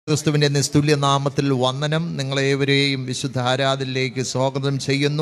ക്രിസ്തുവിൻ്റെ നിസ്തുല്യ നാമത്തിൽ വന്ദനം നിങ്ങളേവരെയും വിശുദ്ധ ആരാധനയിലേക്ക് സ്വാഗതം ചെയ്യുന്നു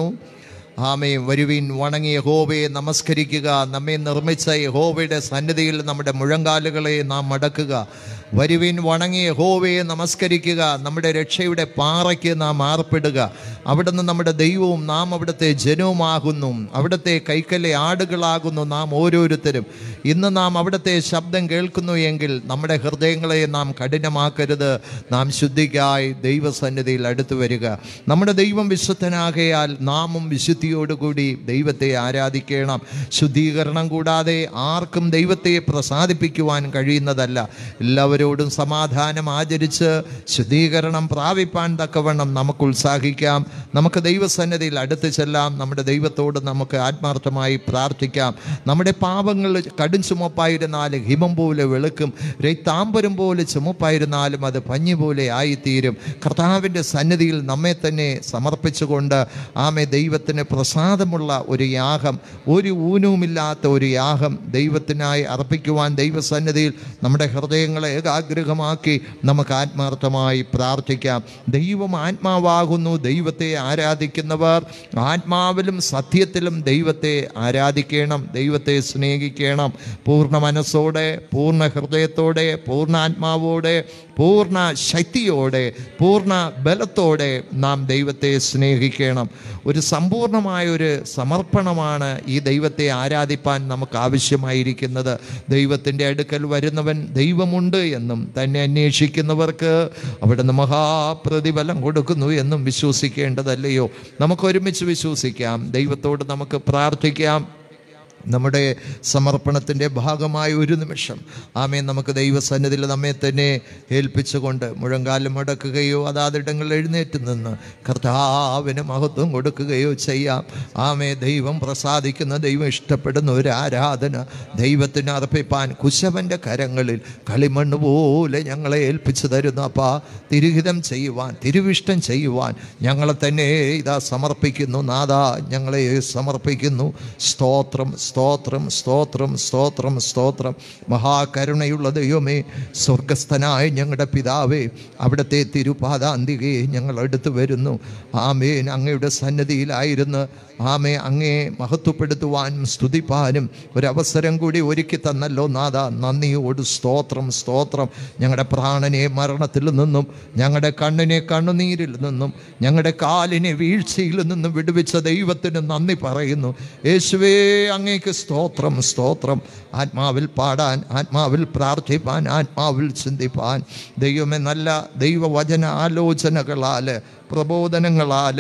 ആമേ വരുവിൻ വണങ്ങി യഹോവയെ നമസ്കരിക്കുക നമ്മെ നിർമ്മിച്ച യഹോവയുടെ സന്നിധിയിൽ നമ്മുടെ മുഴങ്കാലുകളെ നാം മടക്കുക വരുവിൻ വണങ്ങി യഹോവയെ നമസ്കരിക്കുക നമ്മുടെ രക്ഷയുടെ പാറയ്ക്ക് നാം ആർപ്പിടുക അവിടുന്ന് നമ്മുടെ ദൈവവും നാം അവിടുത്തെ ജനവുമാകുന്നു അവിടുത്തെ കൈക്കല്ലെ ആടുകളാകുന്നു നാം ഓരോരുത്തരും ഇന്ന് നാം അവിടുത്തെ ശബ്ദം കേൾക്കുന്നു എങ്കിൽ നമ്മുടെ ഹൃദയങ്ങളെ നാം കഠിനമാക്കരുത് നാം ശുദ്ധിക്കായി ദൈവസന്നിധിയിൽ അടുത്തു വരിക നമ്മുടെ ദൈവം വിശുദ്ധനാകയാൽ നാമും വിശുദ്ധിയോടുകൂടി ദൈവത്തെ ആരാധിക്കണം ശുദ്ധീകരണം കൂടാതെ ആർക്കും ദൈവത്തെ പ്രസാദിപ്പിക്കുവാൻ കഴിയുന്നതല്ല എല്ലാവരോടും സമാധാനം ആചരിച്ച് ശുദ്ധീകരണം പ്രാപിപ്പാൻ തക്കവണ്ണം നമുക്ക് ഉത്സാഹിക്കാം നമുക്ക് ദൈവസന്നിധിയിൽ അടുത്ത് ചെല്ലാം നമ്മുടെ ദൈവത്തോട് നമുക്ക് ആത്മാർത്ഥമായി പ്രാർത്ഥിക്കാം നമ്മുടെ പാപങ്ങൾ കടും ചുമപ്പായിരുന്നാലും ഹിമം പോലെ വെളുക്കും രൈത്താമ്പരം പോലെ ചുമപ്പായിരുന്നാലും അത് പഞ്ഞി പോലെ ആയിത്തീരും കർത്താവിൻ്റെ സന്നിധിയിൽ നമ്മെ തന്നെ സമർപ്പിച്ചുകൊണ്ട് ആമെ ദൈവത്തിന് പ്രസാദമുള്ള ഒരു യാഗം ഒരു ഊനവുമില്ലാത്ത ഒരു യാഗം ദൈവത്തിനായി അർപ്പിക്കുവാൻ ദൈവസന്നിധിയിൽ നമ്മുടെ ഹൃദയങ്ങളെ ഏകാഗ്രഹമാക്കി നമുക്ക് ആത്മാർത്ഥമായി പ്രാർത്ഥിക്കാം ദൈവം ആത്മാവാകുന്നു ദൈവത്തെ ആരാധിക്കുന്നവർ ആത്മാവിലും സത്യത്തിലും ദൈവത്തെ ആരാധിക്കണം ദൈവത്തെ സ്നേഹിക്കണം പൂർണ്ണ മനസ്സോടെ പൂർണ്ണ ഹൃദയത്തോടെ പൂർണ്ണ ആത്മാവോടെ പൂർണ്ണ ശക്തിയോടെ പൂർണ്ണ ബലത്തോടെ നാം ദൈവത്തെ സ്നേഹിക്കണം ഒരു സമ്പൂർണമായ ഒരു സമർപ്പണമാണ് ഈ ദൈവത്തെ ആരാധിപ്പാൻ നമുക്ക് ആവശ്യമായിരിക്കുന്നത് ദൈവത്തിൻ്റെ അടുക്കൽ വരുന്നവൻ ദൈവമുണ്ട് എന്നും തന്നെ അന്വേഷിക്കുന്നവർക്ക് അവിടുന്ന് മഹാപ്രതിഫലം കൊടുക്കുന്നു എന്നും വിശ്വസിക്കേണ്ടതല്ലയോ നമുക്ക് ഒരുമിച്ച് വിശ്വസിക്കാം ദൈവത്തോട് നമുക്ക് പ്രാർത്ഥിക്കാം നമ്മുടെ സമർപ്പണത്തിൻ്റെ ഭാഗമായ ഒരു നിമിഷം ആമേ നമുക്ക് ദൈവസന്നിധിയിൽ നമ്മെ തന്നെ ഏൽപ്പിച്ചുകൊണ്ട് മുഴങ്കാലം മടക്കുകയോ അതാതിടങ്ങളിൽ എഴുന്നേറ്റ് നിന്ന് കർത്താവിന് മഹത്വം കൊടുക്കുകയോ ചെയ്യാം ആമേ ദൈവം പ്രസാദിക്കുന്ന ദൈവം ഇഷ്ടപ്പെടുന്ന ഒരു ആരാധന ദൈവത്തിന് അർപ്പിപ്പാൻ കുശവൻ്റെ കരങ്ങളിൽ കളിമണ്ണ് പോലെ ഞങ്ങളെ ഏൽപ്പിച്ചു തരുന്നു അപ്പാ തിരുഹിതം ചെയ്യുവാൻ തിരുവിഷ്ടം ചെയ്യുവാൻ ഞങ്ങളെ തന്നെ ഇതാ സമർപ്പിക്കുന്നു നാദാ ഞങ്ങളെ സമർപ്പിക്കുന്നു സ്തോത്രം സ്തോത്രം സ്തോത്രം സ്തോത്രം സ്തോത്രം മഹാകരുണയുള്ള ദൈവമേ സ്വർഗസ്ഥനായ ഞങ്ങളുടെ പിതാവേ അവിടുത്തെ തിരുപാദാന്തികെ ഞങ്ങൾ അടുത്ത് വരുന്നു ആമേൻ അങ്ങയുടെ സന്നദ്ധിയിലായിരുന്ന് ആമേ അങ്ങേ മഹത്വപ്പെടുത്തുവാനും സ്തുതിപ്പാനും ഒരവസരം കൂടി ഒരുക്കി തന്നല്ലോ നാഥ നന്ദിയോട് സ്തോത്രം സ്തോത്രം ഞങ്ങളുടെ പ്രാണനെ മരണത്തിൽ നിന്നും ഞങ്ങളുടെ കണ്ണിനെ കണ്ണുനീരിൽ നിന്നും ഞങ്ങളുടെ കാലിനെ വീഴ്ചയിൽ നിന്നും വിടുവിച്ച ദൈവത്തിന് നന്ദി പറയുന്നു യേശുവേ അങ്ങേക്ക് സ്തോത്രം സ്തോത്രം ആത്മാവിൽ പാടാൻ ആത്മാവിൽ പ്രാർത്ഥിപ്പാൻ ആത്മാവിൽ ചിന്തിപ്പാൻ ദൈവമേ നല്ല ദൈവവചന ആലോചനകളാൽ പ്രബോധനങ്ങളാൽ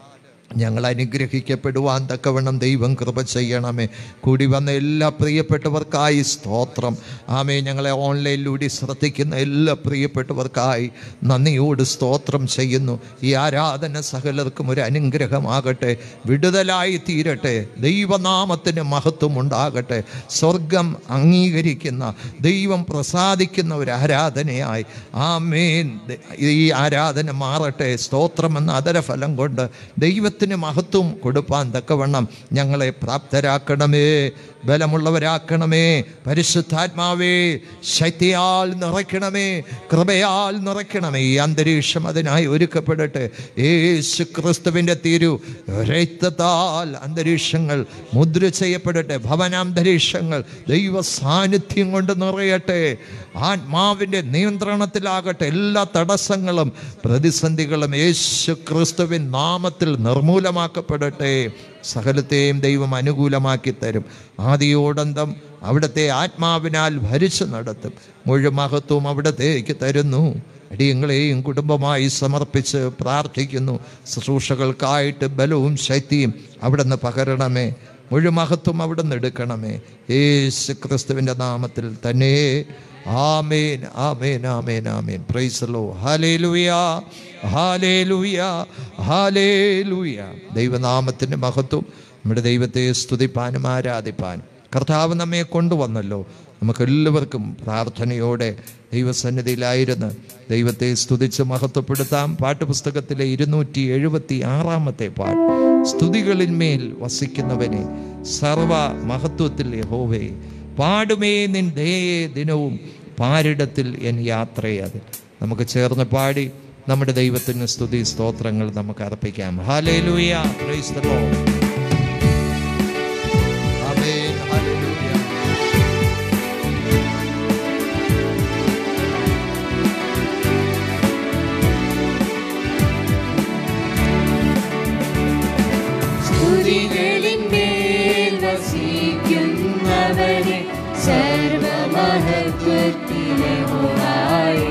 ഞങ്ങൾ അനുഗ്രഹിക്കപ്പെടുവാൻ തക്കവണ്ണം ദൈവം കൃപ ചെയ്യണമേ കൂടി വന്ന എല്ലാ പ്രിയപ്പെട്ടവർക്കായി സ്തോത്രം ആമേ ഞങ്ങളെ ഓൺലൈനിലൂടെ ശ്രദ്ധിക്കുന്ന എല്ലാ പ്രിയപ്പെട്ടവർക്കായി നന്ദിയോട് സ്തോത്രം ചെയ്യുന്നു ഈ ആരാധന സകലർക്കും ഒരു അനുഗ്രഹമാകട്ടെ വിടുതലായി തീരട്ടെ ദൈവനാമത്തിന് മഹത്വം ഉണ്ടാകട്ടെ സ്വർഗം അംഗീകരിക്കുന്ന ദൈവം പ്രസാദിക്കുന്ന ഒരു ആരാധനയായി ആമേൻ ഈ ആരാധന മാറട്ടെ സ്തോത്രമെന്ന അതരഫലം കൊണ്ട് ദൈവത്തിന് മഹത്വം കൊടുപ്പാൻ തക്കവണ്ണം ഞങ്ങളെ പ്രാപ്തരാക്കണമേ ബലമുള്ളവരാക്കണമേ പരിശുദ്ധാത്മാവേ ശക്തിയാൽ നിറയ്ക്കണമേ കൃപയാൽ നിറയ്ക്കണമേ ഈ അന്തരീക്ഷം അതിനായി ഒരുക്കപ്പെടട്ടെ യേശു ക്രിസ്തുവിൻ്റെ തിരു രക്തത്താൽ അന്തരീക്ഷങ്ങൾ മുദ്ര ചെയ്യപ്പെടട്ടെ ഭവനാന്തരീക്ഷങ്ങൾ ദൈവ സാന്നിധ്യം കൊണ്ട് നിറയട്ടെ ആത്മാവിൻ്റെ നിയന്ത്രണത്തിലാകട്ടെ എല്ലാ തടസ്സങ്ങളും പ്രതിസന്ധികളും യേശു ക്രിസ്തുവിൻ നാമത്തിൽ നിർമൂലമാക്കപ്പെടട്ടെ സകലത്തെയും ദൈവം അനുകൂലമാക്കി തരും ആദിയോടന്തം അവിടുത്തെ ആത്മാവിനാൽ ഭരിച്ചു നടത്തും മുഴുമഹത്വം അവിടത്തേക്ക് തരുന്നു അടിയങ്ങളെയും കുടുംബമായി സമർപ്പിച്ച് പ്രാർത്ഥിക്കുന്നു ശുശ്രൂഷകൾക്കായിട്ട് ബലവും ശക്തിയും അവിടുന്ന് പകരണമേ മുഴുമഹത്വം അവിടുന്ന് എടുക്കണമേ യേശു ക്രിസ്തുവിൻ്റെ നാമത്തിൽ തന്നെ ആമേൻ ആമേൻ ആമേൻ ആമേൻ പ്രൈസലോ ഹാലേലുയ ഹാലേലുയ ഹാലേലുയ ദൈവനാമത്തിൻ്റെ മഹത്വം നമ്മുടെ ദൈവത്തെ സ്തുതിപ്പാനും ആരാധിപ്പാനും കർത്താവ് നമ്മെ കൊണ്ടുവന്നല്ലോ നമുക്കെല്ലാവർക്കും പ്രാർത്ഥനയോടെ ദൈവസന്നിധിയിലായിരുന്ന് ദൈവത്തെ സ്തുതിച്ച് മഹത്വപ്പെടുത്താം പാട്ടുപുസ്തകത്തിലെ ഇരുന്നൂറ്റി എഴുപത്തി ആറാമത്തെ പാട്ട് സ്തുതികളിന്മേൽ വസിക്കുന്നവനെ സർവ മഹത്വത്തിൽ യഹോവേ പാടുമേ നിൻ ദയേ ദിനവും പാരിടത്തിൽ എൻ യാത്രയത് നമുക്ക് ചേർന്ന് പാടി നമ്മുടെ ദൈവത്തിന് സ്തുതി സ്തോത്രങ്ങൾ നമുക്ക് അർപ്പിക്കാം ഹാലേലൂയ പ്രൈസ് ദ ലോർഡ് ആമേൻ ഹല്ലേലൂയ സ്തുതികളിന്മേൽ വസിക്കുന്നവനെ സർവമഹത്വത്തിലെ ഹോവായേ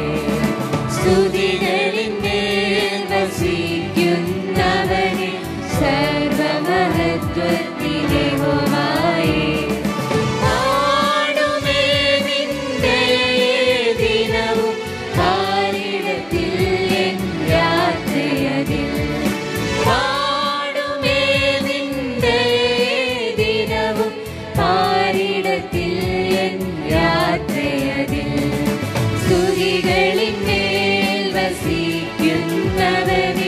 സ്തുതികളിന്മേൽ വസിക്കുന്നവനെ സർവമഹത്വത്തിലെ ഹോവായേ പാടുമേ നിന്റെ ദിനവും കാലിടത്തിൽ എൻ യാത്രയതിൽ പാടുമേ നിന്റെ ദിനവും പാരിടത്തിൽ എൻ യാത്രയതിൽ സ്തുതികളിന്മേൽ വസിക്കുന്നവനെ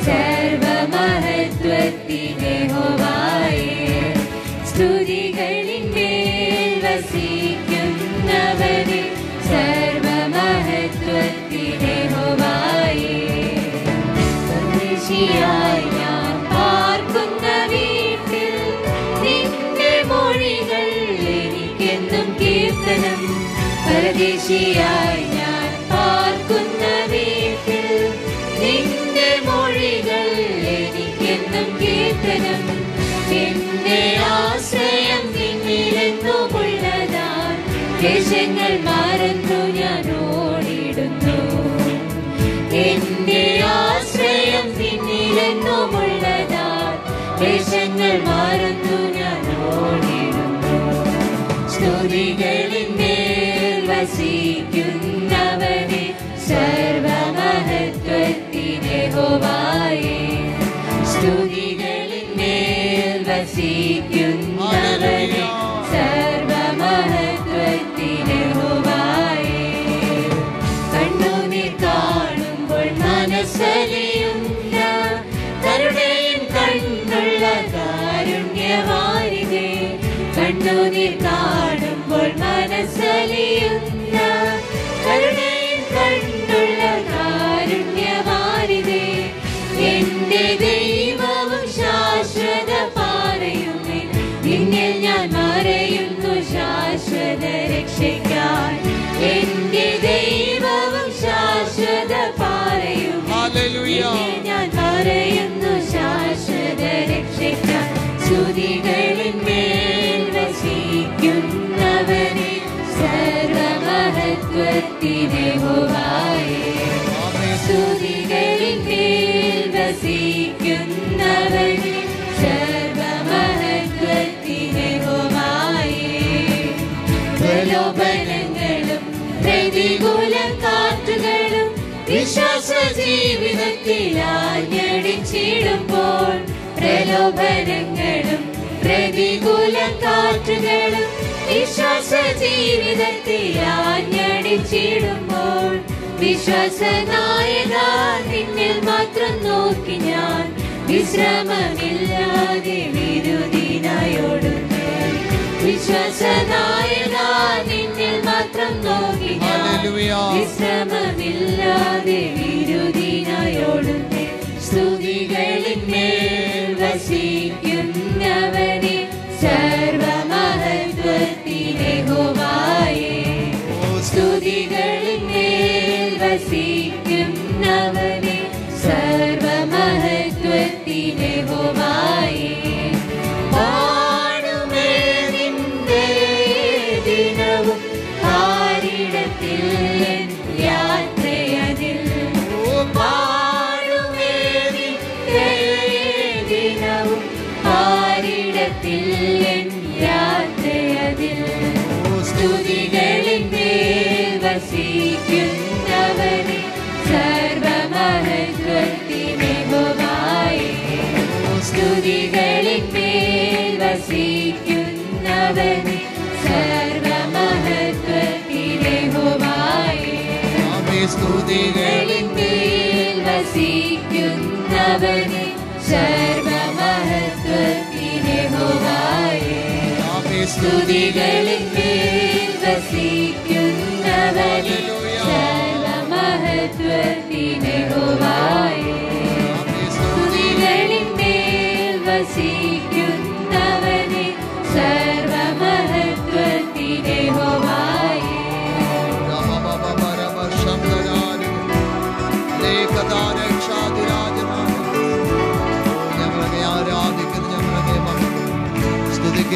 സർവമഹത്വത്തിനെ ഹോവായേ സ്തുതികളിന്മേൽ വസിക്കുന്നവനെ സർവമഹത്വത്തിനെ ഹോവായേ പരദേശിയായി ഞാൻ പാർക്കുന്ന വീട്ടിൽ നിന്റെ മൊഴികൾ എനിക്കെന്നും കീർത്തനം പരദേശിയായി ഞാൻ പാർക്കുന്ന വീട്ടിൽ നിന്റെ മൊഴികൾ എനിക്കെന്നും കീർത്തനം എന്റെ ആശ്രയം നിന്നിലെന്നുമുള്ളതാൽ ദേശങ്ങൾ മറന്നു ഞാൻ ഓടിടുന്നു എന്റെ ആശ്രയം നിന്നിലെന്നുമുള്ളതാൽ ദേശങ്ങൾ മറന്നു ഞാൻ ഓടിടുന്നു സ്തുതികളിന്മേൽ വസിക്കുന്നവനെ സർവമഹത്വത്തിനെ ഹോവായേ സ്തുതികളിന്മേൽ വസിക്കുന്നവനെ സർവമഹത്വത്തിനെ ഹോവായേ കണ്ണുനീർ കാണുമ്പോൾ മനസ്സലിയുന്ന കരുണയും കണ്ണുള്ള കാരുണ്യവാരിതേ കണ്ണുനീർ കാണുമ്പോൾ മനസ്സലിയുന്ന കരുണയും കണ്ണുള്ള കാരുണ്യവാരിതേ എന്റെ ദൈവവും ശാശ്വത പാറയുമേ നിന്നിൽ ഞാൻ മറയുന്നു ശാശ്വത രക്ഷയ്ക്കാൻ എന്റെ ദൈവവും ശാശ്വത പാറയുമേ ഹല്ലേലൂയ. നിന്നിൽ ഞാൻ മറയുന്നു ശാശ്വത രക്ഷയ്ക്കാൻ സ്തുതികളിന്മേൽ വസിക്കുന്നവനെ സർവമഹത്വത്തിനെ ഹോവായേ സ്തുതികളിന്മേൽ വസിക്കുന്നവനെ സർവമഹത്വത്തിനെ ഹോവായേ പ്രലോഭനങ്ങളും പ്രതികൂല കാറ്റുകളും വിശ്വാസ ജീവിതത്തിൽ ആഞ്ഞടിച്ചിടുമ്പോൾ പ്രലോഭനങ്ങളും പ്രതികൂല കാറ്റുകളും വിശ്വാസ ജീവിതത്തിൽ ആഞ്ഞടിച്ചിടുമ്പോൾ വിശ്വാസനായക നിന്നിൽ മാത്രം നോക്കി ഞാൻ വിശ്രമമില്ലാതെ വിരുദിനായോടുന്നു വിശ്വാസനായക നിന്നിൽ മാത്രം നോക്കി ഞാൻ ഹല്ലേലൂയ. വിശ്രമമില്ലാതെ വിരുദിനായോടുന്നു സ്തുതികളിന്മേൽ വസിക്കുന്നവനെ സർവമഹത്വത്തിനെ ഹോവായേ സ്തുതികളിന്മേൽ വസിക്കുന്നവനെ സർവമഹത്വത്തിനെ ഹോവായേ പാടുമേ നിന്റെ ദിനവും ആരിടത്തിൽ എൻ യാത്രയതിൽ പാടുമേ നിന്റെ ദിനവും ആരിടത്തിൽ എൻ യാത്രയതിൽ സ്തുതികളിന്മേൽ വസിക്കുന്നവനെ സർവമഹത്വത്തിനെ ഹോവായേ സ്തുതികളിന്മേൽ വസിക്കുന്നവനെ സർവമഹത്വത്തിനെ ഹോവായേ സ്തുതികളിന്മേൽ വസിക്കുന്നവനെ സർവമഹത്വത്തിനെ ഹോവായേ സ്തുതികളിന്മേൽ വസിക്കുന്നവനെ സർവമഹത്വ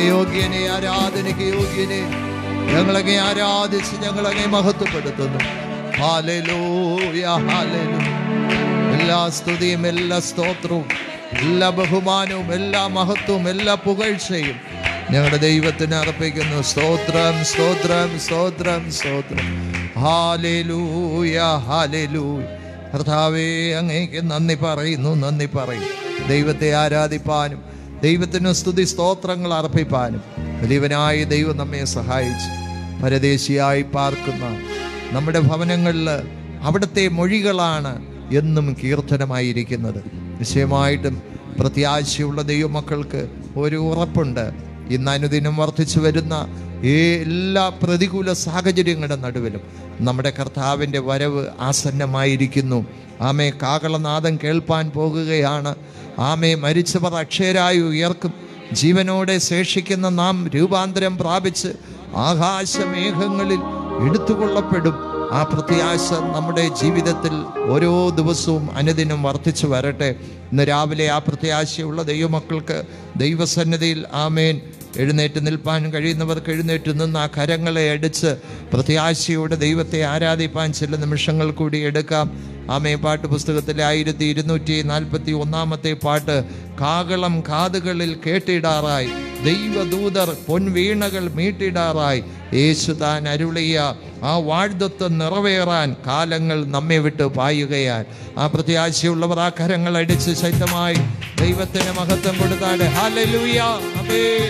യോഗ്യനെ ആരാധനയ്ക്ക് യോഗ്യനെ ഞങ്ങളങ്ങെ ആരാധിച്ച് ഞങ്ങളങ്ങെ മഹത്വപ്പെടുത്തുന്നു ഹാലലൂയ ഹാലലൂയ എല്ലാ സ്തുതിയും എല്ലാ സ്തോത്രവും എല്ലാ ബഹുമാനവും എല്ലാ മഹത്വവും എല്ലാ പുകഴ്ചയും ഞങ്ങളുടെ ദൈവത്തിന് അർപ്പിക്കുന്നു സ്തോത്രം സ്തോത്രം സ്തോത്രം സ്തോത്രം ഹാലേലൂയ ഹാലേലൂയ കർത്താവേ അങ്ങേക്ക് നന്ദി പറയുന്നു നന്ദി പറയും ദൈവത്തെ ആരാധിപ്പാനും ദൈവത്തിന് സ്തുതി സ്തോത്രങ്ങൾ അർപ്പിപ്പാനും വലിയവനായ ദൈവം നമ്മെ സഹായിച്ചു പരദേശിയായി പാർക്കുന്ന നമ്മുടെ ഭവനങ്ങളിൽ അവിടുത്തെ മൊഴികളാണ് എന്നും കീർത്തനമായിരിക്കുന്നത് നിശ്ചയമായിട്ടും പ്രത്യാശയുള്ള ദൈവമക്കൾക്ക് ഒരു ഉറപ്പുണ്ട് ഇന്ന് അനുദിനം വർദ്ധിച്ചു വരുന്ന എല്ലാ പ്രതികൂല സാഹചര്യങ്ങളുടെ നടുവിലും നമ്മുടെ കർത്താവിൻ്റെ വരവ് ആസന്നമായിരിക്കുന്നു ആമേ കാകളനാദം കേൾപ്പാൻ പോകുകയാണ് ആമേ മരിച്ചവർ അക്ഷയരായി ഉയർക്കും ജീവനോടെ ശേഷിക്കുന്ന നാം രൂപാന്തരം പ്രാപിച്ച് ആകാശമേഘങ്ങളിൽ എടുത്തുകൊള്ളപ്പെടും ആ പ്രത്യാശ നമ്മുടെ ജീവിതത്തിൽ ഓരോ ദിവസവും അനുദിനം വർദ്ധിച്ചു വരട്ടെ ഇന്ന് രാവിലെ ആ പ്രത്യാശയുള്ള ദൈവമക്കൾക്ക് ദൈവസന്നിധിയിൽ ആമേൻ എഴുന്നേറ്റ് നിൽപ്പാൻ കഴിയുന്നവർക്ക് എഴുന്നേറ്റ് നിന്ന് ആ കരങ്ങളെ അടിച്ച് പ്രത്യാശയോടെ ദൈവത്തെ ആരാധിപ്പാൻ ചില നിമിഷങ്ങൾ കൂടി എടുക്കാം ആമേ പാട്ട് പുസ്തകത്തിലെ ആയിരത്തി ഇരുന്നൂറ്റി നാൽപ്പത്തി ഒന്നാമത്തെ പാട്ട് കാകളം കാതുകളിൽ കേട്ടിടാറായി ദൈവദൂതർ പൊൻവീണകൾ മീട്ടിടാറായി യേശു താൻ അരുളിയ ആ വാഴ്ദത്വം നിറവേറാൻ കാലങ്ങൾ നമ്മെ വിട്ട് പായുകയാൽ ആ പ്രത്യാശയുള്ളവർ ആ കരങ്ങൾ അടിച്ച് ശക്തമായി ദൈവത്തിന് മഹത്വം കൊടുത്താട് ഹല്ലേലൂയ ആമേൻ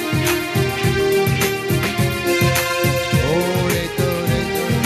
ഓരേ തോരേ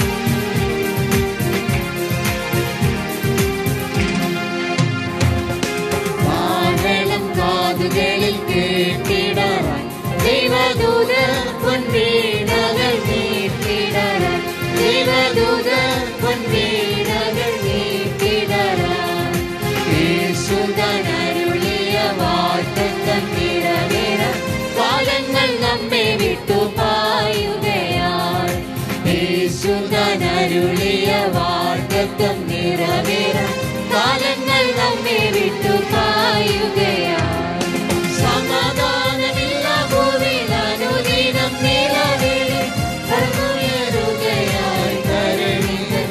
കാഹളം കാതുകളിൽ കേട്ടിടാറായി ദൈവദൂതർ പൊൻവീണകൾ നീട്ടിടാറായി ദൈവദൂതർ പൊൻവീണകൾ നീട്ടിടാറായി യേശുദൻ അരുളിയ വാഗ്ദത്തം നിറവേറാൻ കാലങ്ങൾ നമ്മെ വിട്ടു പായുകയാൽ യേശുദൻ അരുളിയ വാഗ്ദത്തം നിറവേറാൻ കാലങ്ങൾ നമ്മെ വിട്ടു പായുകയാൽ സമാധാനമില്ല ഭൂമിയിൽ അനുദിനം നിലവിളി കടന്നുയരുകയായി കരണികൾ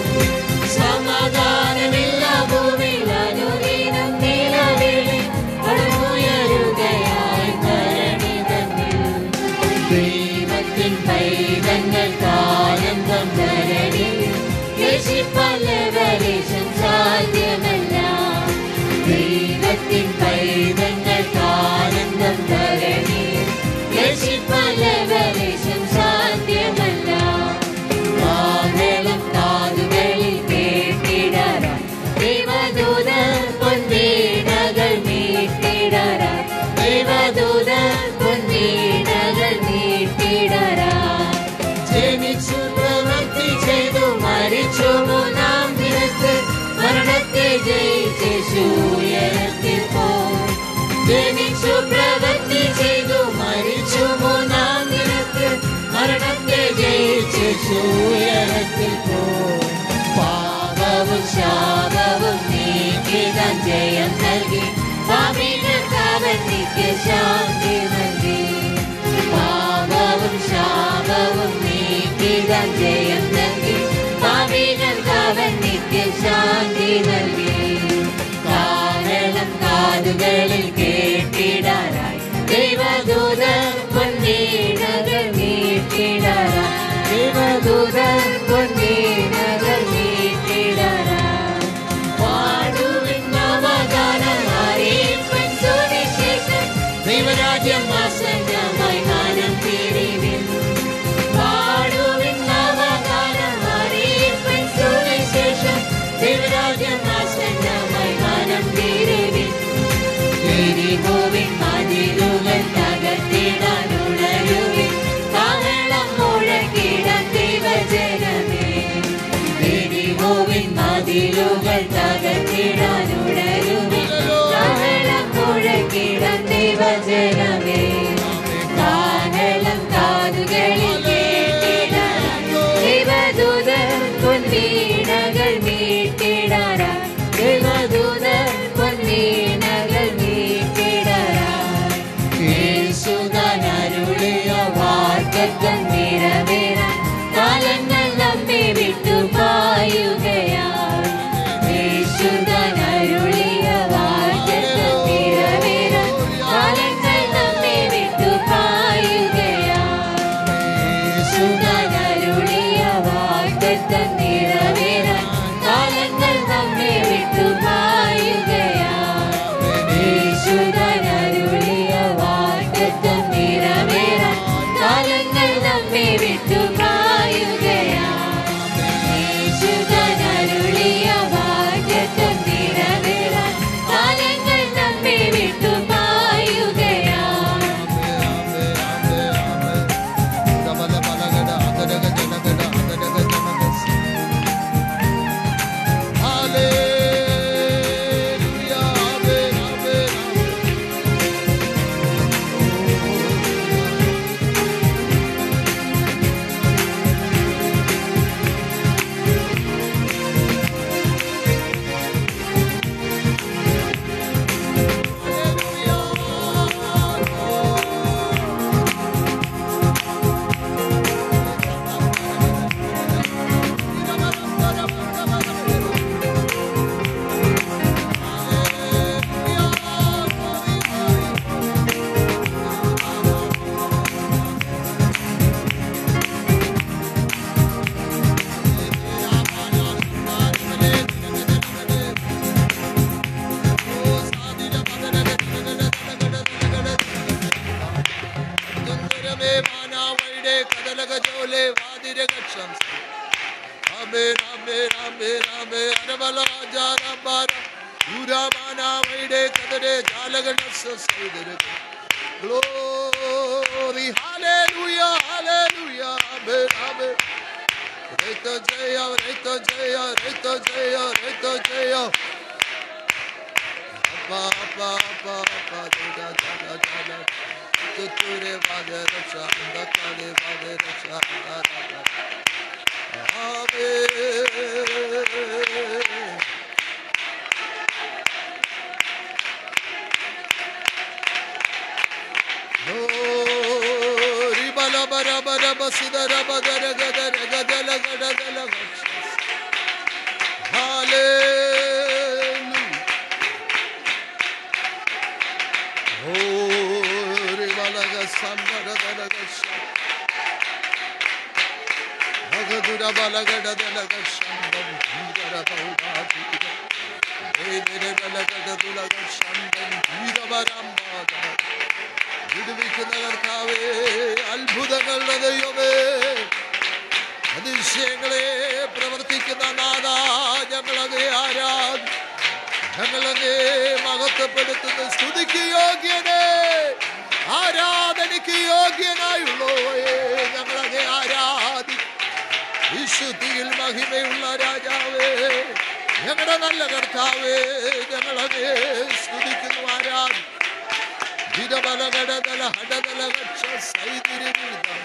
സമാധാനമില്ല ഭൂമിയിൽ അനുദിനം നിലവിളി കടന്നുയരുകയായി കരണിതന്നിൽ ദൈവത്തിൻ പൈതങ്ങൾക്ക് ആനന്ദം ധരണിൽ ദേശിപ്പലവലേശം സാധ്യമല്ല ദൈവത്തിൻ പൈതങ്ങൾക്ക് ആനന്ദം ധരണിൽ ദേശിപ്പലവലേശം സാധ്യമല്ല കാഹളം കാതുകളിൽ കേട്ടിടാറായി ദൈവദൂതർ പൊൻവീണകൾ മീട്ടിടാറായി ദൈവദൂതർ പൊൻവീണകൾ മീട്ടിടാറായി ജനിച്ചു പ്രവൃത്തി ചെയ്തു മരിച്ചു മൂന്നാം ദിനത്ത് മരണത്തെ ജയിച്ചു ഉയരത്തിൽ പോയി ജനിച്ചു പ്രവൃത്തി ചെയ്തു മരിച്ചു മൂന്നാം ദിനത്ത് മരണത്തെ ജയിച്ചു ഉയരത്തിൽ പോയി പാപവും ശാപവും നീക്കിതാൻ ജയം നൽകി പാപികൾക്ക് അവൻ നിത്യശാന്തി നൽകി പാപവും ശാപവും നീക്കിതാൻ ജയം നൽകി പാപികൾക്ക് അവൻ നിത്യശാന്തി നൽകി കാരണം കാതുകളിൽ കേട്ടിടാറായി ദൈവദൂതർ പൊന്നീണകൾ നീട്ടിടാറായി ദൈവദൂതർ പൊന്നീണകൾ നീട്ടിടാറായി പാടുവിൻ നവഗാനം അറിയിപ്പൻ സുവിശേഷം ദൈവരാജ്യം ആസന്നമായി ഗാനം തിരിവിൻ പാടുവിൻ നവഗാനം അറിയിപ്പൻ സുവിശേഷം ദൈവരാജ്യം ആസന്നമായി ഗാനം തിരിവിൻ എരിഹോവിൻ മതിലുകൾ തകർത്തിടാനുണരുവിൻ കാഹളം മുഴക്കിടാൻ ദൈവജനമേ എരിഹോവിൻ മതിലുകൾ തകർത്തിടാനുണരുവിൻ കാഹളം മുഴക്കിടാൻ ദൈവജനമേ കാഹളം കാതുകളിൽ കേട്ടിടാൻ ദൈവദൂതർ പൊൻവീണകൾ മീട്ടിടാറായി ദൈവദൂതർ പൊൻവീണകൾ മീട്ടിടാറായി യേശുദാൻ നിരകക്ഷം Amen, amen, amen, amen. Anabala, jara, bara. Uramana, vaide, kadare, jalagana, sasidare. Glory, hallelujah, hallelujah, amen, amen. Reta jaya, reta jaya, reta jaya, reta jaya. Appa, appa, appa, appa, jada, jada, jada. Tuture vade raksha, andakale vade raksha, andakale. Amen. Glory, bala, bara, bara, basidara, badara, gadara, gadala, gadala, gadala. Hallelujah. Glory, bala, gasambara, dala, gasambara. Agadura balagada dalaga shandam dhira baudatika. Vedere balagada dulaga shandam dhira barambada. വിടുവിക്കുന്ന കർത്താവേ അത്ഭുതങ്ങളുടെ ദൈവമേ അതിശയങ്ങളെ പ്രവർത്തിക്കുന്ന നാഥ ഞങ്ങളതേ ആരാധി ഞങ്ങളതേ മഹത്വപ്പെടുത്തുന്ന സ്തുതിക്ക് യോഗ്യനെ ആരാധനയ്ക്ക് യോഗ്യനായുള്ളോയെ ഞങ്ങളതേ ആരാധി വിശുദ്ധിയിൽ മഹിമയുള്ള രാജാവേ ഞങ്ങളുടെ നല്ല കർത്താവേ ഞങ്ങളതേ സ്തുതിക്കുന്നു ആരാധി ദിനബലഘടതല ഹടതല ലക്ഷ സൈതിരിവിധം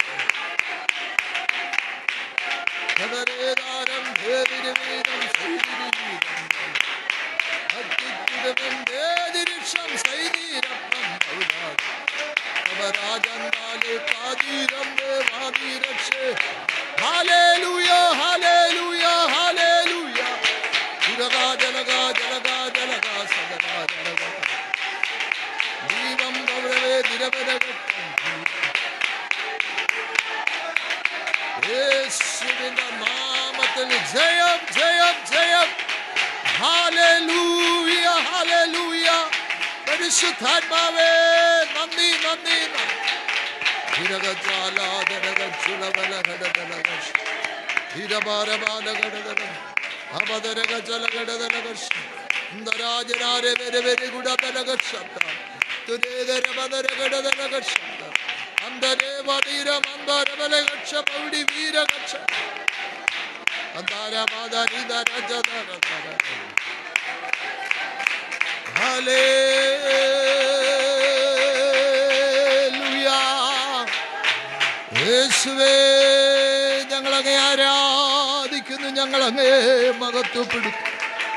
കതരേതാരം ഭേദിരിവീതം സൈതിരിവീതം അത്യുദ്ധം സൈതീരപ്പം രാജന്മാലെ കാതീരം ദേവാതീരക്ഷേ ഹാലേലൂയ ഹാലേലൂയ ഹാലേലൂയ ജലകാ ജലകാ ജലകാ ജലകാ സദകാ ജലകാ ദീപം ഗൗരവേ നിരവരഘട്ടം യേശുവിന്റെ നാമത്തിൽ ജയം ജയം ജയം ഹാലേലൂയ ഹാലേലൂയ പരിശുദ്ധാത്മാവേ നന്ദി നന്ദി നന്ദി ഹിരകജാലാദരഗജുലബലഘടതലഗശ ഹിരഭാരബാലഘടതല അപദരഗജലഘടതലഗശ ഇന്ദരാജനാരെ വെരെ വെരെ ഗുഡതലഗശബ്ദ തുരേതരപദരഘടതലഗശബ്ദ അന്തരേ വധീരം അന്തരബലഗക്ഷ പൗടി വീരഗക്ഷ അന്താരമാദരിതരജതരതര ഹല്ലേലൂയ യേശുവേ ഞങ്ങളങ്ങേ ആരാധിക്കുന്നു ഞങ്ങളങ്ങേ മഹത്വപ്പെടുത്തും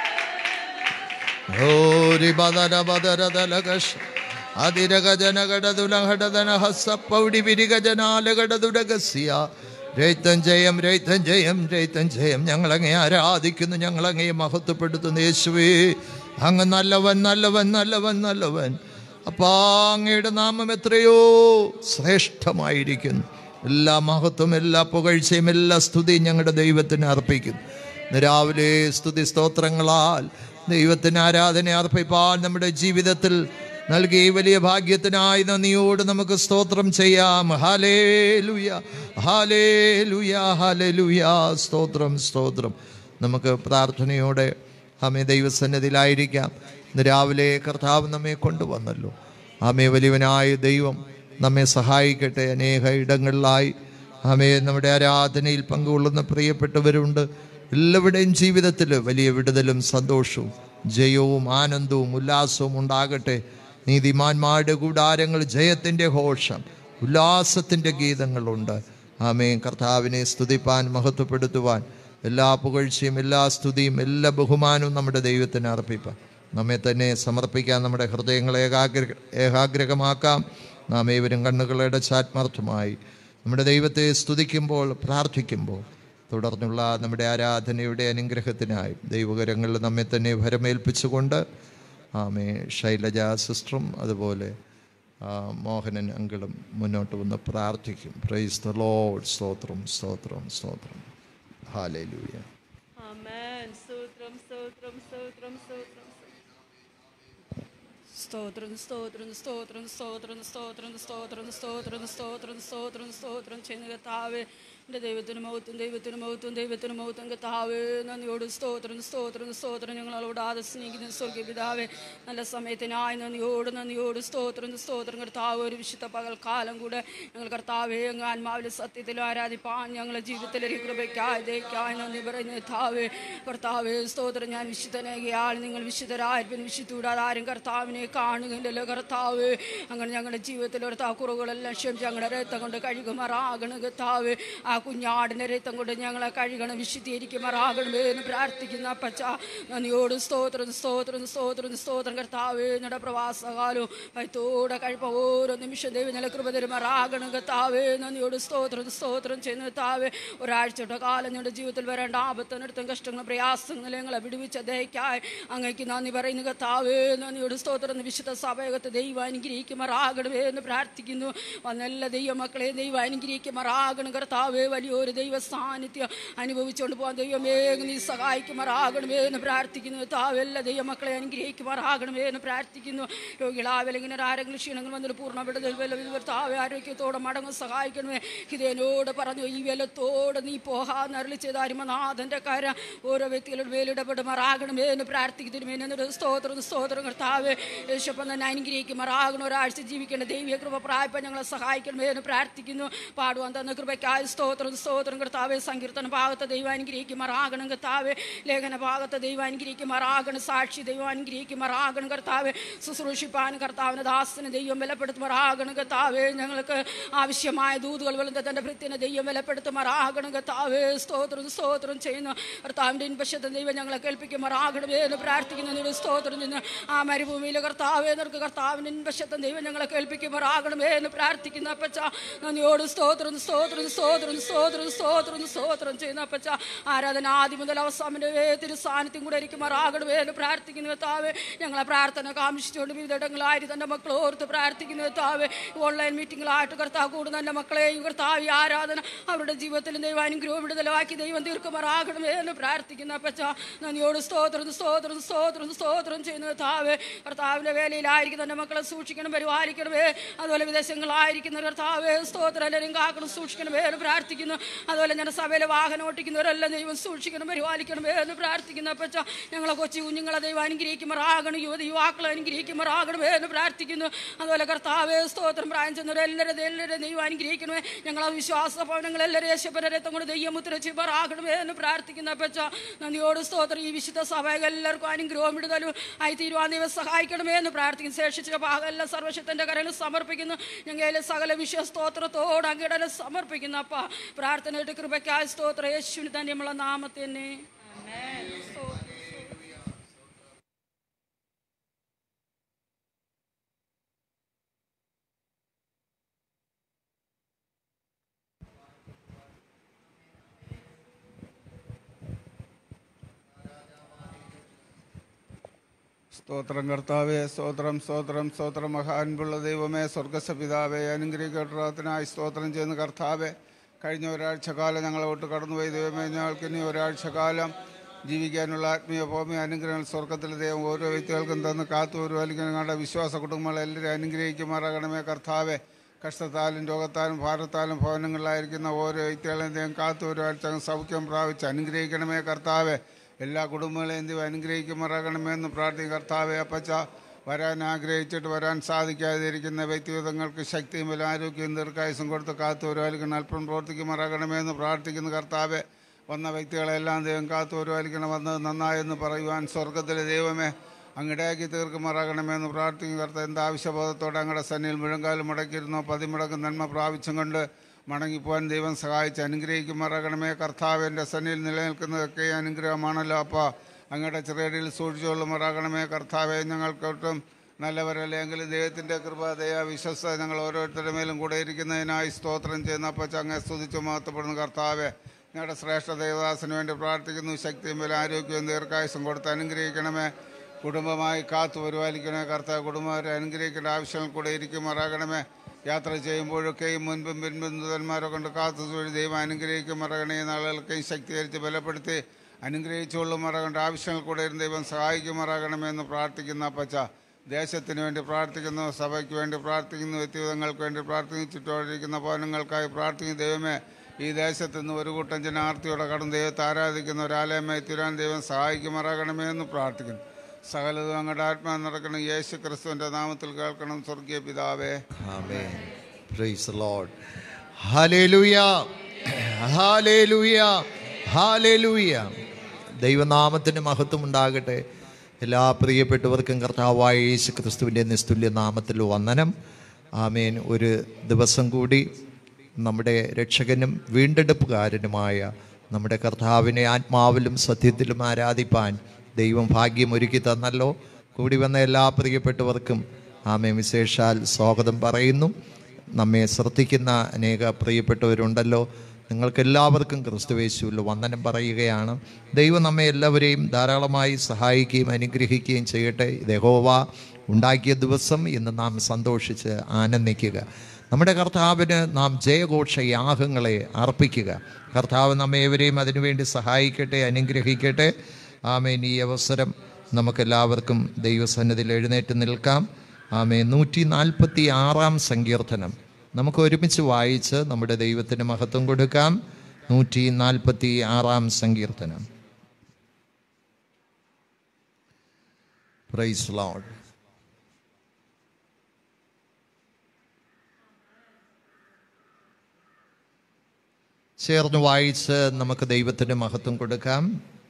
ഓരി ബദര ബദര ദലകശ അതിരഗജനഗടതുലഘടതന ഹസ്സപ്പൗടി വിരിഗജനാലഗടതുടകസ്യ രൈത്തം ജയം രൈത്തം ജയം രൈത്തം ജയം ഞങ്ങളങ്ങേ ആരാധിക്കുന്നു ഞങ്ങളങ്ങേ മഹത്വപ്പെടുത്തുന്നു യേശുവേ അങ്ങ് നല്ലവൻ നല്ലവൻ നല്ലവൻ നല്ലവൻ അപ്പാ അങ്ങയുടെ നാമം എത്രയോ ശ്രേഷ്ഠമായിരിക്കുന്നു എല്ലാ മഹത്വം എല്ലാ പുകഴ്ചയും എല്ലാ സ്തുതിയും ഞങ്ങളുടെ ദൈവത്തിന് അർപ്പിക്കുന്നു ഇന്ന് രാവിലെ സ്തുതി സ്തോത്രങ്ങളാൽ ദൈവത്തിന് ആരാധന അർപ്പിപ്പാൻ നമ്മുടെ ജീവിതത്തിൽ നൽകിയ ഈ വലിയ ഭാഗ്യത്തിനായി നന്ദിയോട് നമുക്ക് സ്തോത്രം ചെയ്യാം ഹാലേ ലുയ ഹാലേ ലുയ ഹാലേ ലുയ സ്തോത്രം സ്തോത്രം നമുക്ക് പ്രാർത്ഥനയോടെ ആമേ ദൈവസന്നിധിയിലായിരിക്കാം ഇന്ന് രാവിലെ കർത്താവ് നമ്മെ കൊണ്ടുവന്നല്ലോ ആമേ വലിയവനായ ദൈവം നമ്മെ സഹായിക്കട്ടെ അനേക ഇടങ്ങളിലായി ആമേ നമ്മുടെ ആരാധനയിൽ പങ്കുകൊള്ളുന്ന പ്രിയപ്പെട്ടവരുണ്ട് എല്ലാവരുടെയും ജീവിതത്തിൽ വലിയ വിടുതലും സന്തോഷവും ജയവും ആനന്ദവും ഉല്ലാസവും ഉണ്ടാകട്ടെ നീതിമാന്മാരുടെ കൂടാരങ്ങൾ ജയത്തിൻ്റെ ഘോഷം ഉല്ലാസത്തിൻ്റെ ഗീതങ്ങളുണ്ട് ആമേ കർത്താവിനെ സ്തുതിപ്പാൻ മഹത്വപ്പെടുത്തുവാൻ എല്ലാ പുകഴ്ചയും എല്ലാ സ്തുതിയും എല്ലാ ബഹുമാനവും നമ്മുടെ ദൈവത്തിന് അർപ്പിപ്പാൻ നമ്മെ തന്നെ സമർപ്പിക്കാൻ നമ്മുടെ ഹൃദയങ്ങളെ ഏകാഗ്ര ഏകാഗ്രകമാക്കാം നാം ഏവരും കണ്ണുകളുടെ ചാത്മാർത്ഥമായി നമ്മുടെ ദൈവത്തെ സ്തുതിക്കുമ്പോൾ പ്രാർത്ഥിക്കുമ്പോൾ തുടർന്നുള്ള നമ്മുടെ ആരാധനയുടെ അനുഗ്രഹത്തിനായി ദൈവകരങ്ങളിൽ നമ്മെ തന്നെ ഭരമേൽപ്പിച്ചുകൊണ്ട് ആമേ ശൈലജ സിസ്റ്ററും അതുപോലെ ആ, മോഹനൻ അങ്കിളും മുന്നോട്ട് വന്ന് പ്രാർത്ഥിക്കും പ്രൈസ് ദ ലോഡ് സ്തോത്രം സ്തോത്രം സ്തോത്രം ഹാലൂയ ആമേൻ സ്തോത്രം സ്തോത്രം സ്തോത്രം സ്തോത്രം സ്തോത്രം സ്തോത്രം സ്തോത്രം സ്തോത്രം സ്തോത്രം സ്തോത്രം സ്തോത്രം സ്തോത്രം സ്തോത്രം സ്തോത്രം ചെയ്യുന്ന കർത്താവേ എൻ്റെ ദൈവത്തിന് മഹത്വം ദൈവത്തിന് മഹത്വം ദൈവത്തിന് മഹത്വം കത്താവേ നന്ദിയോട് സ്തോത്രം സ്തോത്രം സ്തോത്രം ഞങ്ങളോട് ആദ സ്നേഹിക്കുന്ന സ്വർഗീയ പിതാവേ നല്ല സമയത്തിനായി നന്ദിയോട് നന്ദിയോട് സ്തോത്രം സ്തോത്രം കർത്താവ് ഒരു വിശുദ്ധ പകൽക്കാലം കൂടെ ഞങ്ങൾ കർത്താവേ അങ്ങ് ആത്മാവിലെ സത്യത്തിൽ ആരാധിപ്പാൻ ഞങ്ങളെ ജീവിതത്തിലൊരു കൃപയ്ക്കായി ദയക്കായി നന്ദി പറയുന്ന കർത്താവേ കർത്താവേ സ്തോത്രം ഞാൻ വിശുദ്ധനാകിയാൽ നിങ്ങൾ വിശുദ്ധരായിരിക്കും വിശുദ്ധൂടാതെ ആരും കർത്താവിനെ കാണുകയില്ലല്ലോ കർത്താവ് അങ്ങനെ ഞങ്ങളുടെ ജീവിതത്തിൽ ഒരു കുറവുകളെല്ലാം ക്ഷമിച്ച് ഞങ്ങളുടെ രക്തം കൊണ്ട് കഴുകുമാറാകണം കർത്താവ് ആ കുഞ്ഞാടിൻ്റെ രക്തം കൊണ്ട് ഞങ്ങളെ കഴുകണം വിശുദ്ധീകരിക്കുമാറാകണമേ എന്ന് പ്രാർത്ഥിക്കുന്ന പച്ച നന്ദിയോട് സ്തോത്രം സ്തോത്രം സ്തോത്രം സ്തോത്രം കർത്താവ് ഞങ്ങളുടെ പ്രവാസകാലവും ഭയത്തോടെ കഴിപ്പ ഓരോ നിമിഷം ദൈവം ഞങ്ങളെ കൃപ തരുമാറാകണം കർത്താവ് നന്ദിയോട് സ്തോത്രം സ്തോത്രം ചെയ്യുന്ന കർത്താവ് ഒരാഴ്ചയുടെ കാലം ഞങ്ങളുടെ ജീവിതത്തിൽ വരേണ്ട ആപത്തിനടുത്തും കഷ്ടങ്ങളും പ്രയാസങ്ങളും ഞങ്ങളെ വിടുവിച്ച ദയക്കായി അങ്ങേക്ക് നന്ദി പറയുന്നു കർത്താവ് നന്ദിയോട് സ്തോത്രം വിശുദ്ധ സഭയകത്ത് ദൈവം അനുഗ്രഹിക്കുമാറാകണമേ എന്ന് പ്രാർത്ഥിക്കുന്നു വന്നെല്ല ദൈവമക്കളെ ദൈവം അനുഗ്രഹിക്കുമാറാകണം കർത്താവ് വലിയൊരു ദൈവ സാന്നിധ്യം അനുഭവിച്ചുകൊണ്ട് പോകാൻ ദൈവമേ നീ സഹായിക്കുമാറാകണമേ എന്ന് പ്രാർത്ഥിക്കുന്നു കർത്താവ് എല്ലാ ദൈവമക്കളെ അനുഗ്രഹിക്കുമാറാകണമേ എന്ന് പ്രാർത്ഥിക്കുന്നു രോഗികളാവലിങ്ങനെ ആരെങ്കിലും ക്ഷീണങ്ങൾ വന്നിട്ട് പൂർണ്ണ വിടുതൽ കർത്താവ് ആരോഗ്യത്തോടെ മടങ്ങും സഹായിക്കണമേ ഹിതേനോട് പറഞ്ഞു ഈ വെലത്തോടെ നീ പോകാന്ന് അരളി ചെയ്ത അരിമനാഥന്റെ കര ഓരോ വ്യക്തികളുടെ മേലിടപെടുമാറാകണമേ എന്ന് പ്രാർത്ഥിക്കുന്നു എന്നൊരു സ്തോത്രം സ്തോത്രം കർത്താവ് യേശപ്പം തന്നെ അനുഗ്രഹിക്കുമാറാകണം ഒരാഴ്ച ജീവിക്കേണ്ട ദൈവിക കൃപ പ്രായപ്പം ഞങ്ങളെ സഹായിക്കണമേ എന്ന് പ്രാർത്ഥിക്കുന്നു പാടുവാൻ തന്ന കൃപയ്ക്കായ സ്തോത്രം സ്തോത്രം കർത്താവ് സങ്കീർത്തന ഭാഗത്ത് ദൈവം അനുഗ്രഹിക്കുമാറാകണം കർത്താവ് ലേഖന ഭാഗത്ത് ദൈവം അനുഗ്രഹിക്കുമാറാകണം സാക്ഷി ദൈവം അനുഗ്രഹിക്കുമാറാകണം കർത്താവ് ശുശ്രൂഷിപ്പാൻ കർത്താവിന് ദാസന് ദൈവം ബലപ്പെടുത്തുമാറാകണം കർത്താവ് ഞങ്ങൾക്ക് ആവശ്യമായ ദൂതുകൾ വളർന്ന തന്റെ ഭൃത്യനെ ദൈവം ബലപ്പെടുത്തുമാറാകണം കർത്താവ് സ്തോത്രം സ്തോത്രം ചെയ്യുന്നു കർത്താവിന്റെ ഇൻപശത്തെ ദൈവം ഞങ്ങളെ കേൾപ്പിക്കുമാറാകണമേ എന്ന് പ്രാർത്ഥിക്കുന്നു നിന്റെ സ്തോത്രം നിന്ന് ആ മരുഭൂമിയിലെ കർത്താവേ നിനക്ക് കർത്താവിന്റെ ഇൻപശത്തെ ദൈവം ഞങ്ങളെ കേൾപ്പിക്കുമാറാകണമേ എന്ന് പ്രാർത്ഥിക്കുന്ന അപ്പച്ച നന്ദിയോട് സ്തോത്രം സ്തോത്രം സ്തോത്രം സ്തോത്രം സ്തോത്രം സ്തോത്രം ചെയ്യുന്ന അപ്പച്ച ആരാധന ആദ്യം മുതൽ അവസാനം തിരു സാന്നിധ്യം കൂടെ ഇരിക്കുമാറാകണമേ എന്ന് പ്രാർത്ഥിക്കുന്നു കർത്താവേ ഞങ്ങളെ പ്രാർത്ഥന കാമിച്ചുകൊണ്ട് വിവിധയിടങ്ങളായിട്ട് തന്റെ മക്കൾ ഓർത്ത് പ്രാർത്ഥിക്കുന്നു കർത്താവേ ഓൺലൈൻ മീറ്റിംഗിലായിട്ട് കർത്താവ് കൂടുന്ന എൻ്റെ മക്കളെയും കർത്താവ് ഈ ആരാധന അവരുടെ ജീവിതത്തിൽ ദൈവം അനുഗ്രഹം വിടുതലാക്കി ദൈവം തീർക്കുമാറാകണമേ എന്ന് പ്രാർത്ഥിക്കുന്ന അപ്പച്ച നന്ദിയോട് സ്തോത്രം സ്തോത്രം സ്തോത്രം സ്തോത്രം ചെയ്യുന്ന കർത്താവ് കർത്താവിന്റെ വേലയിലായിരിക്കും തന്റെ മക്കളെ സൂക്ഷിക്കണം പരിപാലിക്കണമേ അതുപോലെ വിദേശങ്ങളായിരിക്കുന്ന കർത്താവ് സ്തോത്രം എല്ലാവരും കാക്കണം സൂക്ഷിക്കണമേ എന്ന് പ്രാർത്ഥിക്കുന്നു അതുപോലെ ഞാൻ സഭയിലെ വാഹനം ഓട്ടിക്കുന്നവരെല്ലാം ദൈവം സൂക്ഷിക്കണം പരിപാലിക്കണമേ എന്ന് പ്രാർത്ഥിക്കുന്ന അപ്പച്ച ഞങ്ങളെ കൊച്ചു കുഞ്ഞുങ്ങളെ ദൈവം അനുഗ്രഹിക്കുമാറാകണം യുവതി യുവാക്കളെ അനുഗ്രഹിക്കുമാറാകണമേ എന്ന് പ്രാർത്ഥിക്കുന്നു അതുപോലെ കർത്താവ് സ്തോത്രം പ്രായം ചെന്നവരെല്ലാവരും എല്ലാവരും ദൈവം അനുഗ്രഹിക്കണമേ ഞങ്ങളെ വിശ്വാസ ഭവനങ്ങൾ എല്ലാവരും യേശപ്പനരത്തം കൊണ്ട് ദൈവം മുദ്രച്ചിമാറാകണമേ എന്ന് പ്രാർത്ഥിക്കുന്ന അപ്പച്ച നന്ദിയോട് സ്തോത്രം ഈ വിശുദ്ധ സഭ എല്ലാവർക്കും അനുഗ്രഹം വിടുതലും ആയി തീരുവാൻ ദൈവം സഹായിക്കണമേ എന്ന് പ്രാർത്ഥിക്കുന്നു ശേഷിച്ച ഭാഗമെല്ലാം സർവശത്തിന്റെ കരങ്ങൾ സമർപ്പിക്കുന്നു ഞങ്ങളെ സകല വിശ്വസ്തോത്രത്തോട് അങ്കിടനെ സമർപ്പിക്കുന്നു അപ്പ പ്രാർത്ഥനയുടെ കൃപയ്ക്കായ സ്തോത്ര യേശുവിന് തന്നെയുള്ള നാമത്തിനെ സ്തോത്രം കർത്താവേ സ്തോത്രം സ്തോത്രം സ്തോത്രം മഹാൻപുള്ള ദൈവമേ സ്വർഗസ്വ പിതാവേ അനുഗ്രഹിക്കപ്പെട്ടതിനായി സ്തോത്രം ചെയ്യുന്ന കർത്താവേ കഴിഞ്ഞ ഒരാഴ്ച കാലം ഞങ്ങളെ വിട്ട് കടന്നുപോയി ദൈവമേ ഞങ്ങൾക്ക് ഇനി ഒരാഴ്ച കാലം ജീവിക്കാനുള്ള ആത്മീയ ഭൗമിക അനുഗ്രഹങ്ങൾ സ്വർഗത്തിലെ ദൈവം ഓരോ വ്യക്തികൾക്കും തന്ന് കാത്തു പരിപാലിക്കുന്ന ഞങ്ങളുടെ വിശ്വാസ കുടുംബങ്ങളെ എല്ലാവരും അനുഗ്രഹിക്കുമാറാകണമേ കർത്താവേ കഷ്ടത്താലും രോഗത്താലും ഭാരത്താലും ഭവനങ്ങളിലായിരിക്കുന്ന ഓരോ വ്യക്തികളെയും ദൈവം കാത്തു ഒരാഴ്ച സൗഖ്യം പ്രാപിച്ച് അനുഗ്രഹിക്കണമേ കർത്താവേ എല്ലാ കുടുംബങ്ങളെയും ദൈവം അനുഗ്രഹിക്കുമാറാകണമേ എന്ന് പ്രാർത്ഥിക്കും കർത്താവെ അപ്പച്ച വരാൻ ആഗ്രഹിച്ചിട്ട് വരാൻ സാധിക്കാതിരിക്കുന്ന വ്യക്തിഗതങ്ങൾക്ക് ശക്തിയും ബലം ആരോഗ്യവും ദീർഘായുസും കൊടുത്ത് കാത്തു ഒരുപാലിക്കണം അല്പം പ്രവർത്തിക്കുമാറാകണമേ എന്ന് പ്രാർത്ഥിക്കുന്ന കർത്താവെ വന്ന വ്യക്തികളെല്ലാം ദൈവം കാത്തു ഒരുപാലിക്കണം വന്നത് നന്നായെന്ന് പറയുവാൻ സ്വർഗത്തിലെ ദൈവമേ അങ്ങിടയാക്കി തീർക്കുമാറാകണമെന്ന് പ്രാർത്ഥിക്കും കർത്താവ് എന്ത് ആവശ്യബോധത്തോടെ അങ്ങയുടെ സന്നിയിൽ മുഴങ്കാലം മുടക്കിയിരുന്നോ പതിമുടക്ക് നന്മ പ്രാപിച്ചും കൊണ്ട് മടങ്ങിപ്പോവാൻ ദൈവം സഹായിച്ച് അനുഗ്രഹിക്കുമാറാകണമേ കർത്താവ് എൻ്റെ സന്നിയിൽ നിലനിൽക്കുന്നതൊക്കെ അനുഗ്രഹമാണല്ലോ അപ്പ അങ്ങയുടെ ചെറിയടിയിൽ സൂക്ഷിച്ചുകൊള്ളുമാറാകണമേ കർത്താവെ ഞങ്ങൾക്കൊട്ടും നല്ലവരല്ലെങ്കിലും ദൈവത്തിൻ്റെ കൃപ ദയ വിശ്വസത ഞങ്ങൾ ഓരോരുത്തരുടെ മേലും കൂടെ ഇരിക്കുന്നതിനായി സ്തോത്രം ചെയ്യുന്ന അപ്പച്ച അങ്ങെ സ്തുതിച്ചു മഹത്വപ്പെടുന്ന കർത്താവെ ഞങ്ങളുടെ ശ്രേഷ്ഠ ദേവദാസന് വേണ്ടി പ്രാർത്ഥിക്കുന്നു ശക്തിയും ബലം ആരോഗ്യവും ദീർഘായുസം കൊടുത്ത് അനുഗ്രഹിക്കണമേ കുടുംബമായി കാത്തു പരിപാലിക്കണമേ കർത്താവ് കുടുംബവരെ അനുഗ്രഹിക്കേണ്ട ആവശ്യങ്ങൾ കൂടെ ഇരിക്കുമാറാകണമേ യാത്ര ചെയ്യുമ്പോഴൊക്കെയും മുൻപും പിൻപും ദൂതന്മാരെ കൊണ്ട് കാത്തു തൊഴിൽ ദൈവം അനുഗ്രഹിക്കുമാറാകണേ നാളുകൾക്കെയും ശക്തീകരിച്ച് ബലപ്പെടുത്തി അനുഗ്രഹിച്ചുകൊള്ളുമാറാകേണ്ട ആവശ്യങ്ങൾ കൂടെ ഇരുന്ന് ദൈവം സഹായിക്കുമാറാകണമെന്ന് പ്രാർത്ഥിക്കുന്ന അപ്പച്ച ദേശത്തിന് വേണ്ടി പ്രാർത്ഥിക്കുന്നു സഭയ്ക്ക് വേണ്ടി പ്രാർത്ഥിക്കുന്നു വ്യക്തിഗതങ്ങൾക്ക് വേണ്ടി പ്രാർത്ഥിക്കുന്നു ചുറ്റോടിരിക്കുന്ന ഭവനങ്ങൾക്കായി പ്രാർത്ഥിക്കുന്നു ദൈവമേ ഈ ദേശത്ത് നിന്ന് ഒരു കൂട്ടം ജനാർത്ഥിയോടെ കടന്ന് ദൈവത്തെ ആരാധിക്കുന്ന ഒരാലയമായി തീരാൻ ദൈവം സഹായിക്കുമാറാകണമേ എന്ന് പ്രാർത്ഥിക്കുന്നു സകലതും അങ്ങയുടെ ആത്മാവ് നടക്കണം യേശു ക്രിസ്തുവിൻ്റെ നാമത്തിൽ കേൾക്കണം സ്വർഗീയ പിതാവേ Amen. Praise the Lord. Hallelujah. Hallelujah. Hallelujah. ദൈവനാമത്തിന് മഹത്വം ഉണ്ടാകട്ടെ എല്ലാ പ്രിയപ്പെട്ടവർക്കും കർത്താവായ യേശു ക്രിസ്തുവിൻ്റെ നിസ്തുല്യ നാമത്തിൽ വന്ദനം ആമേൻ ഒരു ദിവസം കൂടി നമ്മുടെ രക്ഷകനും വീണ്ടെടുപ്പുകാരനുമായ നമ്മുടെ കർത്താവിനെ ആത്മാവിലും സത്യത്തിലും ആരാധിപ്പാൻ ദൈവം ഭാഗ്യം ഒരുക്കി തന്നല്ലോ കൂടി വന്ന എല്ലാ പ്രിയപ്പെട്ടവർക്കും ആമേ വിശേഷാൽ സ്വാഗതം പറയുന്നു നമ്മെ ശ്രദ്ധിക്കുന്ന അനേക പ്രിയപ്പെട്ടവരുണ്ടല്ലോ നിങ്ങൾക്ക് എല്ലാവർക്കും ക്രിസ്തുവേശുവിൽ വന്ദനം പറയുകയാണ് ദൈവം നമ്മെ എല്ലാവരെയും ധാരാളമായി സഹായിക്കുകയും അനുഗ്രഹിക്കുകയും ചെയ്യട്ടെ യഹോവ ഉണ്ടാക്കിയ ദിവസം ഇന്ന് നാം സന്തോഷിച്ച് ആനന്ദിക്കുക നമ്മുടെ കർത്താവിന് നാം ജയഘോഷ യാഗങ്ങളെ അർപ്പിക്കുക കർത്താവ് നമ്മെ ഏവരെയും അതിനുവേണ്ടി സഹായിക്കട്ടെ അനുഗ്രഹിക്കട്ടെ ആമേൻ ഈ അവസരം നമുക്കെല്ലാവർക്കും ദൈവസന്നിധിയിൽ എഴുന്നേറ്റ് നിൽക്കാം ആമേ നൂറ്റി നാൽപ്പത്തി ആറാം സങ്കീർത്തനം നമുക്ക് ഒരുമിച്ച് വായിച്ച് നമ്മുടെ ദൈവത്തിന് മഹത്വം കൊടുക്കാം നൂറ്റി നാൽപ്പത്തി ആറാം സങ്കീർത്തനം പ്രൈസ് ലോഡ് ചേർന്ന് വായിച്ച് നമുക്ക് ദൈവത്തിന് മഹത്വം കൊടുക്കാം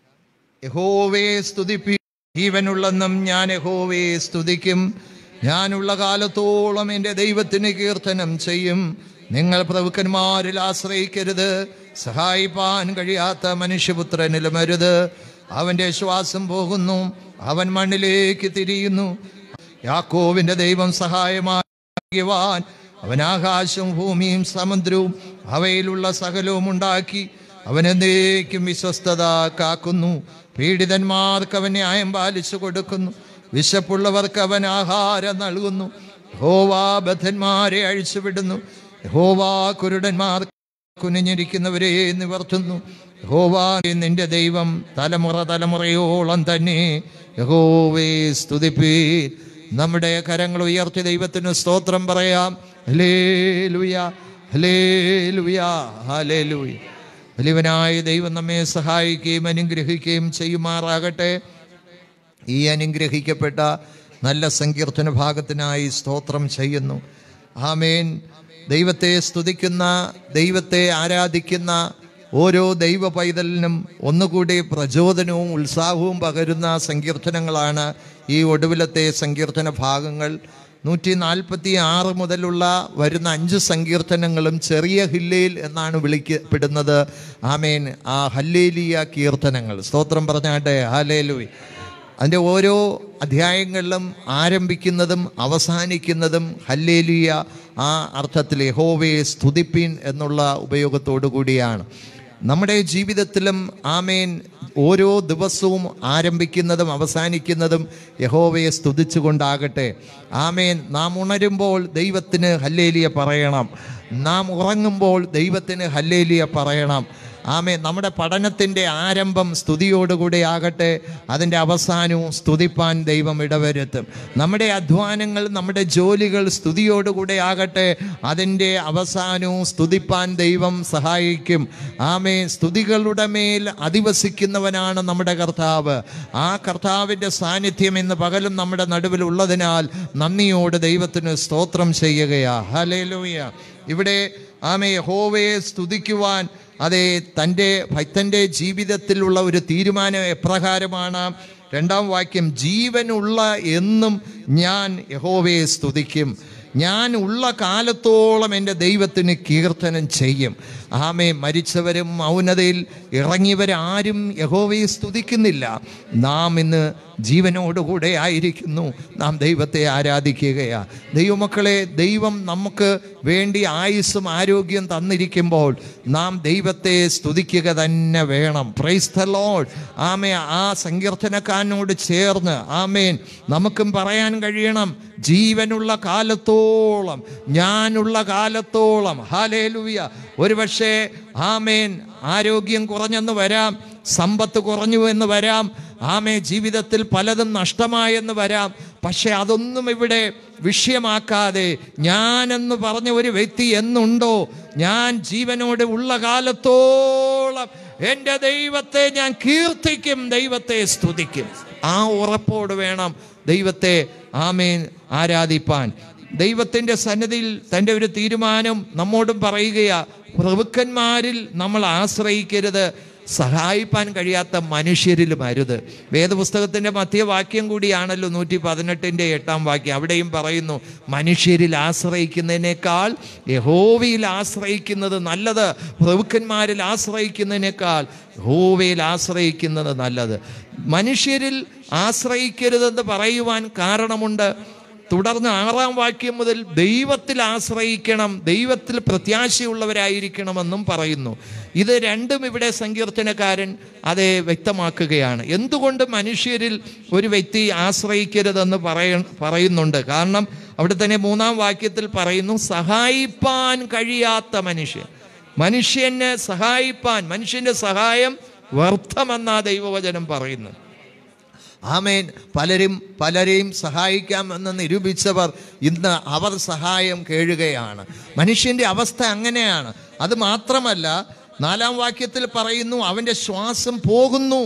യഹോവേ സ്തുതിപ്പി ജീവനുള്ളെന്നും ഞാൻ യഹോവയെ സ്തുതിക്കും ഞാനുള്ള കാലത്തോളം എൻ്റെ ദൈവത്തിന് കീർത്തനം ചെയ്യും നിങ്ങൾ പ്രഭുക്കന്മാരിൽ ആശ്രയിക്കരുത് സഹായിപ്പാൻ കഴിയാത്ത മനുഷ്യപുത്രനിലും അരുത് അവൻ്റെ ശ്വാസം പോകുന്നു അവൻ മണ്ണിലേക്ക് തിരിയുന്നു യാക്കോവിൻ്റെ ദൈവം സഹായമാകിവാൻ അവൻ ആകാശവും ഭൂമിയും സമുദ്രവും അവയിലുള്ള സകലവും ഉണ്ടാക്കി അവൻ എന്നേക്കും വിശ്വസ്തത കാക്കുന്നു പീഡിതന്മാർക്ക് അവൻ ന്യായം പാലിച്ചു കൊടുക്കുന്നു വിശപ്പുള്ളവർക്ക് അവൻ ആഹാരം നൽകുന്നു ഹോവാ ബദ്ധന്മാരെ അഴിച്ചുവിടുന്നു ഹോവാ കുരുടന്മാർ കുനിഞ്ഞിരിക്കുന്നവരെ നിവർത്തുന്നു യഹോവാ നിന്റെ ദൈവം തലമുറ തലമുറയോളം തന്നെ യഹോവേ സ്തുതിപ്പീൻ നമ്മുടെ കരങ്ങൾ ഉയർത്തി ദൈവത്തിന് സ്തോത്രം പറയാം ഹലേ ലുയ ഹലേ ലുയ ഹലേ ലൂയ വലിയവനായ ദൈവം നമ്മെ സഹായിക്കുകയും അനുഗ്രഹിക്കുകയും ചെയ്യുമാറാകട്ടെ ഈ അനുഗ്രഹിക്കപ്പെട്ട നല്ല സങ്കീർത്തന ഭാഗത്തിനായി സ്തോത്രം ചെയ്യുന്നു ആമേൻ ദൈവത്തെ സ്തുതിക്കുന്ന ദൈവത്തെ ആരാധിക്കുന്ന ഓരോ ദൈവ പൈതലിനും ഒന്നുകൂടി പ്രചോദനവും ഉത്സാഹവും പകരുന്ന സങ്കീർത്തനങ്ങളാണ് ഈ ഒടുവിലത്തെ സങ്കീർത്തന ഭാഗങ്ങൾ നൂറ്റി നാൽപ്പത്തി ആറ് മുതലുള്ള വരുന്ന അഞ്ച് സങ്കീർത്തനങ്ങളും ചെറിയ ഹില്ലയിൽ എന്നാണ് വിളിക്കപ്പെടുന്നത് ആമേൻ ആ ഹല്ലേലിയ കീർത്തനങ്ങൾ സ്തോത്രം പറഞ്ഞാട്ടെ ഹലേലുയി അതിൻ്റെ ഓരോ അധ്യായങ്ങളിലും ആരംഭിക്കുന്നതും അവസാനിക്കുന്നതും ഹല്ലേലിയ ആ അർത്ഥത്തിൽ യഹോവയെ സ്തുതിപ്പിൻ എന്നുള്ള ഉപയോഗത്തോടു കൂടിയാണ് നമ്മുടെ ജീവിതത്തിലും ആമേൻ ഓരോ ദിവസവും ആരംഭിക്കുന്നതും അവസാനിക്കുന്നതും യഹോവയെ സ്തുതിച്ചുകൊണ്ടാകട്ടെ ആമേൻ നാം ഉണരുമ്പോൾ ദൈവത്തിന് ഹല്ലേലിയ പറയണം നാം ഉറങ്ങുമ്പോൾ ദൈവത്തിന് ഹല്ലേലിയ പറയണം ആമേ നമ്മുടെ പഠനത്തിൻ്റെ ആരംഭം സ്തുതിയോടുകൂടി ആകട്ടെ അതിൻ്റെ അവസാനവും സ്തുതിപ്പാൻ ദൈവം ഇടവരുത്തും നമ്മുടെ അധ്വാനങ്ങൾ നമ്മുടെ ജോലികൾ സ്തുതിയോടുകൂടി ആകട്ടെ അതിൻ്റെ അവസാനവും സ്തുതിപ്പാൻ ദൈവം സഹായിക്കും ആമേ സ്തുതികളുടെ മേൽ അധിവസിക്കുന്നവനാണ് നമ്മുടെ കർത്താവ് ആ കർത്താവിൻ്റെ സാന്നിധ്യം ഇന്ന് പകലും നമ്മുടെ നടുവിൽ ഉള്ളതിനാൽ നന്ദിയോട് ദൈവത്തിന് സ്തോത്രം ചെയ്യുകയാ ഹലേലൂയ ഇവിടെ ആമേ ഹോവയെ സ്തുതിക്കുവാൻ അതെ തൻ്റെ ഭക്തൻ്റെ ജീവിതത്തിലുള്ള ഒരു തീരുമാനം എപ്രകാരമാണ് രണ്ടാം വാക്യം ജീവനുള്ള എന്നും ഞാൻ യഹോവയെ സ്തുതിക്കും ഞാൻ ഉള്ള കാലത്തോളം എൻ്റെ ദൈവത്തിന് കീർത്തനം ചെയ്യും ആമേ മരിച്ചവരും മൗനതയിൽ ഇറങ്ങിയവരാരും യഹോവയെ സ്തുതിക്കുന്നില്ല നാം ഇന്ന് ജീവനോടുകൂടെ ആയിരിക്കുന്നു നാം ദൈവത്തെ ആരാധിക്കുകയാ ദൈവമക്കളെ ദൈവം നമുക്ക് വേണ്ടി ആയുസ്സും ആരോഗ്യം തന്നിരിക്കുമ്പോൾ നാം ദൈവത്തെ സ്തുതിക്കുക തന്നെ വേണം പ്രൈസ് ദ ലോഡ് ആമേ ആ സങ്കീർത്തനക്കാരനോട് ചേർന്ന് ആമേൻ നമുക്കും പറയാൻ കഴിയണം ജീവനുള്ള കാലത്തോളം ഞാനുള്ള കാലത്തോളം ഹാലേലുവിയ ഒരുപക്ഷെ ആമേൻ ആരോഗ്യം കുറഞ്ഞെന്ന് വരാം സമ്പത്ത് കുറഞ്ഞു എന്ന് വരാം ആമേ ജീവിതത്തിൽ പലതും നഷ്ടമായെന്ന് വരാം പക്ഷെ അതൊന്നും ഇവിടെ വിഷയമാക്കാതെ ഞാനെന്ന് പറഞ്ഞ ഒരു വ്യക്തി എന്നുണ്ടോ ഞാൻ ജീവനോടെ ഉള്ള കാലത്തോളം എൻ്റെ ദൈവത്തെ ഞാൻ കീർത്തിക്കും ദൈവത്തെ സ്തുതിക്കും ആ ഉറപ്പോട് വേണം ദൈവത്തെ ആമേൻ ആരാധിപ്പാൻ ദൈവത്തിൻ്റെ സന്നദ്ധിയിൽ തൻ്റെ ഒരു തീരുമാനം നമ്മോടും പറയുകയാ പ്രഭുക്കന്മാരിൽ നമ്മൾ ആശ്രയിക്കരുത് സഹായിപ്പാൻ കഴിയാത്ത മനുഷ്യരിലും അരുത് വേദപുസ്തകത്തിൻ്റെ മധ്യവാക്യം കൂടിയാണല്ലോ നൂറ്റി പതിനെട്ടിൻ്റെ എട്ടാം വാക്യം അവിടെയും പറയുന്നു മനുഷ്യരിൽ ആശ്രയിക്കുന്നതിനേക്കാൾ യഹോവയിൽ ആശ്രയിക്കുന്നത് നല്ലത് പ്രഭുക്കന്മാരിൽ ആശ്രയിക്കുന്നതിനേക്കാൾ യഹോവയിൽ ആശ്രയിക്കുന്നത് നല്ലത് മനുഷ്യരിൽ ആശ്രയിക്കരുതെന്ന് പറയുവാൻ കാരണമുണ്ട് തുടർന്ന് ആറാം വാക്യം മുതൽ ദൈവത്തിൽ ആശ്രയിക്കണം ദൈവത്തിൽ പ്രത്യാശയുള്ളവരായിരിക്കണമെന്നും പറയുന്നു ഇത് രണ്ടും ഇവിടെ സങ്കീർത്തനക്കാരൻ അതെ വ്യക്തമാക്കുകയാണ് എന്തുകൊണ്ട് മനുഷ്യരിൽ ഒരു വ്യക്തി ആശ്രയിക്കരുതെന്ന് പറയ പറയുന്നുണ്ട് കാരണം അവിടെ തന്നെ മൂന്നാം വാക്യത്തിൽ പറയുന്നു സഹായിപ്പാൻ കഴിയാത്ത മനുഷ്യൻ മനുഷ്യനെ സഹായിപ്പാൻ മനുഷ്യന്റെ സഹായം വ്യർത്ഥമെന്നാ ദൈവവചനം പറയുന്നു ആമേൻ പലരും പലരെയും സഹായിക്കാമെന്ന് നിരൂപിച്ചവർ ഇന്ന് അവർ സഹായം കേഴുകയാണ് മനുഷ്യൻ്റെ അവസ്ഥ അങ്ങനെയാണ് അത് മാത്രമല്ല നാലാം വാക്യത്തിൽ പറയുന്നു അവൻ്റെ ശ്വാസം പോകുന്നു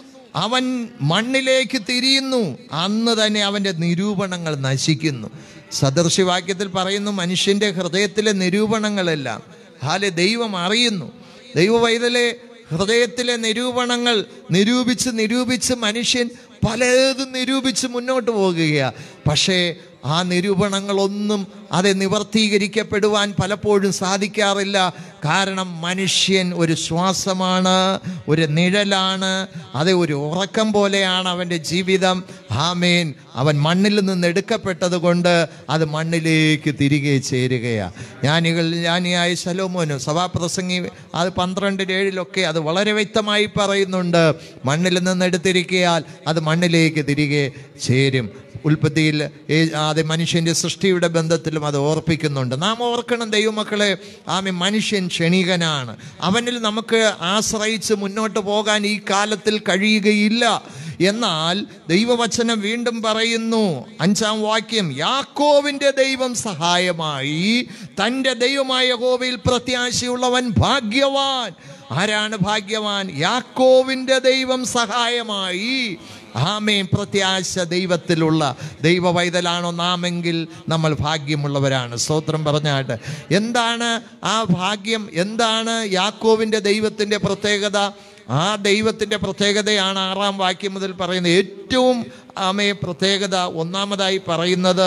അവൻ മണ്ണിലേക്ക് തിരിയുന്നു അന്ന് തന്നെ അവൻ്റെ നിരൂപണങ്ങൾ നശിക്കുന്നു സദൃശിവാക്യത്തിൽ പറയുന്നു മനുഷ്യൻ്റെ ഹൃദയത്തിലെ നിരൂപണങ്ങളെല്ലാം ഹാലെ ദൈവം അറിയുന്നു ദൈവവൈതലെ ഹൃദയത്തിലെ നിരൂപണങ്ങൾ നിരൂപിച്ച് നിരൂപിച്ച് മനുഷ്യൻ പലതും നിരൂപിച്ച് മുന്നോട്ട് പോകുകയാണ് പക്ഷേ ആ നിരൂപണങ്ങളൊന്നും അത് നിവർത്തീകരിക്കപ്പെടുവാൻ പലപ്പോഴും സാധിക്കാറില്ല കാരണം മനുഷ്യൻ ഒരു ശ്വാസമാണ് ഒരു നിഴലാണ് അത് ഒരു ഉറക്കം പോലെയാണ് അവൻ്റെ ജീവിതം ആമേൻ അവൻ മണ്ണിൽ നിന്ന് എടുക്കപ്പെട്ടത് കൊണ്ട് അത് മണ്ണിലേക്ക് തിരികെ ചേരുകയാണ് ജ്ഞാനികൾ ജ്ഞാനിയായ ശലോമോന് സഭാപ്രസംഗി അത് പന്ത്രണ്ട് ഏഴിലൊക്കെ അത് വളരെ വ്യക്തമായി പറയുന്നുണ്ട് മണ്ണിൽ നിന്ന് എടുത്തിരിക്കയാൽ അത് മണ്ണിലേക്ക് തിരികെ ചേരും ഉൽപ്പത്തിയിൽ അത് മനുഷ്യൻ്റെ സൃഷ്ടിയുടെ ബന്ധത്തിലും അത് ഓർപ്പിക്കുന്നുണ്ട് നാം ഓർക്കണം ദൈവമക്കളെ ആമി മനുഷ്യൻ ക്ഷണികനാണ് അവനിൽ നമുക്ക് ആശ്രയിച്ച് മുന്നോട്ട് പോകാൻ ഈ കാലത്തിൽ കഴിയുകയില്ല എന്നാൽ ദൈവവചനം വീണ്ടും പറയുന്നു അഞ്ചാം വാക്യം യാക്കോവിൻ്റെ ദൈവം സഹായമായി തൻ്റെ ദൈവമായ യഹോവയിൽ പ്രത്യാശയുള്ളവൻ ഭാഗ്യവാൻ ആരാണ് ഭാഗ്യവാൻ യാക്കോവിൻ്റെ ദൈവം സഹായമായി ആമേൻ പ്രത്യാശ ദൈവത്തിലുള്ള ദൈവ വൈതലാണോ നാമെങ്കിൽ നമ്മൾ ഭാഗ്യമുള്ളവരാണ് സ്തോത്രം പറഞ്ഞാട്ട് എന്താണ് ആ ഭാഗ്യം എന്താണ് യാക്കോവിൻ്റെ ദൈവത്തിൻ്റെ പ്രത്യേകത ആ ദൈവത്തിൻ്റെ പ്രത്യേകതയാണ് ആറാം വാക്യം മുതൽ പറയുന്നത് ഏറ്റവും ആമേ പ്രത്യേകത ഒന്നാമതായി പറയുന്നത്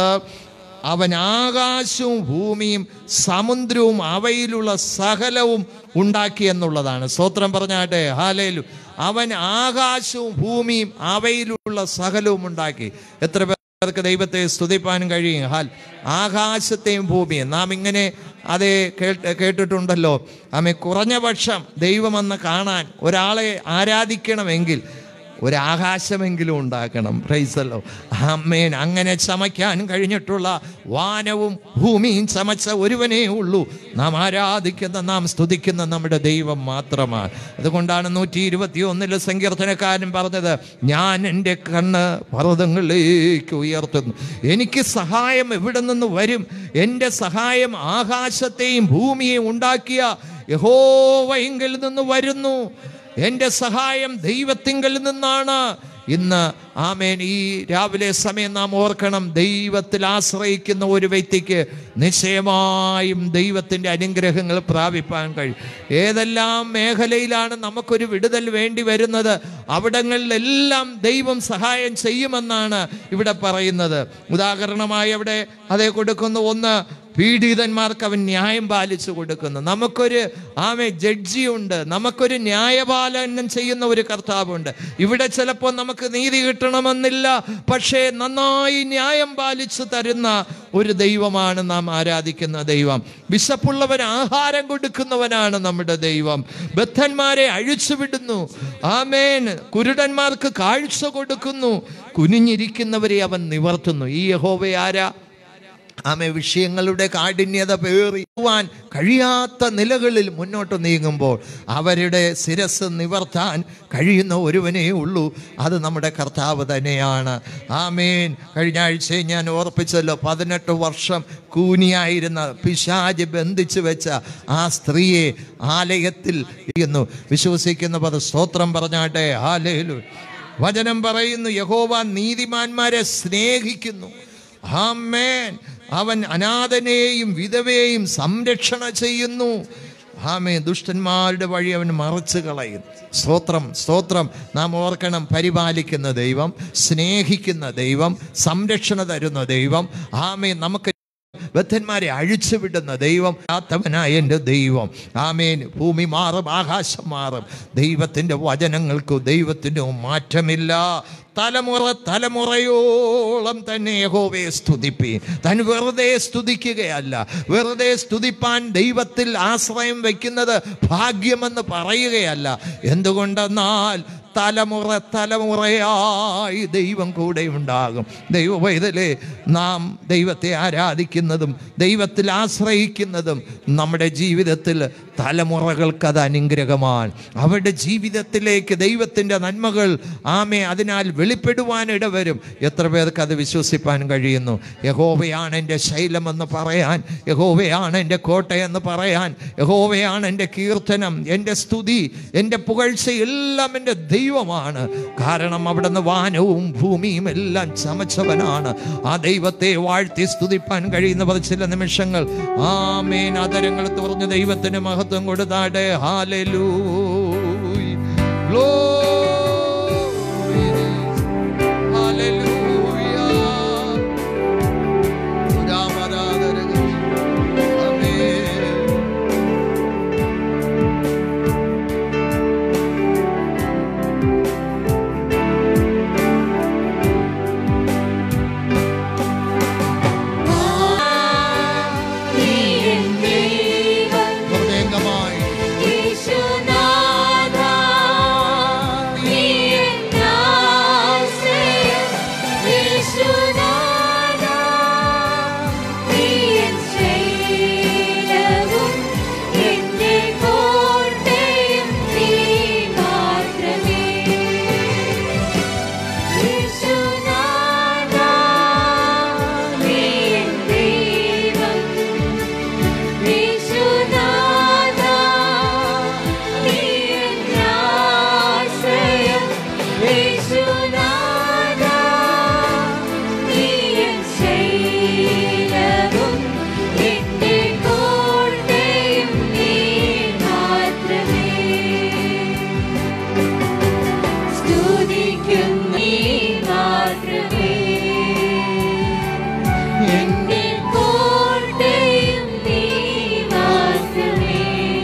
അവൻ ആകാശവും ഭൂമിയും സമുദ്രവും അവയിലുള്ള സകലവും ഉണ്ടാക്കി എന്നുള്ളതാണ് സ്തോത്രം പറഞ്ഞാട്ടെ ഹാലേലു അവൻ ആകാശവും ഭൂമിയും അവയിലുള്ള സകലവും ഉണ്ടാക്കി എത്ര പേർക്ക് ദൈവത്തെ സ്തുതിപ്പാനും കഴിയും ഹാൽ ആകാശത്തെയും ഭൂമിയും നാം ഇങ്ങനെ അതേ കേട്ട് കേട്ടിട്ടുണ്ടല്ലോ ആമെ കുറഞ്ഞ പക്ഷം ദൈവമെന്ന് കാണാൻ ഒരാളെ ആരാധിക്കണമെങ്കിൽ ഒരാകാശമെങ്കിലും ഉണ്ടാക്കണം പ്രൈസല്ലോ അമ്മേൻ അങ്ങനെ ചമയ്ക്കാൻ കഴിഞ്ഞിട്ടുള്ള വാനവും ഭൂമിയും ചമച്ച ഒരുവനേ ഉള്ളൂ നാം ആരാധിക്കുന്ന നാം സ്തുതിക്കുന്ന നമ്മുടെ ദൈവം മാത്രമാണ് അതുകൊണ്ടാണ് നൂറ്റി ഇരുപത്തി ഒന്നില് സങ്കീർത്തനക്കാരൻ പറഞ്ഞത് ഞാൻ എൻ്റെ കണ്ണ് പർവ്വതങ്ങളിലേക്ക് ഉയർത്തുന്നു എനിക്ക് സഹായം എവിടെ നിന്ന് വരും എൻ്റെ സഹായം ആകാശത്തെയും ഭൂമിയെയും ഉണ്ടാക്കിയ യഹോവയെങ്കിൽ നിന്ന് വരുന്നു എൻ്റെ സഹായം ദൈവത്തിങ്കൽ നിന്നാണ് ഇന്ന് ആമേൻ ഈ രാവിലെ സമയം നാം ഓർക്കണം ദൈവത്തിൽ ആശ്രയിക്കുന്ന ഒരു വ്യക്തിക്ക് നിശ്ചയമായും ദൈവത്തിൻ്റെ അനുഗ്രഹങ്ങൾ പ്രാപിപ്പാൻ കഴിയും ഏതെല്ലാം മേഖലയിലാണ് നമുക്കൊരു വിടുതൽ വേണ്ടി വരുന്നത് അവിടങ്ങളിലെല്ലാം ദൈവം സഹായം ചെയ്യുമെന്നാണ് ഇവിടെ പറയുന്നത് ഉദാഹരണമായി അവിടെ അതേ കൊടുക്കുന്ന ഒന്ന് പീഡിതന്മാർക്ക് അവൻ ന്യായം പാലിച്ചു കൊടുക്കുന്നു നമുക്കൊരു ആമെ ജഡ്ജിയുണ്ട് നമുക്കൊരു ന്യായപാലനം ചെയ്യുന്ന ഒരു കർത്താവുണ്ട് ഇവിടെ ചിലപ്പോൾ നമുക്ക് നീതി കിട്ടണമെന്നില്ല പക്ഷേ നന്നായി ന്യായം പാലിച്ചു തരുന്ന ഒരു ദൈവമാണ് നാം ആരാധിക്കുന്ന ദൈവം വിശപ്പുള്ളവൻ ആഹാരം കൊടുക്കുന്നവനാണ് നമ്മുടെ ദൈവം ബദ്ധന്മാരെ അഴിച്ചുവിടുന്നു ആമേൻ കുരുടന്മാർക്ക് കാഴ്ച കൊടുക്കുന്നു കുനിഞ്ഞിരിക്കുന്നവരെ അവൻ നിവർത്തുന്നു ഈ യഹോവ ആരാ ആമെ വിഷയങ്ങളുടെ കാഠിന്യത പേറിയുവാൻ കഴിയാത്ത നിലകളിൽ മുന്നോട്ട് നീങ്ങുമ്പോൾ അവരുടെ ശിരസ് നിവർത്താൻ കഴിയുന്ന ഒരുവനേ ഉള്ളൂ അത് നമ്മുടെ കർത്താവ് തന്നെയാണ് ആമേൻ കഴിഞ്ഞ ആഴ്ച ഞാൻ ഓർപ്പിച്ചല്ലോ പതിനെട്ട് വർഷം കൂനിയായിരുന്ന പിശാജ് ബന്ധിച്ചു വെച്ച ആ സ്ത്രീയെ ആലയത്തിൽ ഇരിക്കുന്നു വിശ്വസിക്കുന്ന പദ സ്തോത്രം പറഞ്ഞാട്ടെ ആലയിലു വചനം പറയുന്നു യഹോവ നീതിമാന്മാരെ സ്നേഹിക്കുന്നു ആമേൻ അവൻ അനാഥനെയും വിധവയെയും സംരക്ഷണ ചെയ്യുന്നു ആമേ ദുഷ്ടന്മാരുടെ വഴി അവൻ മറച്ചു കളയും സ്തോത്രം സ്തോത്രം നാം ഓർക്കണം പരിപാലിക്കുന്ന ദൈവം സ്നേഹിക്കുന്ന ദൈവം സംരക്ഷണ തരുന്ന ദൈവം ആമേ നമുക്ക് ബദ്ധന്മാരെ അഴിച്ചുവിടുന്ന ദൈവം ആത്തവനായ എൻ്റെ ദൈവം ആമേൻ ഭൂമി മാറും ആകാശം മാറും ദൈവത്തിൻ്റെ വചനങ്ങൾക്ക് ദൈവത്തിൻ്റെ മാറ്റമില്ല തലമുറ തലമുറയോളം തന്നെ യഹോവയെ സ്തുതിപ്പീൻ താൻ വെറുതെ സ്തുതിക്കുകയല്ല വെറുതെ സ്തുതിപ്പാൻ ദൈവത്തിൽ ആശ്രയം വയ്ക്കുന്നത് ഭാഗ്യമെന്ന് പറയുകയല്ല എന്തുകൊണ്ടെന്നാൽ തലമുറ തലമുറയായി ദൈവം കൂടെ ഉണ്ടാകും ദൈവ പൈതലേ നാം ദൈവത്തെ ആരാധിക്കുന്നതും ദൈവത്തിൽ ആശ്രയിക്കുന്നതും നമ്മുടെ ജീവിതത്തിൽ തലമുറകൾക്ക് അത് അനുഗ്രഹമാണ് അവരുടെ ജീവിതത്തിലേക്ക് ദൈവത്തിൻ്റെ നന്മകൾ ആമെ അതിനാൽ വെളിപ്പെടുവാൻ ഇടവരും എത്ര പേർക്ക് അത് വിശ്വസിപ്പാൻ കഴിയുന്നു യഹോവയാണ് എൻ്റെ ശൈലമെന്ന് പറയാൻ യഹോവയാണ് എൻ്റെ കോട്ടയെന്ന് പറയാൻ യഹോവയാണ് എൻ്റെ കീർത്തനം എൻ്റെ സ്തുതി എൻ്റെ പുകഴ്ച എല്ലാം എൻ്റെ ദൈവമാണ് കാരണം അവിടുന്ന് വാനവും ഭൂമിയും എല്ലാം ചമച്ചവനാണ് ആ ദൈവത്തെ വാഴ്ത്തി സ്തുതിപ്പാൻ കഴിയുന്ന ചില നിമിഷങ്ങൾ ആമേൻ ആദരങ്ങൾ തുറന്ന് ദൈവത്തിന് മഹത്വം കൊടുത്താട്ടെ ഹാലലൂ നീ എൻ ദൈവം ഹൃദയംഗമായി യേശുനാഥ നീ എൻ ആശ്രയം യേശുനാഥ നീ എൻ ശൈലവും എന്റെ കോട്ടയും നീ മാത്രമേ യേശുനാഥ നീ എൻ ദൈവം യേശുനാഥ നീ എൻ ആശ്രയം യേശുനാഥ നീ എൻ ശൈലവും എന്റെ കോട്ടയും നീ മാത്രമേ സ്തുതിക്കും നീ മാത്രമേ എന്റെ കോട്ടയും നീ മാത്രമേ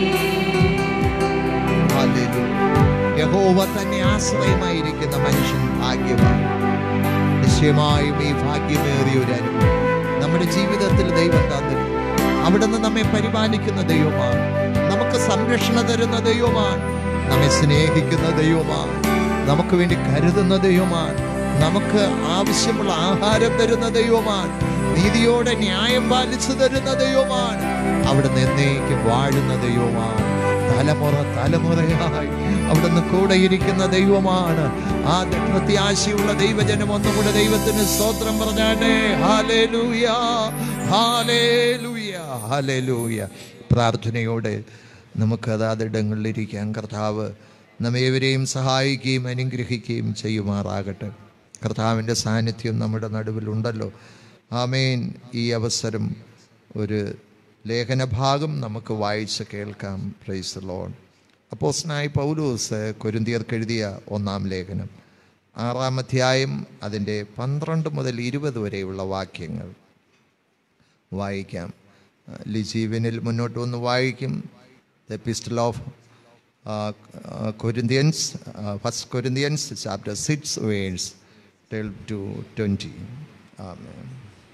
ഹല്ലേലൂയ. യഹോവ തന്നെ ആശ്രയമായിരിക്കുന്ന മനുഷ്യൻ ഭാഗ്യവാൻ നിശ്ചയമായും ഈ ഭാഗ്യമേറിയ ഒരു അനുഭവം നമ്മുടെ ജീവിതത്തിൽ ദൈവം തന്നിരുന്നു അവിടുന്ന് നമ്മെ പരിപാലിക്കുന്ന ദൈവമാണ് നമുക്ക് സംരക്ഷണ തരുന്ന ദൈവമാണ് നമ്മെ സ്നേഹിക്കുന്ന ദൈവമാണ് നമുക്ക് വേണ്ടി കരുതുന്ന ദൈവമാണ് നമുക്ക് ആവശ്യമുള്ള ആഹാരം തരുന്ന ദൈവമാണ് നീതിയോടെ ന്യായം പാലിച്ചു തരുന്ന ദൈവമാണ് അവിടുന്ന് എന്നേക്കും വാഴുന്ന ദൈവമാണ് തലമുറ തലമുറയായി അവിടുന്ന് കൂടെ ഇരിക്കുന്ന ദൈവമാണ് ആ പ്രത്യാശയുള്ള ദൈവജനം ഒന്നുകൂടെ ദൈവത്തിന് സ്തോത്രം പറഞ്ഞാട്ടെ ഹാലേലൂയ ഹാലേലൂയ ഹാലേലൂയ പ്രാർത്ഥനയോടെ നമുക്ക് അതാതിടങ്ങളിലിരിക്കാൻ കർത്താവ് നമ്മേവരെയും സഹായിക്കുകയും അനുഗ്രഹിക്കുകയും ചെയ്യുമാറാകട്ടെ കർത്താവിൻ്റെ സാന്നിധ്യം നമ്മുടെ നടുവിലുണ്ടല്ലോ ആമേൻ ഈ അവസരം ഒരു ലേഖനഭാഗം നമുക്ക് വായിച്ച് കേൾക്കാം പ്രൈസ് ലോൺ അപ്പോസ്നായി പൗലൂസ് കൊരിന്തിയർക്ക് എഴുതിയ ഒന്നാം ലേഖനം ആറാം അധ്യായം അതിൻ്റെ പന്ത്രണ്ട് മുതൽ ഇരുപത് വരെയുള്ള വാക്യങ്ങൾ വായിക്കാം ലിജീവനിൽ മുന്നോട്ട് വന്ന് വായിക്കും the epistle of Corinthians first Corinthians chapter six verse twelve to twenty Amen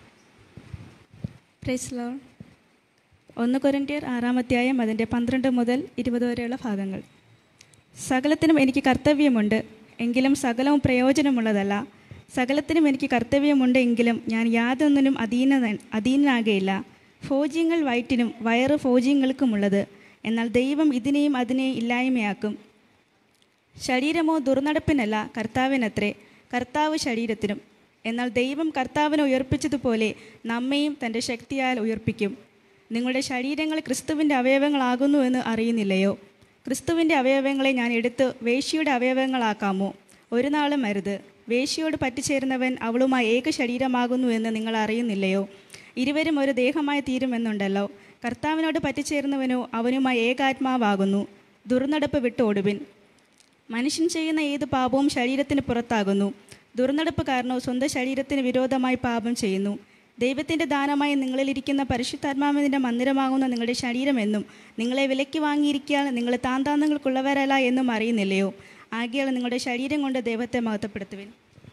praise Lord ഒന്ന് കൊരിന്ത്യർ ആറാം അധ്യായം അതിൻ്റെ പന്ത്രണ്ട് മുതൽ ഇരുപത് വരെയുള്ള ഭാഗങ്ങൾ സകലത്തിനും എനിക്ക് കർത്തവ്യമുണ്ട് എങ്കിലും സകലവും പ്രയോജനമുള്ളതല്ല സകലത്തിനും എനിക്ക് കർത്തവ്യമുണ്ട് എങ്കിലും ഞാൻ യാതൊന്നിനും അധീന അധീനനാകയില്ല ഭോജ്യങ്ങൾ വയറ്റിനും വയറ് ഭോജ്യങ്ങൾക്കുമുള്ളത് എന്നാൽ ദൈവം ഇതിനെയും അതിനെയും ഇല്ലായ്മയാക്കും ശരീരമോ ദുർനടപ്പിനല്ല കർത്താവിനത്രേ കർത്താവ് ശരീരത്തിനും എന്നാൽ ദൈവം കർത്താവിനെ ഉയർപ്പിച്ചതുപോലെ നമ്മയും തൻ്റെ ശക്തിയാൽ ഉയർപ്പിക്കും നിങ്ങളുടെ ശരീരങ്ങൾ ക്രിസ്തുവിൻ്റെ അവയവങ്ങളാകുന്നു എന്ന് അറിയുന്നില്ലയോ ക്രിസ്തുവിൻ്റെ അവയവങ്ങളെ ഞാൻ എടുത്ത് വേശ്യയുടെ അവയവങ്ങളാക്കാമോ ഒരു നാളും അരുത് വേശ്യയോട് പറ്റിച്ചേരുന്നവൻ അവളുമായി ഏക ശരീരമാകുന്നു എന്ന് നിങ്ങൾ അറിയുന്നില്ലയോ ഇരുവരും ഒരു ദേഹമായി തീരുമെന്നുണ്ടല്ലോ കർത്താവിനോട് പറ്റിച്ചേരുന്നവനോ അവനുമായി ഏകാത്മാവാകുന്നു ദുർനടപ്പ് വിട്ട് ഓടുവിൻ മനുഷ്യൻ ചെയ്യുന്ന ഏത് പാപവും ശരീരത്തിന് പുറത്താകുന്നു ദുർനടപ്പ് കാരണോ സ്വന്തം ശരീരത്തിന് വിരോധമായി പാപം ചെയ്യുന്നു ദൈവത്തിൻ്റെ ദാനമായി നിങ്ങളിലിരിക്കുന്ന പരിശുദ്ധാത്മാവിൻ്റെ മന്ദിരമാകുന്ന നിങ്ങളുടെ ശരീരമെന്നും നിങ്ങളെ വിലയ്ക്ക് വാങ്ങിയിരിക്കാൻ നിങ്ങൾ താന്താന്തങ്ങൾക്കുള്ളവരല്ല എന്നും അറിയുന്നില്ലയോ ആകയാൽ നിങ്ങളുടെ ശരീരം കൊണ്ട് ദൈവത്തെ മഹത്വപ്പെടുത്തുവിൻ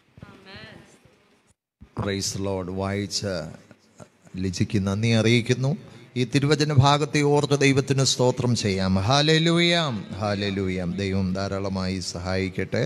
പ്രൈസ് ലോഡ് വായിച്ച ലിജിക്ക് നന്ദി അറിയിക്കുന്നു ഈ തിരുവചന ഭാഗത്തെ ഓർത്ത് ദൈവത്തിന് സ്തോത്രം ചെയ്യാം ഹാലലൂയാം ഹാലലൂയാം ദൈവം ധാരാളമായി സഹായിക്കട്ടെ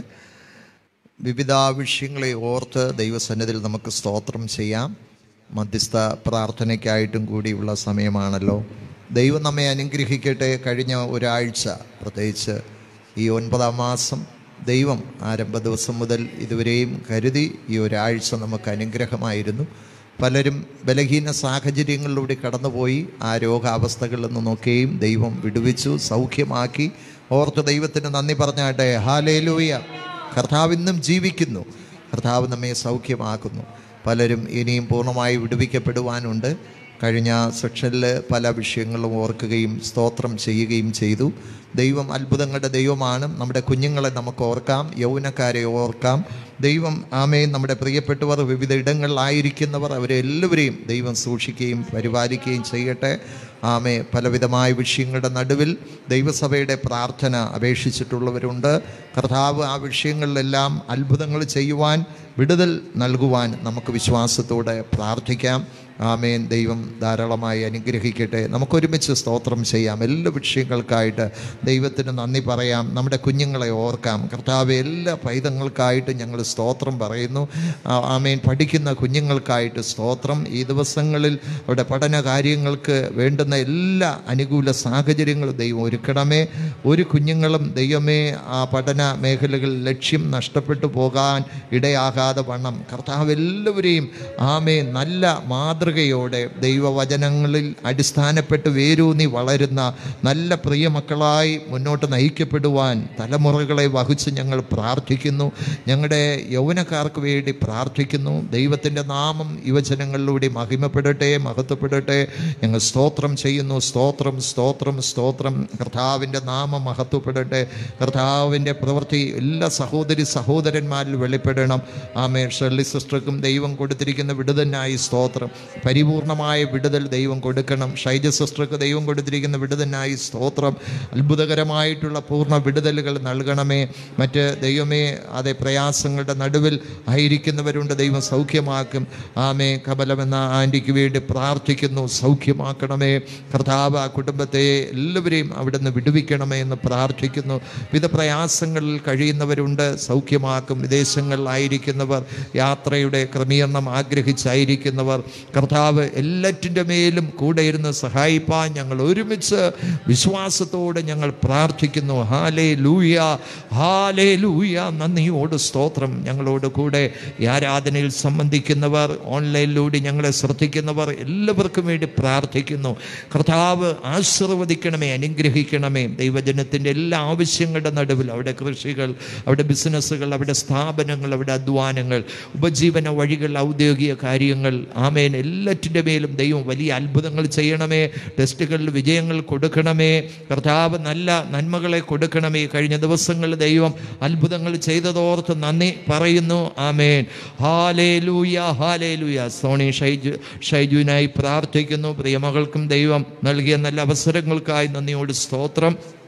വിവിധ വിഷയങ്ങളെ ഓർത്ത് ദൈവസന്നിധിയിൽ നമുക്ക് സ്തോത്രം ചെയ്യാം മധ്യസ്ഥ പ്രാർത്ഥനയ്ക്കായിട്ടും കൂടിയുള്ള സമയമാണല്ലോ ദൈവം നമ്മെ അനുഗ്രഹിക്കട്ടെ കഴിഞ്ഞ ഒരാഴ്ച പ്രത്യേകിച്ച് ഈ ഒൻപതാം മാസം ദൈവം ആരംഭ ദിവസം മുതൽ ഇതുവരെയും കരുതി ഈ ഒരാഴ്ച നമുക്ക് അനുഗ്രഹമായിരുന്നു പലരും ബലഹീന സാഹചര്യങ്ങളിലൂടെ കടന്നുപോയി ആ രോഗാവസ്ഥകളിൽ നിന്നൊക്കെയും ദൈവം വിടുവിച്ചു സൗഖ്യമാക്കി ഓർത്ത് ദൈവത്തിന് നന്ദി പറഞ്ഞാട്ടെ ഹാലേലൂയ കർത്താവ് ഇന്നും ജീവിക്കുന്നു കർത്താവ് നമ്മെ സൗഖ്യമാക്കുന്നു പലരും ഇനിയും പൂർണ്ണമായി വിടുവിക്കപ്പെടുവാനുണ്ട് കഴിഞ്ഞ സെക്ഷനിൽ പല വിഷയങ്ങളും ഓർക്കുകയും സ്തോത്രം ചെയ്യുകയും ചെയ്തു ദൈവം അത്ഭുതങ്ങളുടെ ദൈവമാണ് നമ്മുടെ കുഞ്ഞുങ്ങളെ നമുക്ക് ഓർക്കാം യൗവനക്കാരെ ഓർക്കാം ദൈവം ആമേ നമ്മുടെ പ്രിയപ്പെട്ടവർ വിവിധ ഇടങ്ങളിലായിരിക്കുന്നവർ അവരെല്ലാവരെയും ദൈവം സൂക്ഷിക്കുകയും പരിപാലിക്കുകയും ചെയ്യട്ടെ ആമേ പലവിധമായ വിഷയങ്ങളുടെ നടുവിൽ ദൈവസഭയുടെ പ്രാർത്ഥന അപേക്ഷിച്ചിട്ടുള്ളവരുണ്ട് കർത്താവ് ആ വിഷയങ്ങളിലെല്ലാം അത്ഭുതങ്ങൾ ചെയ്യുവാൻ വിടുതൽ നൽകുവാൻ നമുക്ക് വിശ്വാസത്തോടെ പ്രാർത്ഥിക്കാം ആമേൻ ദൈവം ധാരാളമായി അനുഗ്രഹിക്കട്ടെ നമുക്കൊരുമിച്ച് സ്തോത്രം ചെയ്യാം എല്ലാ വിഷയങ്ങൾക്കായിട്ട് ദൈവത്തിന് നന്ദി പറയാം നമ്മുടെ കുഞ്ഞുങ്ങളെ ഓർക്കാം കർത്താവ് എല്ലാ പൈതങ്ങൾക്കായിട്ട് ഞങ്ങൾ സ്തോത്രം പറയുന്നു ആ- ആമേൻ പഠിക്കുന്ന കുഞ്ഞുങ്ങൾക്കായിട്ട് സ്തോത്രം ഈ ദിവസങ്ങളിൽ അവരുടെ പഠന കാര്യങ്ങൾക്ക് വേണ്ടുന്ന എല്ലാ അനുകൂല സാഹചര്യങ്ങളും ദൈവം ഒരുക്കണമേ ഒരു കുഞ്ഞുങ്ങളും ദൈവമേ ആ പഠന മേഖലകളിൽ ലക്ഷ്യം നഷ്ടപ്പെട്ടു പോകാൻ ഇടയാകാതെ വണ്ണം കർത്താവ് എല്ലാവരെയും ആമേ നല്ല മാതൃകയോടെ ദൈവവചനങ്ങളിൽ അടിസ്ഥാനപ്പെട്ട് വേരൂന്നി വളരുന്ന നല്ല പ്രിയമക്കളായി മുന്നോട്ട് നയിക്കപ്പെടുവാൻ തലമുറകളെ വഹിച്ച് ഞങ്ങൾ പ്രാർത്ഥിക്കുന്നു ഞങ്ങളുടെ യൗവനക്കാർക്ക് വേണ്ടി പ്രാർത്ഥിക്കുന്നു ദൈവത്തിൻ്റെ നാമം യുവജനങ്ങളിലൂടെ മഹിമപ്പെടട്ടെ മഹത്വപ്പെടട്ടെ ഞങ്ങൾ സ്തോത്രം ചെയ്യുന്നു സ്തോത്രം സ്തോത്രം സ്തോത്രം കർത്താവിൻ്റെ നാമം മഹത്വപ്പെടട്ടെ കർത്താവിൻ്റെ പ്രവൃത്തി എല്ലാ സഹോദരി സഹോദരന്മാരിൽ വെളിപ്പെടണം ആമേ ഷെർലി സിസ്റ്റർക്കും ദൈവം കൊടുത്തിരിക്കുന്ന വിടുതലിനായി സ്തോത്രം പരിപൂർണമായ വിടുതൽ ദൈവം കൊടുക്കണം ഷൈജ സിസ്റ്റർക്ക് ദൈവം കൊടുത്തിരിക്കുന്ന വിടുതലിനായി സ്തോത്രം അത്ഭുതകരമായിട്ടുള്ള പൂർണ്ണ വിടുതലുകൾ നൽകണമേ മറ്റ് ദൈവമേ അതെ പ്രയാസങ്ങളുടെ നടുവിൽ ആയിരിക്കുന്നവരുണ്ട് ദൈവം സൗഖ്യമാക്കും ആമേ കമലമെന്ന ആൻറ്റിക്ക് വേണ്ടി പ്രാർത്ഥിക്കുന്നു സൗഖ്യമാക്കണമേ കർത്താവ് ആ കുടുംബത്തെ എല്ലാവരെയും അവിടുന്ന് വിടുവിക്കണമേ എന്ന് പ്രാർത്ഥിക്കുന്നു വിവിധ പ്രയാസങ്ങളിൽ കഴിയുന്നവരുണ്ട് സൗഖ്യമാക്കും വിദേശങ്ങളിലായിരിക്കുന്നവർ യാത്രയുടെ ക്രമീകരണം ആഗ്രഹിച്ചായിരിക്കുന്നവർ കർത്താവ് എല്ലാറ്റിൻ്റെ മേലും കൂടെ ഇരുന്ന് സഹായിപ്പാൻ ഞങ്ങൾ ഒരുമിച്ച് വിശ്വാസത്തോടെ ഞങ്ങൾ പ്രാർത്ഥിക്കുന്നു ഹാലേ ലൂയ ഹാലേ ലൂയ നന്ദിയോട് സ്തോത്രം ഞങ്ങളോട് കൂടെ ഈ ആരാധനയിൽ സംബന്ധിക്കുന്നവർ ഓൺലൈനിലൂടെ ഞങ്ങളെ ശ്രദ്ധിക്കുന്നവർ എല്ലാവർക്കും വേണ്ടി പ്രാർത്ഥിക്കുന്നു കർത്താവ് ആശീർവദിക്കണമേ അനുഗ്രഹിക്കണമേ ദൈവജനത്തിൻ്റെ എല്ലാ ആവശ്യങ്ങളുടെ നടുവിൽ അവിടെ കൃഷികൾ അവിടെ ബിസിനസ്സുകൾ അവിടെ സ്ഥാപനങ്ങൾ അവിടെ അധ്വാനങ്ങൾ ഉപജീവന വഴികൾ ഔദ്യോഗിക കാര്യങ്ങൾ ആമേൻ എല്ലാറ്റിൻ്റെ മേലും ദൈവം വലിയ അത്ഭുതങ്ങൾ ചെയ്യണമേ ടെസ്റ്റുകളിൽ വിജയങ്ങൾ കൊടുക്കണമേ കർത്താവ് നല്ല നന്മകളെ കൊടുക്കണമേ കഴിഞ്ഞ ദിവസങ്ങളിൽ ദൈവം അത്ഭുതങ്ങൾ ചെയ്തതോർത്ത് നന്ദി പറയുന്നു ആമേൻ ഹാലേ ലൂയ ഹാലേ ലൂയ സോണി ഷൈജു ഷൈജുവിനായി പ്രാർത്ഥിക്കുന്നു പ്രിയമകൾക്കും ദൈവം നൽകിയ നല്ല അവസരങ്ങൾക്കായി നന്ദിയോട് സ്തോത്രം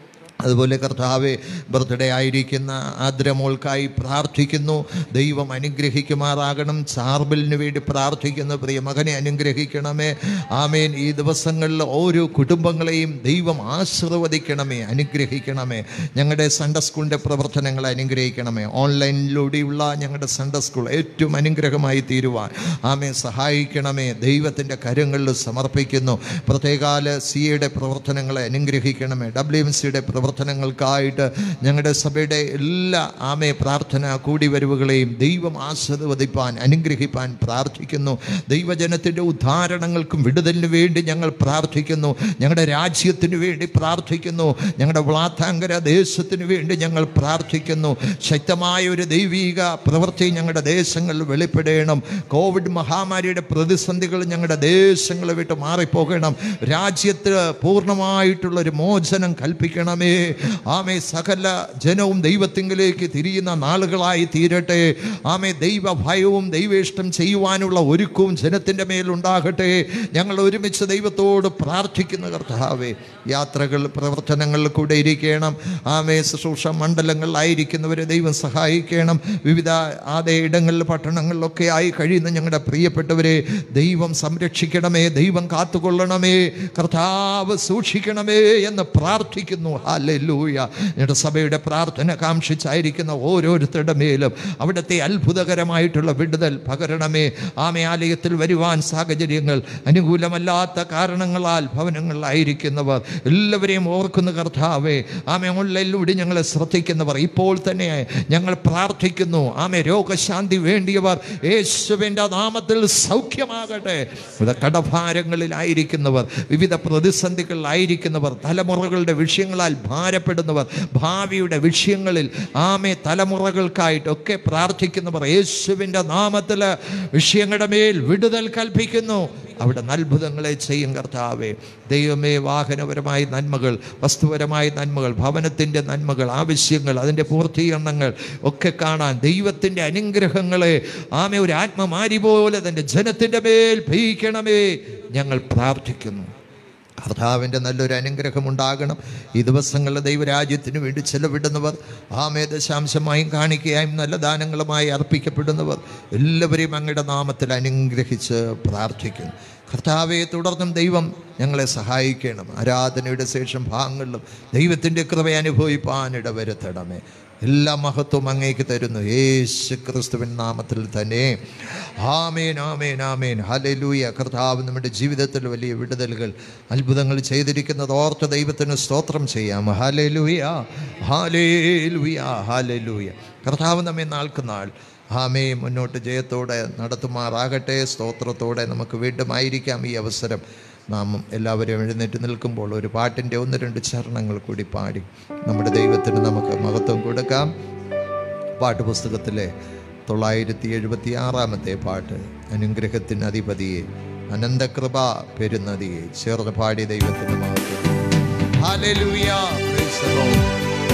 അതുപോലെ കർത്താവെ ബർത്ത്ഡേ ആയിരിക്കുന്ന ആദ്രമോൾക്കായി പ്രാർത്ഥിക്കുന്നു ദൈവം അനുഗ്രഹിക്കുമാറാകണം ചാർബലിന് വേണ്ടി പ്രാർത്ഥിക്കുന്നു പ്രിയ മകനെ അനുഗ്രഹിക്കണമേ ആമേൻ ഈ ദിവസങ്ങളിൽ ഓരോ കുടുംബങ്ങളെയും ദൈവം ആശീർവദിക്കണമേ അനുഗ്രഹിക്കണമേ ഞങ്ങളുടെ സൺഡേ സ്കൂളിൻ്റെ പ്രവർത്തനങ്ങളെ അനുഗ്രഹിക്കണമേ ഓൺലൈനിലൂടെയുള്ള ഞങ്ങളുടെ സൺഡേ സ്കൂൾ ഏറ്റവും അനുഗ്രഹമായി തീരുവാൻ ആമേ സഹായിക്കണമേ ദൈവത്തിൻ്റെ കരങ്ങളിൽ സമർപ്പിക്കുന്നു പ്രത്യേകാല സി എയുടെ പ്രവർത്തനങ്ങളെ അനുഗ്രഹിക്കണമേ ഡബ്ല്യു എം സിയുടെ പ്രവർത്തനങ്ങൾക്കായിട്ട് ഞങ്ങളുടെ സഭയുടെ എല്ലാ ആമേ പ്രാർത്ഥന കൂടിവരവുകളെയും ദൈവം ആശീർവദിപ്പാൻ അനുഗ്രഹിപ്പാൻ പ്രാർത്ഥിക്കുന്നു ദൈവജനത്തിൻ്റെ ഉദ്ധാരണങ്ങൾക്കും വിടുതലിന് വേണ്ടി ഞങ്ങൾ പ്രാർത്ഥിക്കുന്നു ഞങ്ങളുടെ രാജ്യത്തിന് വേണ്ടി പ്രാർത്ഥിക്കുന്നു ഞങ്ങളുടെ വ്ളാത്താങ്കര ദേശത്തിന് വേണ്ടി ഞങ്ങൾ പ്രാർത്ഥിക്കുന്നു ശക്തമായ ഒരു ദൈവീക പ്രവൃത്തി ഞങ്ങളുടെ ദേശങ്ങളിൽ വെളിപ്പെടണം കോവിഡ് മഹാമാരിയുടെ പ്രതിസന്ധികൾ ഞങ്ങളുടെ ദേശങ്ങളെ വിട്ട് മാറിപ്പോകണം രാജ്യത്ത് പൂർണ്ണമായിട്ടുള്ള ഒരു മോചനം കൽപ്പിക്കണമേ ആമേ സകല ജനവും ദൈവത്തിങ്കിലേക്ക് തിരിയുന്ന നാളുകളായി തീരട്ടെ ആമേ ദൈവ ഭയവും ദൈവേഷ്ടം ചെയ്യുവാനുള്ള ഒരുക്കവും ജനത്തിൻ്റെ മേലുണ്ടാകട്ടെ ഞങ്ങൾ ഒരുമിച്ച് ദൈവത്തോട് പ്രാർത്ഥിക്കുന്ന കർത്താവേ യാത്രകൾ പ്രവർത്തനങ്ങളിൽ കൂടെ ഇരിക്കണം ആമേ ശുശ്രൂഷ മണ്ഡലങ്ങളിലായിരിക്കുന്നവരെ ദൈവം സഹായിക്കണം വിവിധ ആദയ ഇടങ്ങളിൽ പട്ടണങ്ങളിലൊക്കെ ആയി കഴിയുന്ന ഞങ്ങളുടെ പ്രിയപ്പെട്ടവരെ ദൈവം സംരക്ഷിക്കണമേ ദൈവം കാത്തുകൊള്ളണമേ കർത്താവ് സൂക്ഷിക്കണമേ എന്ന് പ്രാർത്ഥിക്കുന്നു ഹാലൂയ ഞങ്ങളുടെ സഭയുടെ പ്രാർത്ഥന കാംക്ഷിച്ചായിരിക്കുന്ന ഓരോരുത്തരുടെ മേലും അവിടുത്തെ അത്ഭുതകരമായിട്ടുള്ള വിടുതൽ പകരണമേ ആമേ ആലയത്തിൽ വരുവാൻ സാഹചര്യങ്ങൾ അനുകൂലമല്ലാത്ത കാരണങ്ങളാൽ ഭവനങ്ങളിലായിരിക്കുന്നവർ എല്ലാവരെയും ഓർക്കുന്ന കർത്താവേ ആമേ ഓൺലൈനിലൂടെ ഞങ്ങളെ ശ്രദ്ധിക്കുന്നവർ ഇപ്പോൾ തന്നെ ഞങ്ങൾ പ്രാർത്ഥിക്കുന്നു ആമേ രോഗശാന്തി വേണ്ടിയവർ യേശുവിൻ്റെ നാമത്തിൽ സൗഖ്യമാകട്ടെ വിവിധ കടഭാരങ്ങളിലായിരിക്കുന്നവർ വിവിധ പ്രതിസന്ധികളിലായിരിക്കുന്നവർ തലമുറകളുടെ വിഷയങ്ങളാൽ ഭാരപ്പെടുന്നവർ ഭാവിയുടെ വിഷയങ്ങളിൽ ആമേ തലമുറകൾക്കായിട്ടൊക്കെ പ്രാർത്ഥിക്കുന്നവർ യേശുവിൻ്റെ നാമത്തിൽ വിഷയങ്ങളുടെ മേൽ വിടുതൽ കൽപ്പിക്കുന്നു അവിടെ അത്ഭുതങ്ങളെ ചെയ്യും കർത്താവേ ദൈവമേ വാഹനപരമായ നന്മകൾ വസ്തുപരമായ നന്മകൾ ഭവനത്തിൻ്റെ നന്മകൾ ആവശ്യങ്ങൾ അതിൻ്റെ പൂർത്തീകരണങ്ങൾ ഒക്കെ കാണാൻ ദൈവത്തിൻ്റെ അനുഗ്രഹങ്ങളെ ആമെ ഒരു ആത്മമാരി പോലെ തൻ്റെ ജനത്തിൻ്റെ മേൽ ഭയിക്കണമേ ഞങ്ങൾ പ്രാർത്ഥിക്കുന്നു കർത്താവിൻ്റെ നല്ലൊരു അനുഗ്രഹം ഉണ്ടാകണം ഈ ദിവസങ്ങളിൽ ദൈവരാജ്യത്തിന് വേണ്ടി ചെലവിടുന്നവർ ആമേ ദശാംശമായും കാണിക്കയായും നല്ല ദാനങ്ങളുമായി അർപ്പിക്കപ്പെടുന്നവർ എല്ലാവരെയും അങ്ങയുടെ നാമത്തിൽ അനുഗ്രഹിച്ച് പ്രാർത്ഥിക്കുന്നു കർത്താവെ തുടർന്നും ദൈവം ഞങ്ങളെ സഹായിക്കണം ആരാധനയുടെ ശേഷം ഭാഗങ്ങളിലും ദൈവത്തിൻ്റെ കൃപ അനുഭവിപ്പാൻ ഇടവരുത്തണമേ എല്ലാ മഹത്വവും അങ്ങേക്ക് തരുന്നു യേശു ക്രിസ്തുവിൻ നാമത്തിൽ തന്നെ ആമേൻ ആമേൻ ആമേൻ ഹലലൂയ കർത്താവ് നമ്മുടെ ജീവിതത്തിൽ വലിയ വിടുതലുകൾ അത്ഭുതങ്ങൾ ചെയ്തിരിക്കുന്നത് ഓർത്ത് ദൈവത്തിന് സ്തോത്രം ചെയ്യാം ഹലലൂയ ഹാലേലൂയ ഹാലലൂയ കർത്താവ് നമ്മെ നാൾക്കുനാൾ ആമേ മുന്നോട്ട് ജയത്തോടെ നടത്തുമാറാകട്ടെ സ്തോത്രത്തോടെ നമുക്ക് വീണ്ടും ആയിരിക്കാം ഈ അവസരം നാം എല്ലാവരും എഴുന്നേറ്റ് നിൽക്കുമ്പോൾ ഒരു പാട്ടിൻ്റെ ഒന്ന് രണ്ട് ചരണങ്ങൾ കൂടി പാടി നമ്മുടെ ദൈവത്തിന് നമുക്ക് മഹത്വം കൊടുക്കാം പാട്ടുപുസ്തകത്തിലെ തൊള്ളായിരത്തി എഴുപത്തി ആറാമത്തെ പാട്ട് അനുഗ്രഹത്തിന് അധിപതിയെ അനന്തകൃപ പെരുന്നതിയെ ചേർന്ന് പാടി ദൈവത്തിന് മഹത്വം Hallelujah. Praise the Lord.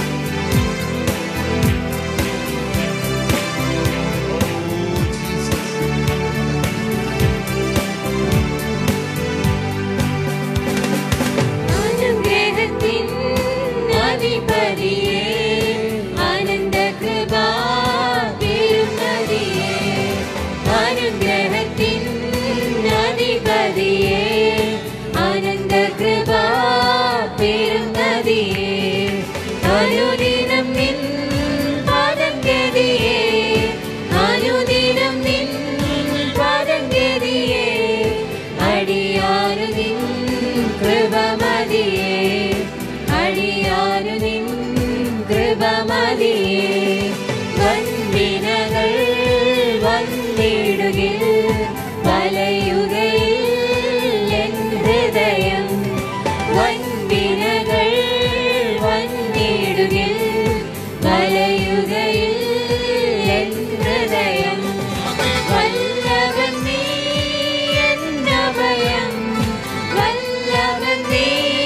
അനുഗ്രഹത്തിൻ അധിപതിയേ ആനന്ദകൃപാ പെരുമതിയേ അനുഗ്രഹത്തിൻ അധിപതിയേ ആനന്ദകൃപാ പെരുമതിയേ അനുദിനം നിൻ പാദം ഗതിയേ അനുദിനം നിൻ പാദം ഗതിയേ അടിയാരു നിൻ കൃപമതിയേ അടിയാരു നിൻ കൃപമതിയേ വന്ദിനകൾ വന്നിടുകിൽ വലയുകയിൽ എൻ ഹൃദയം വന്ദിനകൾ വന്നിടുകിൽ വലയുകയിൽ എൻ ഹൃദയം വല്ലവൻ നീ എന്നഭയം വല്ലവൻ നീ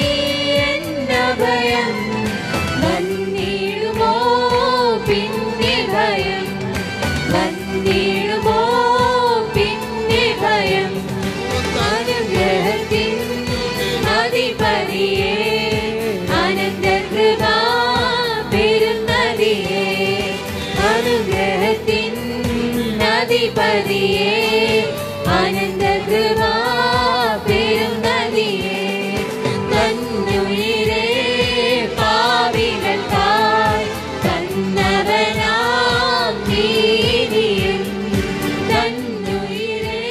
എന്നഭയം വന്നിടുമോ പിന്നെ ഭയം വന്നിടുമോ പിന്നെ ഭയം അധിപതിയേ ആനന്ദകൃപാ പെരുന്നതിയേ തന്നുയിരേ പാവികൾക്കായി തന്നവനാം നീതിയും തന്നുയിരേ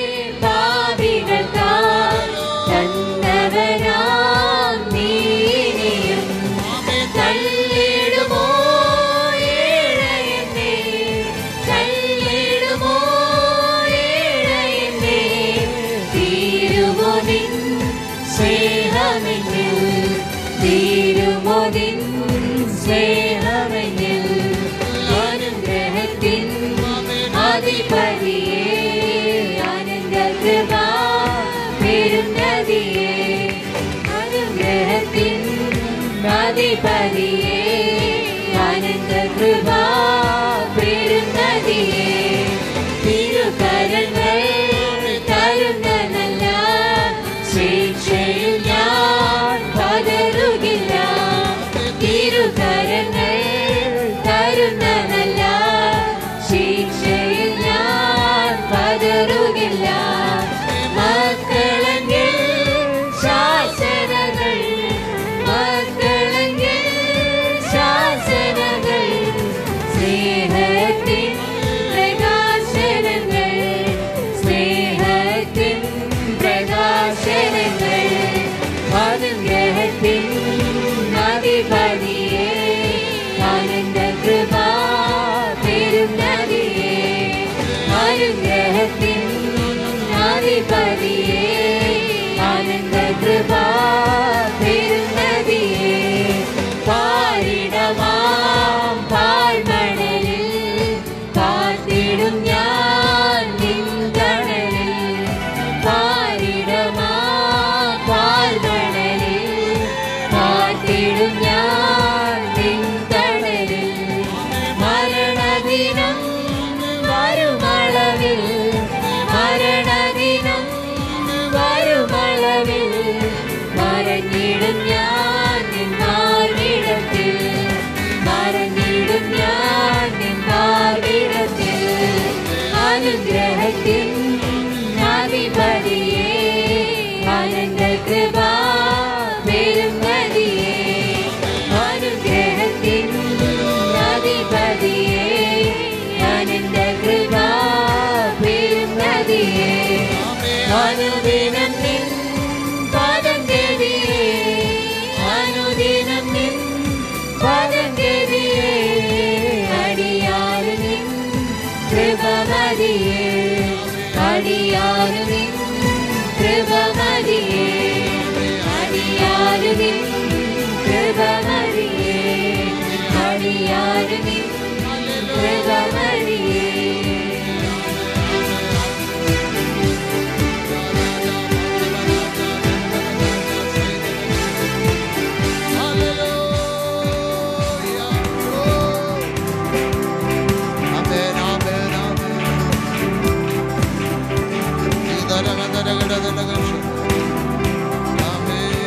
പാവികൾക്കായി തന്നവനാം നീതിയും തള്ളിടുമോ ഏഴയന്നേ തള്ളിടുമോ ഏഴയന്നേ തീരുമോ നിൻ സ്നേഹമെന്നിൽ തീരുമോ നിൻ സ്നേഹമെന്നിൽ അനുഗ്രഹത്തിൻ അധിപതിയേ ആനന്ദകൃപ പെരുന്നതിയേ അനുഗ്രഹത്തിൻ അധിപതിയേ ആനന്ദകൃപ പെരുന്നതിയേ തിരുകരങ്ങൾ തരുന്ന നല്ല ശിക്ഷയിൽ ഞാൻ പതറുകില്ല തിരുകരങ്ങൾ തരുന്ന നല്ല ശിക്ഷയിൽ ഞാൻ പതറുകില്ല മക്കളെങ്കിൽ ശാസനകൾ മക്കളെങ്കിൽ ശാസനകൾ സ്നേഹത്തിൻ പ്രകാശനങ്ങൾ സ്നേഹത്തിൻ പ്രകാശനങ്ങൾ അനുഗ്രഹത്തിൻ അധിപതിയേ ആനന്ദകൃപ പെരുന്നതിയേ അനുഗ്രഹത്തിൻ അധിപതിയേ ആനന്ദകൃപ പെരുന്നതിയേ പാരിടമാം പാഴ്മണലിൽ കാത്തിടും ഞാൻ നിൻകടലിൽ പാരിടമാം പാഴ്മണലിൽ കാത്തിടും ഞാൻ നിൻകടലിൽ മരണദിനം വരുമളവിൽ മരണദിനം വരുമളവിൽ മറഞ്ഞിടും ഞാൻ നിന്നാർവിടത്തിൽ മറഞ്ഞിടും ഞാൻ നിന്നാർവിടത്തിൽ അനുഗ്രഹത്തിൻ അധിപതിയേ ആനന്ദകൃപ പെരുന്നതിയേ അനുഗ്രഹത്തിൻ അധിപതിയേ ആനന്ദകൃപ പെരുന്നതിയേ അനുദിനം നിൻ പാദം ദേവിയേ അനുദിനം നിൻ പാദം ദേവിയേ അടിയാറ് നിൻ കൃപമതിയേ അടിയാറ് നിൻ കൃപമതിയേ അടിയാറ് നിൻ കൃപമതിയേ അടിയാറ് നിൻ കൃപമതിയേ ആമേൻ, ആമേൻ, ആമേൻ. ഇതരകതരകടതരകശ. ആമേൻ.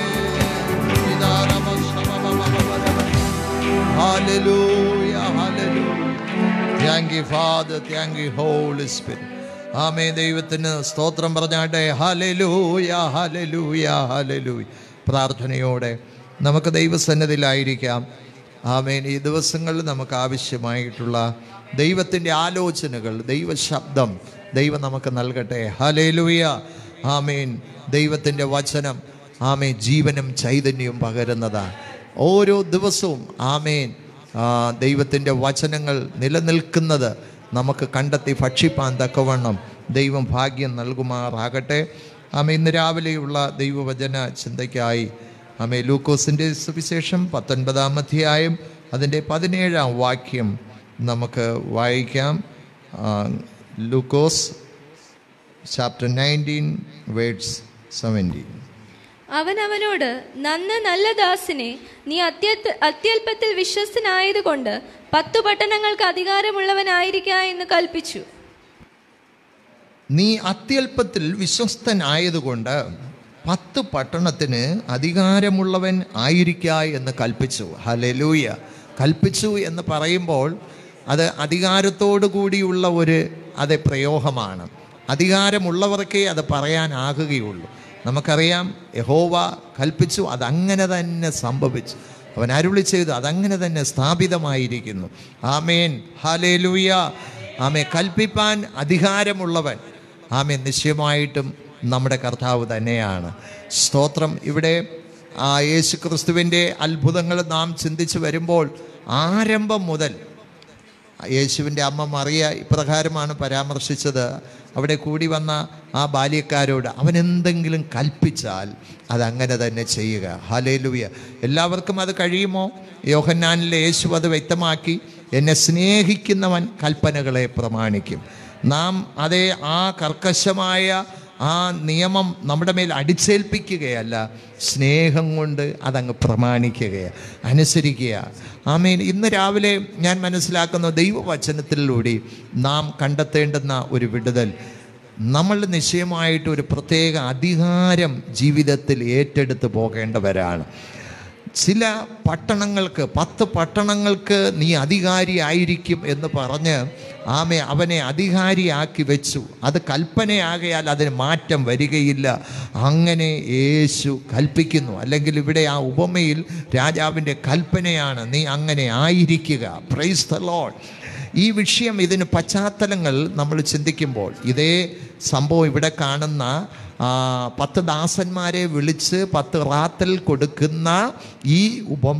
ഇതാരമശമമമമമമ. Hallelujah, hallelujah. Thank you, Father. Thank you, Holy Spirit. ആമേ ദൈവത്തിന് സ്തോത്രം പറഞ്ഞാട്ടെ ഹലലൂയ ഹലലൂയ ഹലലൂയ പ്രാർത്ഥനയോടെ നമുക്ക് ദൈവസന്നതിയിലായിരിക്കാം ആമേൻ ഈ ദിവസങ്ങളിൽ നമുക്ക് ആവശ്യമായിട്ടുള്ള ദൈവത്തിൻ്റെ ആലോചനകൾ ദൈവശബ്ദം ദൈവം നമുക്ക് നൽകട്ടെ ഹലേലൂയ ആമേൻ ദൈവത്തിൻ്റെ വചനം ആമേൻ ജീവനും ചൈതന്യവും പകരുന്നതാണ് ഓരോ ദിവസവും ആമേൻ ആ, ദൈവത്തിൻ്റെ വചനങ്ങൾ നിലനിൽക്കുന്നത് നമുക്ക് കണ്ടെത്തി ഭക്ഷിപ്പാൻ തക്കവണ്ണം ദൈവം ഭാഗ്യം നൽകുമാറാകട്ടെ ആമ ഇന്ന് രാവിലെയുള്ള ദൈവവചന ചിന്തയ്ക്കായി ആമേ ലൂക്കോസിൻ്റെ സുവിശേഷം പത്തൊൻപതാം അധ്യായം അതിൻ്റെ പതിനേഴാം വാക്യം നമുക്ക് വായിക്കാം ആ, ലൂക്കോസ് ചാപ്റ്റർ നയൻറ്റീൻ വേഡ്സ് സെവൻറ്റീൻ അവൻ അവനോട് നന്ന നല്ല ദാസനെ നീ അത്യൽപ അത്യല്പത്തിൽ വിശ്വസ്തനായതുകൊണ്ട് പത്തു പട്ടണങ്ങൾക്ക് അധികാരമുള്ളവനായിരിക്ക എന്ന് കൽപ്പിച്ചു നീ അത്യല്പത്തിൽ വിശ്വസ്തനായതുകൊണ്ട് പത്ത് പട്ടണത്തിന് അധികാരമുള്ളവൻ ആയിരിക്ക എന്ന് കൽപ്പിച്ചു ഹലലൂയ കൽപ്പിച്ചു എന്ന് പറയുമ്പോൾ അത് അധികാരത്തോടു കൂടിയുള്ള ഒരു അത് പ്രയോഗമാണ് അധികാരമുള്ളവർക്കേ അത് പറയാനാകുകയുള്ളൂ നമുക്കറിയാം യഹോവ കൽപ്പിച്ചു അതങ്ങനെ തന്നെ സംഭവിച്ചു അവൻ അരുളി ചെയ്തു അതങ്ങനെ തന്നെ സ്ഥാപിതമായിരിക്കുന്നു ആമേൻ ഹാലേലൂയ ആമേ കൽപ്പിപ്പാൻ അധികാരമുള്ളവൻ ആമേ നിശ്ചയമായിട്ടും നമ്മുടെ കർത്താവ് തന്നെയാണ് സ്തോത്രം ഇവിടെ ആ യേശു ക്രിസ്തുവിൻ്റെ അത്ഭുതങ്ങൾ നാം ചിന്തിച്ച് വരുമ്പോൾ ആരംഭം മുതൽ യേശുവിൻ്റെ അമ്മ മറിയ ഇപ്രകാരമാണ് പരാമർശിച്ചത് അവിടെ കൂടി വന്ന ആ ബാല്യക്കാരോട് അവൻ എന്തെങ്കിലും കൽപ്പിച്ചാൽ അതങ്ങനെ തന്നെ ചെയ്യുക ഹലേലുയ എല്ലാവർക്കും അത് കഴിയുമോ യോഹന്നാനിലെ യേശു അത് വ്യക്തമാക്കി എന്നെ സ്നേഹിക്കുന്നവൻ കൽപ്പനകളെ പ്രമാണിക്കും നാം അതേ ആ കർക്കശമായ ആ നിയമം നമ്മുടെ മേൽ അടിച്ചേൽപ്പിക്കുകയല്ല സ്നേഹം കൊണ്ട് അതങ്ങ് പ്രമാണിക്കുകയാണ് അനുസരിക്കുക ആമേൻ ഇന്ന് രാവിലെ ഞാൻ മനസ്സിലാക്കുന്ന ദൈവവചനത്തിലൂടെ നാം കണ്ടെത്തേണ്ടുന്ന ഒരു വിടുതൽ നമ്മൾ നിശ്ചയമായിട്ട് ഒരു പ്രത്യേക അധികാരം ജീവിതത്തിൽ ഏറ്റെടുത്ത് പോകേണ്ടവരാണ് ചില പട്ടണങ്ങൾക്ക് പത്ത് പട്ടണങ്ങൾക്ക് നീ അധികാരിയായിരിക്കും എന്ന് പറഞ്ഞ് ആമെ അവനെ അധികാരിയാക്കി വെച്ചു അത് കൽപ്പനയാകയാൽ അതിന് മാറ്റം വരികയില്ല അങ്ങനെ യേശു കൽപ്പിക്കുന്നു അല്ലെങ്കിൽ ഇവിടെ ആ ഉപമയിൽ രാജാവിൻ്റെ കൽപ്പനയാണ് നീ അങ്ങനെ ആയിരിക്കുക പ്രൈസ് ദ ലോഡ് ഈ വിഷയം ഇതിന് പശ്ചാത്തലങ്ങൾ നമ്മൾ ചിന്തിക്കുമ്പോൾ ഇതേ സംഭവം ഇവിടെ കാണുന്ന ആ, പത്ത് ദാസന്മാരെ വിളിച്ച് പത്ത് റാത്തൽ കൊടുക്കുന്ന ഈ ഉപമ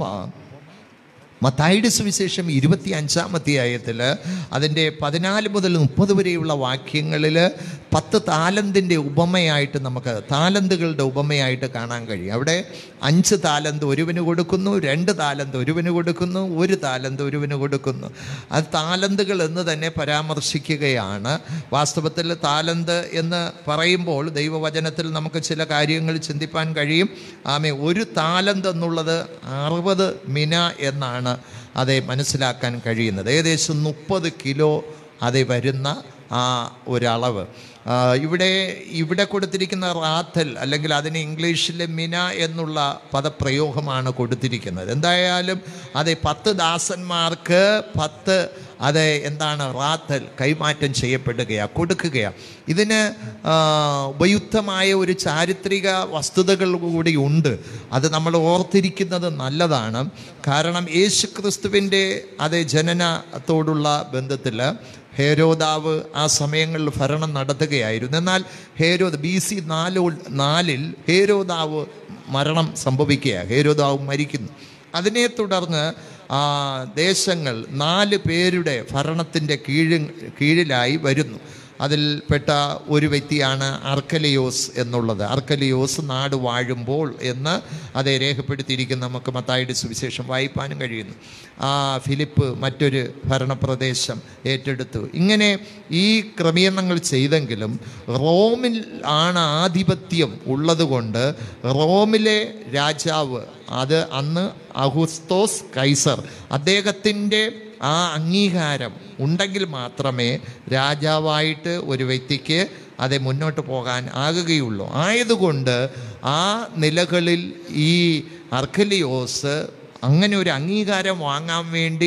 മത്തായിയുടെ സുവിശേഷം ഇരുപത്തി അഞ്ചാം അധ്യായത്തിൽ അതിൻ്റെ പതിനാല് മുതൽ മുപ്പത് വരെയുള്ള വാക്യങ്ങളിൽ പത്ത് താലന്തിൻ്റെ ഉപമയായിട്ട് നമുക്ക് താലന്തുകളുടെ ഉപമയായിട്ട് കാണാൻ കഴിയും അവിടെ അഞ്ച് താലന്ത് ഒരുവന് കൊടുക്കുന്നു രണ്ട് താലന്ത് ഒരുവന് കൊടുക്കുന്നു ഒരു താലന്ത് ഒരുവന് കൊടുക്കുന്നു അത് താലന്തുകൾ എന്ന് തന്നെ പരാമർശിക്കുകയാണ് വാസ്തവത്തിൽ താലന്ത് എന്ന് പറയുമ്പോൾ ദൈവവചനത്തിൽ നമുക്ക് ചില കാര്യങ്ങൾ ചിന്തിപ്പാൻ കഴിയും ആമേ ഒരു താലന്ത് എന്നുള്ളത് അറുപത് മിന എന്നാണ് അതെ മനസ്സിലാക്കാൻ കഴിയുന്നത് ഏകദേശം മുപ്പത് കിലോ അതെ വരുന്ന ആ ഒരളവ് ആ, ഇവിടെ ഇവിടെ കൊടുത്തിരിക്കുന്ന റാത്തൽ അല്ലെങ്കിൽ അതിന് ഇംഗ്ലീഷിൽ മിന എന്നുള്ള പദപ്രയോഗമാണ് കൊടുത്തിരിക്കുന്നത് എന്തായാലും അതെ പത്ത് ദാസന്മാർക്ക് പത്ത് അത് എന്താണ് റാത്തൽ കൈമാറ്റം ചെയ്യപ്പെടുകയാണ് കൊടുക്കുകയാണ് ഇതിന് ആ, ഉപയുക്തമായ ഒരു ചാരിത്രിക വസ്തുതകൾ കൂടി ഉണ്ട് അത് നമ്മൾ ഓർത്തിരിക്കുന്നത് നല്ലതാണ് കാരണം യേശു ക്രിസ്തുവിൻ്റെ അതേ ജനനത്തോടുള്ള ബന്ധത്തിൽ ഹേരോദാവ് ആ സമയങ്ങളിൽ ഭരണം നടത്തുകയായിരുന്നു എന്നാൽ ഹേരോദ് ബി സി നാലോ നാലിൽ ഹേരോദാവ് മരണം സംഭവിക്കുകയാണ് ഹേരോദാവ് മരിക്കുന്നു അതിനെ തുടർന്ന് ആ ദേശങ്ങൾ നാല് പേരുടെ ഭരണത്തിൻ്റെ കീഴിൽ കീഴിലായി വരുന്നു അതിൽപ്പെട്ട ഒരു വ്യക്തിയാണ് അർക്കലിയോസ് എന്നുള്ളത് അർക്കലിയോസ് നാട് വാഴുമ്പോൾ എന്ന് അത് രേഖപ്പെടുത്തിയിരിക്കുന്ന നമുക്ക് മത്തായുടെ സുവിശേഷം വായിപ്പാനും കഴിയുന്നു ആ ഫിലിപ്പ് മറ്റൊരു ഭരണപ്രദേശം ഏറ്റെടുത്തു ഇങ്ങനെ ഈ ക്രമീകരണങ്ങൾ ചെയ്തെങ്കിലും റോമിൽ ആണ് ആധിപത്യം ഉള്ളതുകൊണ്ട് റോമിലെ രാജാവ് അത് അന്ന് അഹുസ്തോസ് കൈസർ അദ്ദേഹത്തിൻ്റെ ആ അംഗീകാരം ഉണ്ടെങ്കിൽ മാത്രമേ രാജാവായിട്ട് ഒരു വ്യക്തിക്ക് അത് മുന്നോട്ട് പോകാൻ ആകുകയുള്ളൂ ആയതുകൊണ്ട് ആ നിലകളിൽ ഈ അർക്കലിയോസ് അങ്ങനെ ഒരു അംഗീകാരം വാങ്ങാൻ വേണ്ടി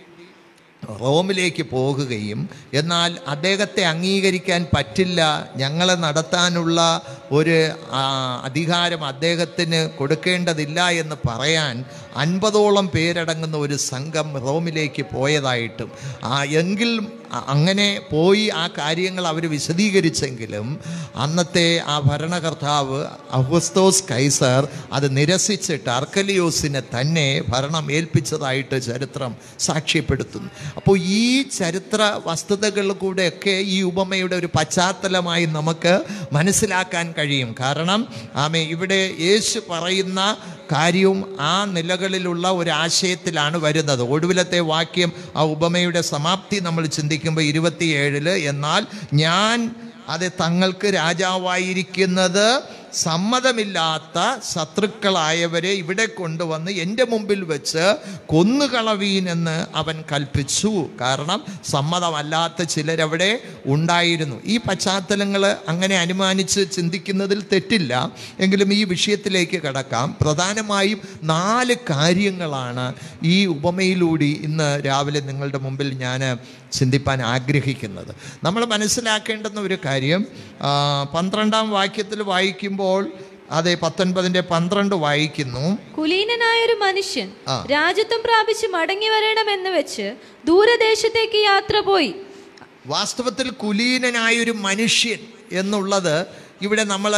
റോമിലേക്ക് പോകുകയും എന്നാൽ അദ്ദേഹത്തെ അംഗീകരിക്കാൻ പറ്റില്ല ഞങ്ങളെ നടത്താനുള്ള ഒരു ആ, അധികാരം അദ്ദേഹത്തിന് കൊടുക്കേണ്ടതില്ല എന്ന് പറയാൻ അൻപതോളം പേരടങ്ങുന്ന ഒരു സംഘം റോമിലേക്ക് പോയതായിട്ടും ആ എങ്കിൽ അ- അങ്ങനെ പോയി ആ കാര്യങ്ങൾ അവർ വിശദീകരിച്ചെങ്കിലും അന്നത്തെ ആ ഭരണകർത്താവ് അഗസ്തോസ് കൈസർ അത് നിരസിച്ചിട്ട് അർക്കലിയോസിനെ തന്നെ ഭരണം ഏൽപ്പിച്ചതായിട്ട് ചരിത്രം സാക്ഷ്യപ്പെടുത്തുന്നു അപ്പോൾ ഈ ചരിത്ര വസ്തുതകൾ കൂടെയൊക്കെ ഈ ഉപമയുടെ ഒരു പശ്ചാത്തലമായി നമുക്ക് മനസ്സിലാക്കാൻ കഴിയും കാരണം ആമേ ഇവിടെ യേശു പറയുന്ന കാര്യവും ആ നിലകളിലുള്ള ഒരു ആശയത്തിലാണ് വരുന്നത് ഒടുവിലത്തെ വാക്യം ആ ഉപമയുടെ സമാപ്തി നമ്മൾ ചിന്തിക്കുമ്പോൾ ഇരുപത്തിയേഴില് എന്നാൽ ഞാൻ അത് തങ്ങൾക്ക് രാജാവായിരിക്കുന്നത് സമ്മതമില്ലാത്ത ശത്രുക്കളായവരെ ഇവിടെ കൊണ്ടുവന്ന് എൻ്റെ മുമ്പിൽ വെച്ച് കൊന്നുകളവീനെന്ന് അവൻ കൽപ്പിച്ചു കാരണം സമ്മതമല്ലാത്ത ചിലരവിടെ ഉണ്ടായിരുന്നു ഈ പശ്ചാത്തലങ്ങൾ അങ്ങനെ അനുമാനിച്ച് ചിന്തിക്കുന്നതിൽ തെറ്റില്ല എങ്കിലും ഈ വിഷയത്തിലേക്ക് കടക്കാം പ്രധാനമായും നാല് കാര്യങ്ങളാണ് ഈ ഉപമയിലൂടെ ഇന്ന് രാവിലെ നിങ്ങളുടെ മുമ്പിൽ ഞാൻ ചിന്തിപ്പാൻ ആഗ്രഹിക്കുന്നത് നമ്മൾ മനസ്സിലാക്കേണ്ടുന്ന ഒരു കാര്യം ആ, പന്ത്രണ്ടാം വാക്യത്തിൽ വായിക്കുമ്പോൾ അതെ പത്തൊൻപതിൻ്റെ പന്ത്രണ്ട് വായിക്കുന്നു കുലീനനായൊരു മനുഷ്യൻ ആ. രാജ്യത്വം പ്രാപിച്ച് മടങ്ങി വരണമെന്ന് വെച്ച് ദൂരദേശത്തേക്ക് യാത്ര പോയി വാസ്തവത്തിൽ കുലീനനായൊരു മനുഷ്യൻ എന്നുള്ളത് ഇവിടെ നമ്മൾ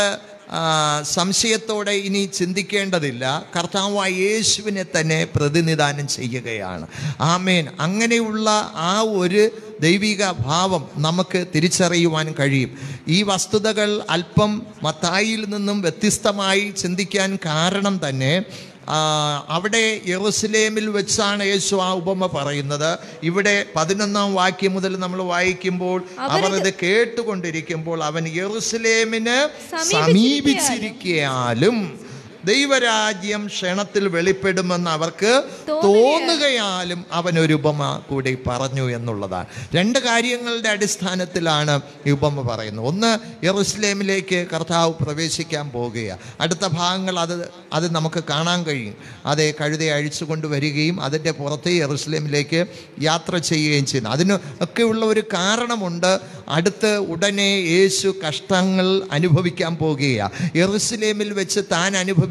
സംശയത്തോടെ ഇനി ചിന്തിക്കേണ്ടതില്ല കർത്താവായ യേശുവിനെ തന്നെ പ്രതിനിധാനം ചെയ്യുകയാണ് ആമേൻ അങ്ങനെയുള്ള ആ ഒരു ദൈവിക ഭാവം നമുക്ക് തിരിച്ചറിയുവാൻ കഴിയും ഈ വസ്തുതകൾ അല്പം മത്തായിയിൽ നിന്നും വ്യത്യസ്തമായി ചിന്തിക്കാൻ കാരണം തന്നെ ആ, അവിടെ യെറുസലേമിൽ വെച്ചാണ് യേശു ആ ഉപമ പറയുന്നത് ഇവിടെ പതിനൊന്നാം വാക്യം മുതൽ നമ്മൾ വായിക്കുമ്പോൾ അവർ ഇത് കേട്ടുകൊണ്ടിരിക്കുമ്പോൾ അവൻ യെറുസലേമിന് സമീപിച്ചിരിക്കയാലും ദൈവരാജ്യം ക്ഷണത്തിൽ വെളിപ്പെടുമെന്ന് അവർക്ക് തോന്നുകയാലും അവൻ ഒരു ഉപമ കൂടി പറഞ്ഞു എന്നുള്ളതാണ് രണ്ട് കാര്യങ്ങളുടെ അടിസ്ഥാനത്തിലാണ് ഈ ഉപമ പറയുന്നത് ഒന്ന് യെറുസലേമിലേക്ക് കർത്താവ് പ്രവേശിക്കാൻ പോകുകയാണ് അടുത്ത ഭാഗങ്ങൾ അത് അത് നമുക്ക് കാണാൻ കഴിയും അതേ കഴുതയെ അഴിച്ചുകൊണ്ട് വരികയും അതിൻ്റെ പുറത്ത് യെറുസലേമിലേക്ക് യാത്ര ചെയ്യുകയും ചെയ്യുന്നു അതിന് ഒക്കെയുള്ള ഒരു കാരണമുണ്ട് അടുത്ത് ഉടനെ യേശു കഷ്ടങ്ങൾ അനുഭവിക്കാൻ പോകുകയാണ് യെറുസലേമിൽ വെച്ച് താൻ അനുഭവിക്കുന്ന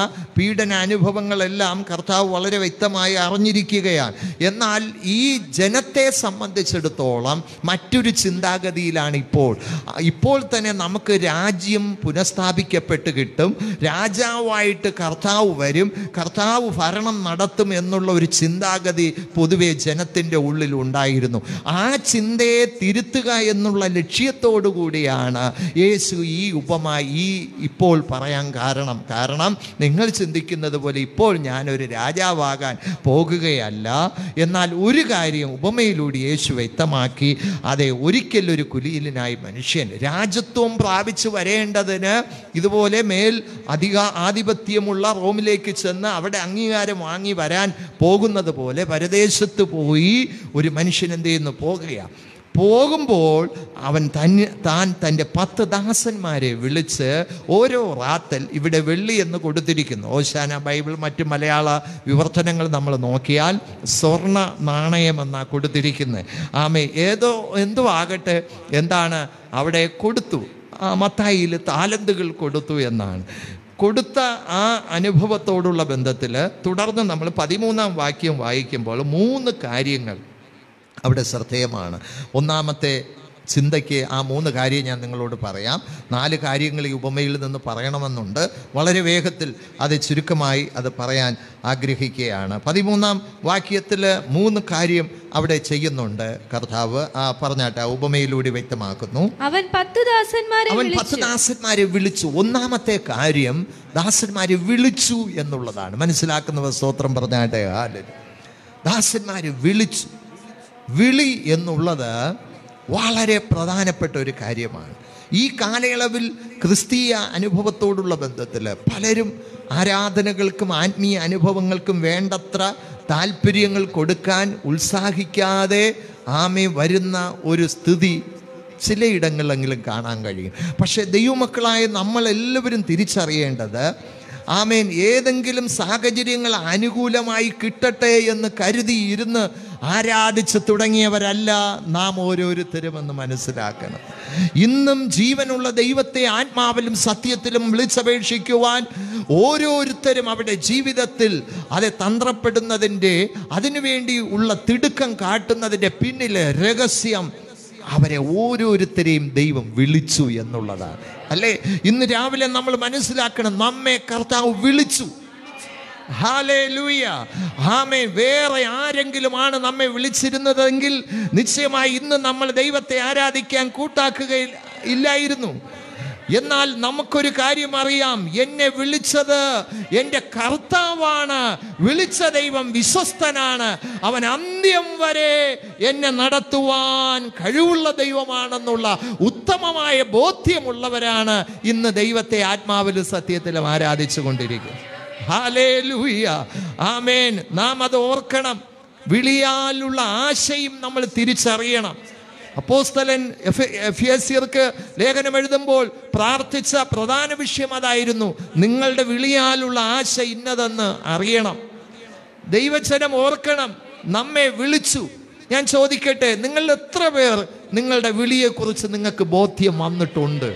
പീഡന അനുഭവങ്ങളെല്ലാം കർത്താവ് വളരെ വ്യക്തമായി അറിഞ്ഞിരിക്കുകയാണ് എന്നാൽ ഈ ജനത്തെ സംബന്ധിച്ചിടത്തോളം മറ്റൊരു ചിന്താഗതിയിലാണ് ഇപ്പോൾ ഇപ്പോൾ തന്നെ നമുക്ക് രാജ്യം പുനഃസ്ഥാപിക്കപ്പെട്ട് കിട്ടും രാജാവായിട്ട് കർത്താവ് വരും കർത്താവ് ഭരണം നടത്തും എന്നുള്ള ഒരു ചിന്താഗതി പൊതുവെ ജനത്തിൻ്റെ ഉള്ളിൽ ഉണ്ടായിരുന്നു ആ ചിന്തയെ തിരുത്തുക എന്നുള്ള ലക്ഷ്യത്തോടു കൂടിയാണ് യേശു ഈ ഉപമ ഈ ഇപ്പോൾ പറയാൻ കാരണം കാരണം നിങ്ങൾ ചിന്തിക്കുന്നത് പോലെ ഇപ്പോൾ ഞാനൊരു രാജാവാകാൻ പോകുകയല്ല എന്നാൽ ഒരു കാര്യം ഉപമയിലൂടെ യേശു വ്യക്തമാക്കി അതെ ഒരിക്കലൊരു കുലീലനായി മനുഷ്യൻ രാജ്യത്വം പ്രാപിച്ചു വരേണ്ടതിന് ഇതുപോലെ മേൽ അധിക ആധിപത്യമുള്ള റോമിലേക്ക് ചെന്ന് അവിടെ അംഗീകാരം വാങ്ങി വരാൻ പോകുന്നത് പോലെ പരദേശത്ത് പോയി ഒരു മനുഷ്യൻ എന്ത് ചെയ്യുന്നു പോകുകയാണ് പോകുമ്പോൾ അവൻ തന്നെ താൻ തൻ്റെ പത്ത് ദാസന്മാരെ വിളിച്ച് ഓരോ റാത്തൽ ഇവിടെ വെള്ളി എന്ന് കൊടുത്തിരിക്കുന്നു ഓശാന ബൈബിൾ മറ്റ് മലയാള വിവർത്തനങ്ങൾ നമ്മൾ നോക്കിയാൽ സ്വർണ നാണയമെന്നാണ് കൊടുത്തിരിക്കുന്നത് ആമേ ഏതോ എന്തോ ആകട്ടെ എന്താണ് അവിടെ കൊടുത്തു ആ മത്തായിയിൽ താലന്തുകൾ കൊടുത്തു എന്നാണ് കൊടുത്ത ആ അനുഭവത്തോടുള്ള ബന്ധത്തിൽ തുടർന്ന് നമ്മൾ പതിമൂന്നാം വാക്യം വായിക്കുമ്പോൾ മൂന്ന് കാര്യങ്ങൾ അവിടെ ശ്രദ്ധേയമാണ് ഒന്നാമത്തെ ചിന്തയ്ക്ക് ആ മൂന്ന് കാര്യം ഞാൻ നിങ്ങളോട് പറയാം നാല് കാര്യങ്ങൾ ഈ ഉപമയിൽ നിന്ന് പറയണമെന്നുണ്ട് വളരെ വേഗത്തിൽ അത് ചുരുക്കമായി അത് പറയാൻ ആഗ്രഹിക്കുകയാണ് പതിമൂന്നാം വാക്യത്തിൽ മൂന്ന് കാര്യം അവിടെ ചെയ്യുന്നുണ്ട് കർത്താവ് ആ പറഞ്ഞാട്ടെ ആ ഉപമയിലൂടെ വ്യക്തമാക്കുന്നു അവൻ പത്ത് ദാസന്മാരെ അവൻ പത്ത് വിളിച്ചു ദാസന്മാരെ വിളിച്ചു ഒന്നാമത്തെ കാര്യം ദാസന്മാരെ വിളിച്ചു എന്നുള്ളതാണ് മനസ്സിലാക്കുന്നവർ സ്തോത്രം പറഞ്ഞാട്ടെ ഹാലേ ദാസന്മാരെ വിളിച്ചു വിളി എന്നുള്ളത് വളരെ പ്രധാനപ്പെട്ട ഒരു കാര്യമാണ് ഈ കാലയളവിൽ ക്രിസ്തീയ അനുഭവത്തോടുള്ള ബന്ധത്തിൽ പലരും ആരാധനകൾക്കും ആത്മീയ അനുഭവങ്ങൾക്കും വേണ്ടത്ര താല്പര്യങ്ങൾ കൊടുക്കാൻ ഉത്സാഹിക്കാതെ ആമെ വരുന്ന ഒരു സ്ഥിതി ചിലയിടങ്ങളിലെങ്കിലും കാണാൻ കഴിയും പക്ഷേ ദൈവമക്കളായ നമ്മളെല്ലാവരും തിരിച്ചറിയേണ്ടത് ആമേൻ ഏതെങ്കിലും സാഹചര്യങ്ങൾ അനുകൂലമായി കിട്ടട്ടെ എന്ന് കരുതി ഇരുന്ന് ആരാധിച്ച് തുടങ്ങിയവരല്ല നാം ഓരോരുത്തരുമെന്ന് മനസ്സിലാക്കണം ഇന്നും ജീവനുള്ള ദൈവത്തെ ആത്മാവിലും സത്യത്തിലും വിളിച്ചപേക്ഷിക്കുവാൻ ഓരോരുത്തരും അവരുടെ ജീവിതത്തിൽ അത് തന്ത്രപ്പെടുന്നതിൻ്റെ അതിനുവേണ്ടി ഉള്ള തിടുക്കം കാട്ടുന്നതിൻ്റെ പിന്നിലെ രഹസ്യം അവരെ ഓരോരുത്തരെയും ദൈവം വിളിച്ചു എന്നുള്ളതാണ് അല്ലേ ഇന്ന് രാവിലെ നമ്മൾ മനസ്സിലാക്കണം നമ്മെ കർത്താവ് വിളിച്ചു ഹാലേലൂയ ആമേ വേറെ ആരെങ്കിലുമാണ് നമ്മെ വിളിച്ചിരുന്നതെങ്കിൽ നിശ്ചയമായി ഇന്ന് നമ്മൾ ദൈവത്തെ ആരാധിക്കാൻ കൂട്ടാക്കുക ഇല്ലായിരുന്നു എന്നാൽ നമുക്കൊരു കാര്യം അറിയാം എന്നെ വിളിച്ചത് എൻ്റെ കർത്താവാണ് വിളിച്ച ദൈവം വിശ്വസ്തനാണ് അവൻ അന്ത്യം വരെ എന്നെ നടത്തുവാൻ കഴിവുള്ള ദൈവമാണെന്നുള്ള ഉത്തമമായ ബോധ്യമുള്ളവരാണ് ഇന്ന് ദൈവത്തെ ആത്മാവിലും സത്യത്തിലും ആരാധിച്ചു കൊണ്ടിരിക്കുന്നത് ഹാലേലൂയ ആമേൻ നാം അത് ഓർക്കണം വിളിയാലുള്ള ആശയും നമ്മൾ തിരിച്ചറിയണം അപ്പോസ്തലൻ എഫ് എഫിയസിയർക്ക് ലേഖനം എഴുതുമ്പോൾ പ്രാർത്ഥിച്ച പ്രധാന വിഷയം അതായിരുന്നു നിങ്ങളുടെ വിളിയാലുള്ള ആശ ഇന്നതെന്ന് അറിയണം ദൈവജനം ഓർക്കണം നമ്മെ വിളിച്ചു ഞാൻ ചോദിക്കട്ടെ നിങ്ങൾ എത്ര പേർ നിങ്ങളുടെ വിളിയെക്കുറിച്ച് നിങ്ങൾക്ക് ബോധ്യം വന്നിട്ടുണ്ട്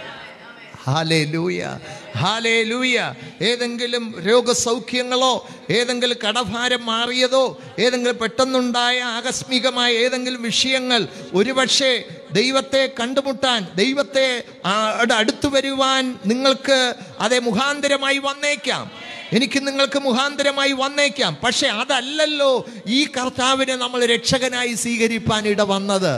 ഹാലേ ലൂയ ഹാലേ ലൂയ ഏതെങ്കിലും രോഗസൗഖ്യങ്ങളോ ഏതെങ്കിലും കടഭാരം മാറിയതോ ഏതെങ്കിലും പെട്ടെന്നുണ്ടായ ആകസ്മികമായ ഏതെങ്കിലും വിഷയങ്ങൾ ഒരുപക്ഷെ ദൈവത്തെ കണ്ടുമുട്ടാൻ ദൈവത്തെ ആ, ടെ അടുത്തു വരുവാൻ നിങ്ങൾക്ക് അതേ മുഖാന്തരമായി വന്നേക്കാം എനിക്ക് നിങ്ങൾക്ക് മുഖാന്തരമായി വന്നേക്കാം പക്ഷെ അതല്ലല്ലോ ഈ കർത്താവിനെ നമ്മൾ രക്ഷകനായി സ്വീകരിപ്പാൻ ഇട വന്നത്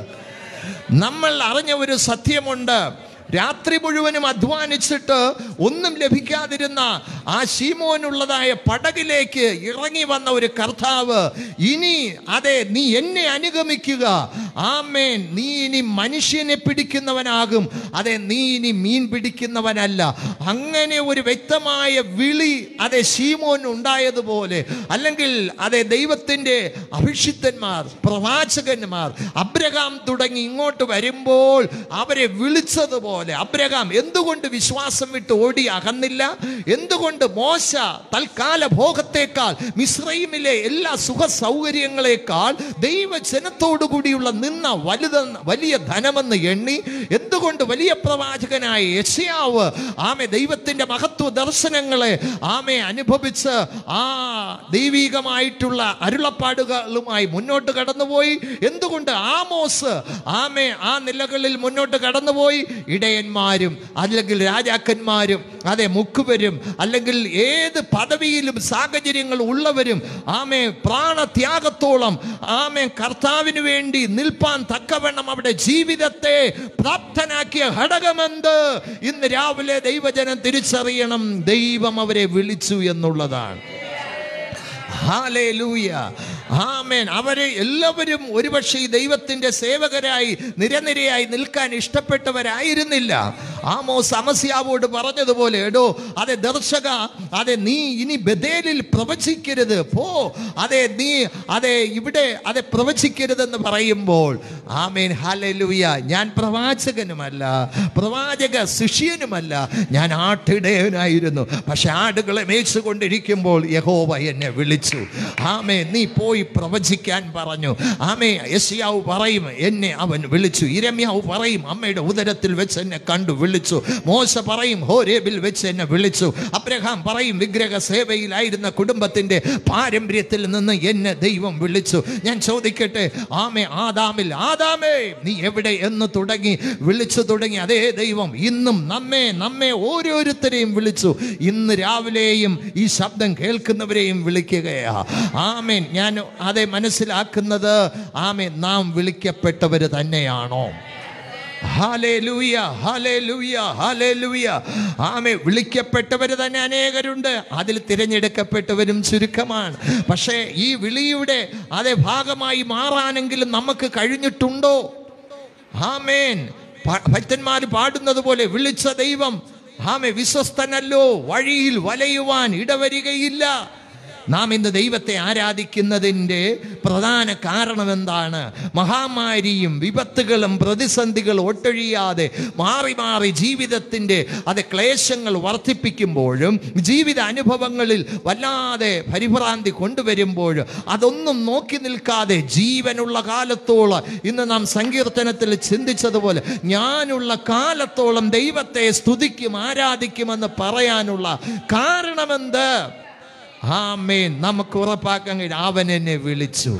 നമ്മൾ അറിഞ്ഞ ഒരു സത്യമുണ്ട് രാത്രി മുഴുവനും അധ്വാനിച്ചിട്ട് ഒന്നും ലഭിക്കാതിരുന്ന ആ ശീമോനുള്ളതായ പടകിലേക്ക് ഇറങ്ങി വന്ന ഒരു കർത്താവ് ഇനി അതെ നീ എന്നെ അനുഗമിക്കുക ആമേൻ നീ ഇനി മനുഷ്യനെ പിടിക്കുന്നവനാകും അതെ നീ ഇനി മീൻ പിടിക്കുന്നവനല്ല അങ്ങനെ ഒരു വ്യക്തമായ വിളി അതെ ശീമോൻ ഉണ്ടായതുപോലെ അല്ലെങ്കിൽ അതെ ദൈവത്തിൻ്റെ അഭിഷിക്തന്മാർ പ്രവാചകന്മാർ അബ്രഹാം തുടങ്ങി ഇങ്ങോട്ട് വരുമ്പോൾ അവരെ വിളിച്ചതുപോലെ അബ്രഹാം എന്തുകൊണ്ട് വിശ്വാസം വിട്ട് ഓടി അകന്നില്ല എന്തുകൊണ്ട് മോശ തൽക്കാല ഭോഗത്തേക്കാൾ മിശ്രൈമിലെ എല്ലാ സുഖ സൗകര്യങ്ങളെക്കാൾ ദൈവജനത്തോടു കൂടിയുള്ള നിന്ന വലുത വലിയ ധനമെന്ന് എണ്ണി എന്തുകൊണ്ട് വലിയ പ്രവാചകനായ യശയാവ് ആമെ ദൈവത്തിന്റെ മഹത്വ ദർശനങ്ങളെ ആമെ അനുഭവിച്ച് ആ ദൈവികമായിട്ടുള്ള അരുളപ്പാടുകളുമായി മുന്നോട്ട് കടന്നുപോയി എന്തുകൊണ്ട് ആമോസ് ആമെ ആ നിലകളിൽ മുന്നോട്ട് കടന്നുപോയി ഇടയന്മാരും അല്ലെങ്കിൽ രാജാക്കന്മാരും അതെ മുക്കുവരും അല്ലെങ്കിൽ ഏത് പദവിയിലും സാഹചര്യങ്ങൾ ഉള്ളവരും ആമെ പ്രാണത്യാഗത്തോളം ആമെ കർത്താവിന് വേണ്ടി നിൽപ്പാൻ തക്കവണ്ണം അവിടെ ജീവിതത്തെ പ്രാപ്തനാക്കിയ ഘടകമെന്ത് ഇന്ന് രാവിലെ ദൈവജനം തിരിച്ചറിയണം ദൈവം അവരെ വിളിച്ചു എന്നുള്ളതാണ് ഹാലേലൂയ ആമേൻ അവരെ എല്ലാവരും ഒരുപക്ഷെ ഈ ദൈവത്തിന്റെ സേവകരായി നിരനിരയായി നിൽക്കാൻ ഇഷ്ടപ്പെട്ടവരായിരുന്നില്ല ആമോസ് അമസ്യാവോട് പറഞ്ഞതുപോലെ എടോ അതെ ദർശക അതെ നീ ഇനി ബദേലിൽ പ്രവചിക്കരുത് പോ അതെ നീ അതെ ഇവിടെ അതെ പ്രവചിക്കരുതെന്ന് പറയുമ്പോൾ ആമേൻ ഹാലേലൂയ ഞാൻ പ്രവാചകനുമല്ല പ്രവാചക ശിഷ്യനുമല്ല ഞാൻ ആട്ടിടയനായിരുന്നു പക്ഷെ ആടുകളെ മേച്ചുകൊണ്ടിരിക്കുമ്പോൾ യഹോവ എന്നെ വിളിച്ചു ആമേ നീ പോയി പ്രവചിക്കാൻ പറഞ്ഞു ആമേ യശയാവ് പറയും എന്നെ അവൻ വിളിച്ചു ഇരമ്യാവ് പറയും അമ്മയുടെ ഉദരത്തിൽ വെച്ച് എന്നെ കണ്ടു വിളിച്ചു മോശ പറയും ഹോരേബിൽ വെച്ച് എന്നെ വിളിച്ചു അബ്രഹാം പറയും വിഗ്രഹ സേവയിലായിരുന്ന കുടുംബത്തിന്റെ പാരമ്പര്യത്തിൽ നിന്ന് എന്നെ ദൈവം വിളിച്ചു ഞാൻ ചോദിക്കട്ടെ ആമേ ആദാമിൽ ആദാമേ നീ എവിടെ എന്ന് തുടങ്ങി വിളിച്ചു തുടങ്ങി അതേ ദൈവം ഇന്നും നമ്മെ നമ്മെ ഓരോരുത്തരെയും വിളിച്ചു ഇന്ന് രാവിലെയും ഈ ശബ്ദം കേൾക്കുന്നവരെയും വിളിക്കുകയാ ആമേൻ ഞാൻ അതെ മനസ്സിലാക്കുന്നത് ആമേൻ നാം വിളിക്കപ്പെട്ടവർ തന്നെയാണോ ഹാലേലൂയ ഹാലേലൂയ ഹാലേലൂയ ആമേ വിളിക്കപ്പെട്ടവർ തന്നെ അനേകരുണ്ട് അതിൽ തിരഞ്ഞെടുക്കപ്പെട്ടവരും ചുരുക്കമാണ് പക്ഷേ ഈ വിളിയുടെ അതേ ഭാഗമായി മാറാനെങ്കിലും നമുക്ക് കഴിഞ്ഞിട്ടുണ്ടോ ആമേൻ ഭ- ഭക്തന്മാർ പാടുന്നത് പോലെ വിളിച്ച ദൈവം ആമേ വിശ്വസ്തനല്ലോ വഴിയിൽ വലയുവാൻ ഇടവരികയില്ല നാം ഇന്ന് ദൈവത്തെ ആരാധിക്കുന്നതിൻ്റെ പ്രധാന കാരണം എന്താണ് മഹാമാരിയും വിപത്തുകളും പ്രതിസന്ധികളും ഒട്ടൊഴിയാതെ മാറി മാറി ജീവിതത്തിൻ്റെ അത് ക്ലേശങ്ങൾ വർദ്ധിപ്പിക്കുമ്പോഴും ജീവിത അനുഭവങ്ങളിൽ വല്ലാതെ പരിഭ്രാന്തി കൊണ്ടുവരുമ്പോഴും അതൊന്നും നോക്കി നിൽക്കാതെ ജീവനുള്ള കാലത്തോളം ഇന്ന് നാം സങ്കീർത്തനത്തിൽ ചിന്തിച്ചതുപോലെ ഞാനുള്ള കാലത്തോളം ദൈവത്തെ സ്തുതിക്കും ആരാധിക്കുമെന്ന് പറയാനുള്ള കാരണമെന്ത് ആമേൻ നമുക്ക് ഉറപ്പാക്കാൻ കഴിയും അവൻ എന്നെ വിളിച്ചു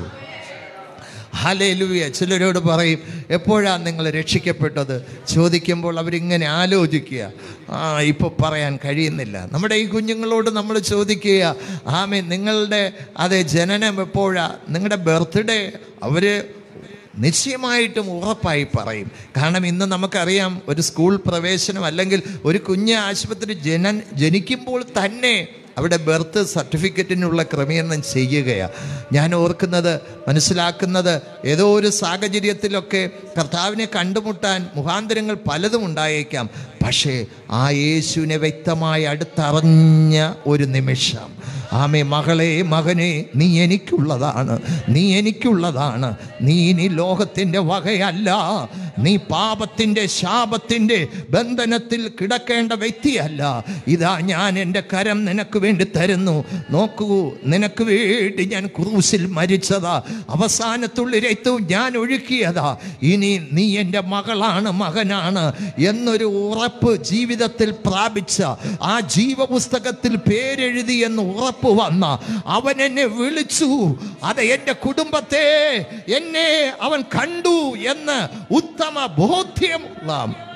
ഹലേലുയ ചിലരോട് പറയും എപ്പോഴാണ് നിങ്ങൾ രക്ഷിക്കപ്പെട്ടത് ചോദിക്കുമ്പോൾ അവരിങ്ങനെ ആലോചിക്കുക ആ ഇപ്പോൾ പറയാൻ കഴിയുന്നില്ല നമ്മുടെ ഈ കുഞ്ഞുങ്ങളോട് നമ്മൾ ചോദിക്കുക ആമേ നിങ്ങളുടെ അതെ ജനനം എപ്പോഴാ നിങ്ങളുടെ ബർത്ത്ഡേ അവർ നിശ്ചയമായിട്ടും ഉറപ്പായി പറയും കാരണം ഇന്ന് നമുക്കറിയാം ഒരു സ്കൂൾ പ്രവേശനം അല്ലെങ്കിൽ ഒരു കുഞ്ഞ് ആശുപത്രി ജന ജനിക്കുമ്പോൾ തന്നെ അവിടെ ബർത്ത് സർട്ടിഫിക്കറ്റിനുള്ള ക്രമീകരണം ചെയ്യുകയാണ് ഞാൻ ഓർക്കുന്നത് മനസ്സിലാക്കുന്നത് ഏതോ ഒരു സാഹചര്യത്തിലൊക്കെ കർത്താവിനെ കണ്ടുമുട്ടാൻ മുഖാന്തരങ്ങൾ പലതും ഉണ്ടായേക്കാം പക്ഷേ ആ യേശുവിനെ വ്യക്തമായി അടുത്തറിഞ്ഞ ഒരു നിമിഷം ആമേ മകളെ മകനെ നീ എനിക്കുള്ളതാണ് നീ എനിക്കുള്ളതാണ് നീ ഇനി ലോകത്തിൻ്റെ വകയല്ല നീ പാപത്തിൻ്റെ ശാപത്തിൻ്റെ ബന്ധനത്തിൽ കിടക്കേണ്ട വ്യക്തിയല്ല ഇതാ ഞാൻ എൻ്റെ കരം നിനക്ക് വേണ്ടി തരുന്നു നോക്കൂ നിനക്ക് വേണ്ടി ഞാൻ ക്രൂസിൽ മരിച്ചതാ അവസാനത്തുള്ളി രക്തവും ഞാൻ ഒഴുക്കിയതാ ഇനി നീ എൻ്റെ മകളാണ് മകനാണ് എന്നൊരു ഉറപ്പ് ജീവിതത്തിൽ പ്രാപിച്ച ആ ജീവപുസ്തകത്തിൽ പേരെഴുതി എന്ന് ഉറപ്പ് വന്ന അവൻ എന്നെ വിളിച്ചു അത് എൻ്റെ കുടുംബത്തെ എന്നെ അവൻ കണ്ടു എന്ന് ഉത്തമ ബോധ്യമുള്ള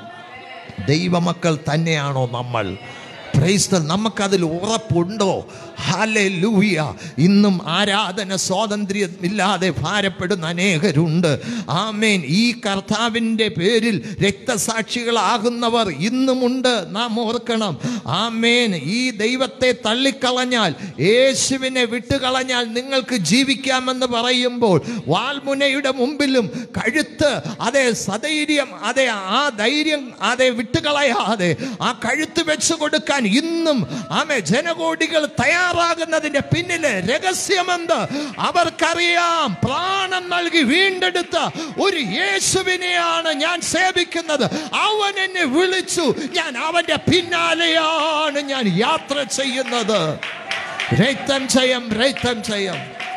ദൈവമക്കൾ തന്നെയാണോ നമ്മൾ പ്രൈസ്ത നമുക്കതിൽ ഉറപ്പുണ്ടോ ഹാലെ ലൂയ ഇന്നും ആരാധന സ്വാതന്ത്ര്യം ഇല്ലാതെ ഭാരപ്പെടുന്ന അനേകരുണ്ട് ആമേൻ ഈ കർത്താവിൻ്റെ പേരിൽ രക്തസാക്ഷികളാകുന്നവർ ഇന്നുമുണ്ട് നാം ഓർക്കണം ആമേൻ ഈ ദൈവത്തെ തള്ളിക്കളഞ്ഞാൽ യേശുവിനെ വിട്ടുകളഞ്ഞാൽ നിങ്ങൾക്ക് ജീവിക്കാമെന്ന് പറയുമ്പോൾ വാൽമുനയുടെ മുമ്പിലും കഴുത്ത് അതേ സധൈര്യം അതെ ആ ധൈര്യം അതെ വിട്ടുകളയാതെ ആ കഴുത്ത് വെച്ചു കൊടുക്കാൻ ഇന്നും ആമേ ജനകോടികൾ തയ്യാറാകുന്നതിന്റെ പിന്നിലെ രഹസ്യമെന്ത് അവർക്കറിയാം പ്രാണൻ നൽകി വീണ്ടെടുത്ത ഒരു യേശുവിനെയാണ് ഞാൻ സേവിക്കുന്നത് അവൻ എന്നെ വിളിച്ചു ഞാൻ അവന്റെ പിന്നാലെയാണ് ഞാൻ യാത്ര ചെയ്യുന്നത് രക്തം ചെയ്യം രക്തം ചെയ്യം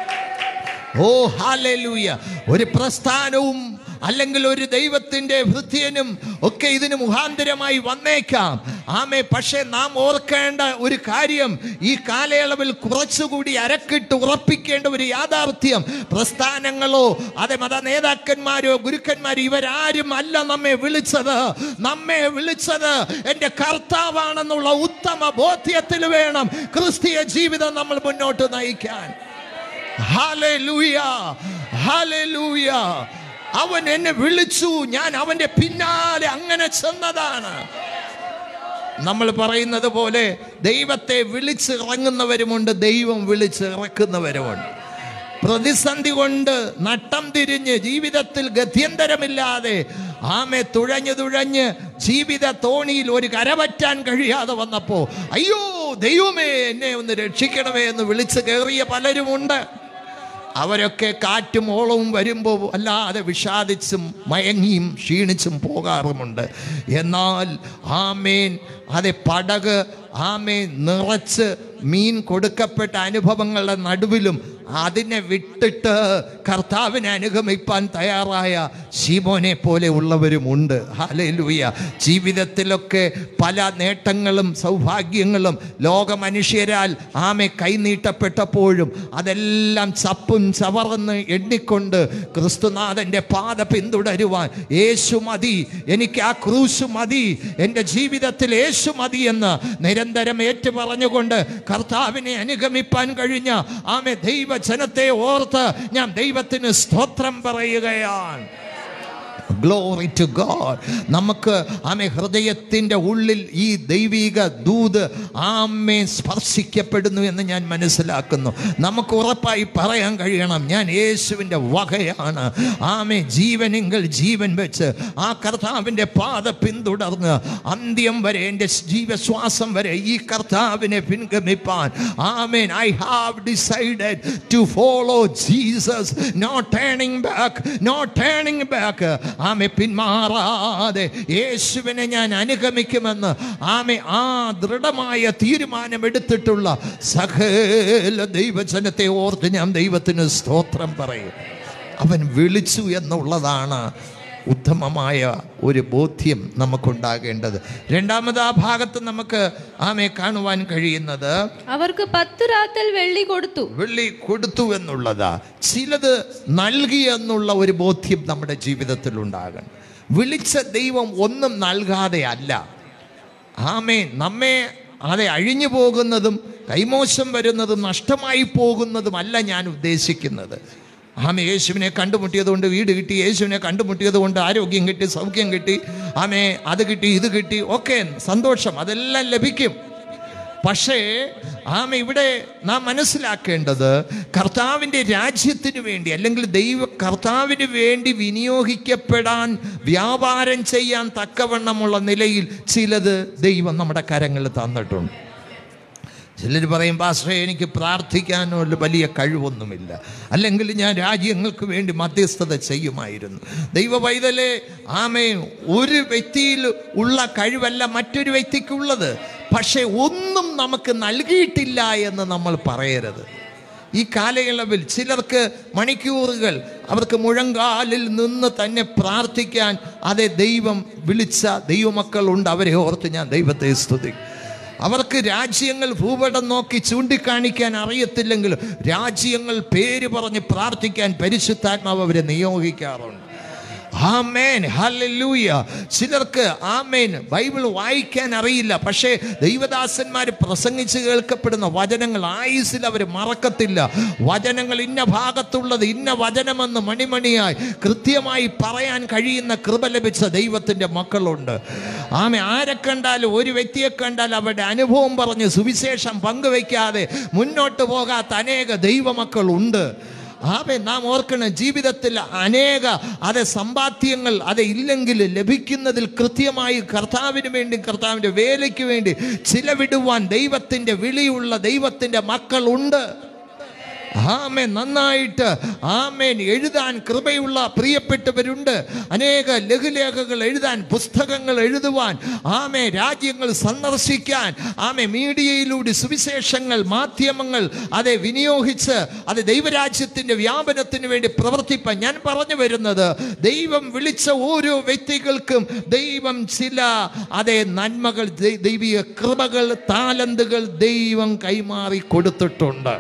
ഓ ഹാലൂയ ഒരു പ്രസ്ഥാനവും അല്ലെങ്കിൽ ഒരു ദൈവത്തിൻ്റെ ഭൃത്യനും ഒക്കെ ഇതിന് മുഖാന്തരമായി വന്നേക്കാം ആമേ പക്ഷേ നാം ഓർക്കേണ്ട ഒരു കാര്യം ഈ കാലയളവിൽ കുറച്ചുകൂടി അരക്കിട്ട് ഉറപ്പിക്കേണ്ട ഒരു യാഥാർത്ഥ്യം പ്രസ്ഥാനങ്ങളോ അതെ മത നേതാക്കന്മാരോ ഗുരുക്കന്മാരോ ഇവരാരും അല്ല നമ്മെ വിളിച്ചത് നമ്മെ വിളിച്ചത് എൻ്റെ കർത്താവാണെന്നുള്ള ഉത്തമ ബോധ്യത്തിൽ വേണം ക്രിസ്തീയ ജീവിതം നമ്മൾ മുന്നോട്ട് നയിക്കാൻ ഹാലൂയ ഹാലൂയ അവൻ എന്നെ വിളിച്ചു ഞാൻ അവന്റെ പിന്നാലെ അങ്ങനെ ചെന്നതാണ് നമ്മൾ പറയുന്നത് പോലെ ദൈവത്തെ വിളിച്ച് ഇറങ്ങുന്നവരുമുണ്ട് ദൈവം വിളിച്ച് ഇറക്കുന്നവരുമുണ്ട് പ്രതിസന്ധി കൊണ്ട് നട്ടം തിരിഞ്ഞ് ജീവിതത്തിൽ ഗത്യന്തരമില്ലാതെ ആമെ തുഴഞ്ഞു തുഴഞ്ഞ് ജീവിത തോണിയിൽ ഒരു കരപറ്റാൻ കഴിയാതെ വന്നപ്പോ അയ്യോ ദൈവമേ എന്നെ ഒന്ന് രക്ഷിക്കണമേ എന്ന് വിളിച്ച് കയറിയ പലരുമുണ്ട് അവരൊക്കെ കാറ്റും ഓളവും വരുമ്പോൾ അല്ലാതെ വിഷാദിച്ചും മയങ്ങിയും ക്ഷീണിച്ചും പോകാറുമുണ്ട് എന്നാൽ ആമേൻ അതെ പടക് ആമേൻ നിറച്ച് മീൻ കൊടുക്കപ്പെട്ട അനുഭവങ്ങളുടെ നടുവിലും അതിനെ വിട്ടിട്ട് കർത്താവിനെ അനുഗമിപ്പാൻ തയ്യാറായ ശിമോനെ പോലെ ഉള്ളവരുമുണ്ട് ഹാലൂയ ജീവിതത്തിലൊക്കെ പല നേട്ടങ്ങളും സൗഭാഗ്യങ്ങളും ലോക മനുഷ്യരാൽ ആമെ കൈനീട്ടപ്പെട്ടപ്പോഴും അതെല്ലാം ചപ്പും ചവറന്ന് എണ്ണിക്കൊണ്ട് ക്രിസ്തുനാഥൻ്റെ പാത പിന്തുടരുവാൻ യേശു മതി എനിക്ക് ആ ക്രൂശ് മതി എൻ്റെ ജീവിതത്തിൽ യേശു മതി എന്ന് നിരന്തരം ഏറ്റു പറഞ്ഞുകൊണ്ട് കർത്താവിനെ അനുഗമിപ്പാൻ കഴിഞ്ഞ ആമെ ദൈവജനത്തെ ഓർത്ത് ഞാൻ ദൈവത്തിന് സ്തോത്രം പറയുകയാണ് ഗ്ലോറി ടു ഗോഡ് നമുക്ക് ആമെ ഹൃദയത്തിൻ്റെ ഉള്ളിൽ ഈ ദൈവിക ദൂത് ആമേ സ്പർശിക്കപ്പെടുന്നു എന്ന് ഞാൻ മനസ്സിലാക്കുന്നു നമുക്ക് ഉറപ്പായി പറയാൻ കഴിയണം ഞാൻ യേശുവിൻ്റെ വകയാണ് ആമേ ജീവനെങ്കിൽ ജീവൻ വെച്ച് ആ കർത്താവിൻ്റെ പാത പിന്തുടർന്ന് അന്ത്യം വരെ എൻ്റെ ജീവശ്വാസം വരെ ഈ കർത്താവിനെ പിൻഗമിപ്പാൻ ആമേൻ I have decided to follow Jesus no turning back no turning back ആമെ പിന്മാറാതെ യേശുവിനെ ഞാൻ അനുഗമിക്കുമെന്ന് ആമെ ആ ദൃഢമായ തീരുമാനമെടുത്തിട്ടുള്ള സകല ദൈവജനത്തെ ഓർത്ത് ഞാൻ ദൈവത്തിന് സ്തോത്രം പറയും അവൻ വിളിച്ചു എന്നുള്ളതാണ് ഉത്തമമായ ഒരു ബോധ്യം നമുക്കുണ്ടാകേണ്ടത് രണ്ടാമത് ആ ഭാഗത്ത് നമുക്ക് ആമെ കാണുവാൻ കഴിയുന്നത് അവർക്ക് പത്ത് റാത്തൽ വെള്ളി കൊടുത്തു വെള്ളി കൊടുത്തു എന്നുള്ളതാ ചിലത് നൽകി എന്നുള്ള ഒരു ബോധ്യം നമ്മുടെ ജീവിതത്തിൽ ഉണ്ടാകണം വിളിച്ച ദൈവം ഒന്നും നൽകാതെ അല്ല ആമേ നമ്മെ അതെ അഴിഞ്ഞു പോകുന്നതും കൈമോശം വരുന്നതും നഷ്ടമായി പോകുന്നതുമല്ല ഞാൻ ഉദ്ദേശിക്കുന്നത് ആമ യേശുവിനെ കണ്ടുമുട്ടിയത് കൊണ്ട് വീട് കിട്ടി യേശുവിനെ കണ്ടുമുട്ടിയത് കൊണ്ട് ആരോഗ്യം കിട്ടി സൗഖ്യം കിട്ടി ആമേ അത് കിട്ടി ഇത് കിട്ടി ഓക്കെ സന്തോഷം അതെല്ലാം ലഭിക്കും പക്ഷേ ആമ ഇവിടെ നാം മനസ്സിലാക്കേണ്ടത് കർത്താവിൻ്റെ രാജ്യത്തിന് വേണ്ടി അല്ലെങ്കിൽ ദൈവ കർത്താവിന് വേണ്ടി വിനിയോഗിക്കപ്പെടാൻ വ്യാപാരം ചെയ്യാൻ തക്കവണ്ണമുള്ള നിലയിൽ ചിലത് ദൈവം നമ്മുടെ കരങ്ങളിൽ തന്നിട്ടുണ്ട് ചിലർ പറയും പാസ്റ്ററെ എനിക്ക് പ്രാർത്ഥിക്കാനോ ഒരു വലിയ കഴിവൊന്നുമില്ല അല്ലെങ്കിൽ ഞാൻ രാജ്യങ്ങൾക്ക് വേണ്ടി മധ്യസ്ഥത ചെയ്യുമായിരുന്നു ദൈവ പൈതലെ ആമേ ഒരു വ്യക്തിയിൽ ഉള്ള കഴിവല്ല മറ്റൊരു വ്യക്തിക്കുള്ളത് പക്ഷേ ഒന്നും നമുക്ക് നൽകിയിട്ടില്ല എന്ന് നമ്മൾ പറയരുത് ഈ കാലയളവിൽ ചിലർക്ക് മണിക്കൂറുകൾ അവർക്ക് മുഴങ്കാലിൽ നിന്ന് തന്നെ പ്രാർത്ഥിക്കാൻ അതേ ദൈവം വിളിച്ച ദൈവമക്കളുണ്ട് അവരെ ഓർത്ത് ഞാൻ ദൈവത്തെ സ്തുതിക്കും അവർക്ക് രാജ്യങ്ങൾ ഭൂപടം നോക്കി ചൂണ്ടിക്കാണിക്കാൻ അറിയത്തില്ലെങ്കിലും രാജ്യങ്ങൾ പേര് പറഞ്ഞ് പ്രാർത്ഥിക്കാൻ പരിശുദ്ധാത്മാവ് അവരെ നിയോഗിക്കാറുണ്ട് ആമേൻ ഹല്ലേലൂയ ചിലർക്ക് ആമേൻ ബൈബിൾ വായിക്കാൻ അറിയില്ല പക്ഷേ ദൈവദാസന്മാർ പ്രസംഗിച്ച് കേൾക്കപ്പെടുന്ന വചനങ്ങൾ ആയുസിൽ അവർ മറക്കത്തില്ല വചനങ്ങൾ ഇന്ന ഭാഗത്തുള്ളത് ഇന്ന വചനമെന്ന് മണിമണിയായി കൃത്യമായി പറയാൻ കഴിയുന്ന കൃപ ലഭിച്ച ദൈവത്തിൻ്റെ മക്കളുണ്ട് ആമെ ആരെ കണ്ടാലും ഒരു വ്യക്തിയെ കണ്ടാൽ അവരുടെ അനുഭവം പറഞ്ഞ് സുവിശേഷം പങ്കുവയ്ക്കാതെ മുന്നോട്ട് പോകാത്ത അനേക ദൈവമക്കളുണ്ട് ആമേ നാം ഓർക്കണം ജീവിതത്തിൽ അനേക അത് സമ്പാദ്യങ്ങൾ അത് ഇല്ലെങ്കിൽ ലഭിക്കുന്നതിൽ കൃത്യമായി കർത്താവിന് വേണ്ടി കർത്താവിൻ്റെ വേലയ്ക്ക് വേണ്ടി ചിലവിടുവാൻ ദൈവത്തിൻ്റെ വിളിയുള്ള ദൈവത്തിൻ്റെ മക്കളുണ്ട് ആമേൻ നന്നായിട്ട് ആമേൻ എഴുതാൻ കൃപയുള്ള പ്രിയപ്പെട്ടവരുണ്ട് അനേക ലഘുലേഖകൾ എഴുതാൻ പുസ്തകങ്ങൾ എഴുതുവാൻ ആമേ രാജ്യങ്ങൾ സന്ദർശിക്കാൻ ആമേ മീഡിയയിലൂടെ സുവിശേഷങ്ങൾ മാധ്യമങ്ങൾ അതെ വിനിയോഗിച്ച് അത് ദൈവരാജ്യത്തിൻ്റെ വ്യാപനത്തിന് വേണ്ടി പ്രവർത്തിപ്പാൻ ഞാൻ പറഞ്ഞു വരുന്നത് ദൈവം വിളിച്ച ഓരോ വ്യക്തികൾക്കും ദൈവം ചില അതേ നന്മകൾ ദൈ- ദൈവിക കൃപകൾ താലന്തുകൾ ദൈവം കൈമാറി കൊടുത്തിട്ടുണ്ട്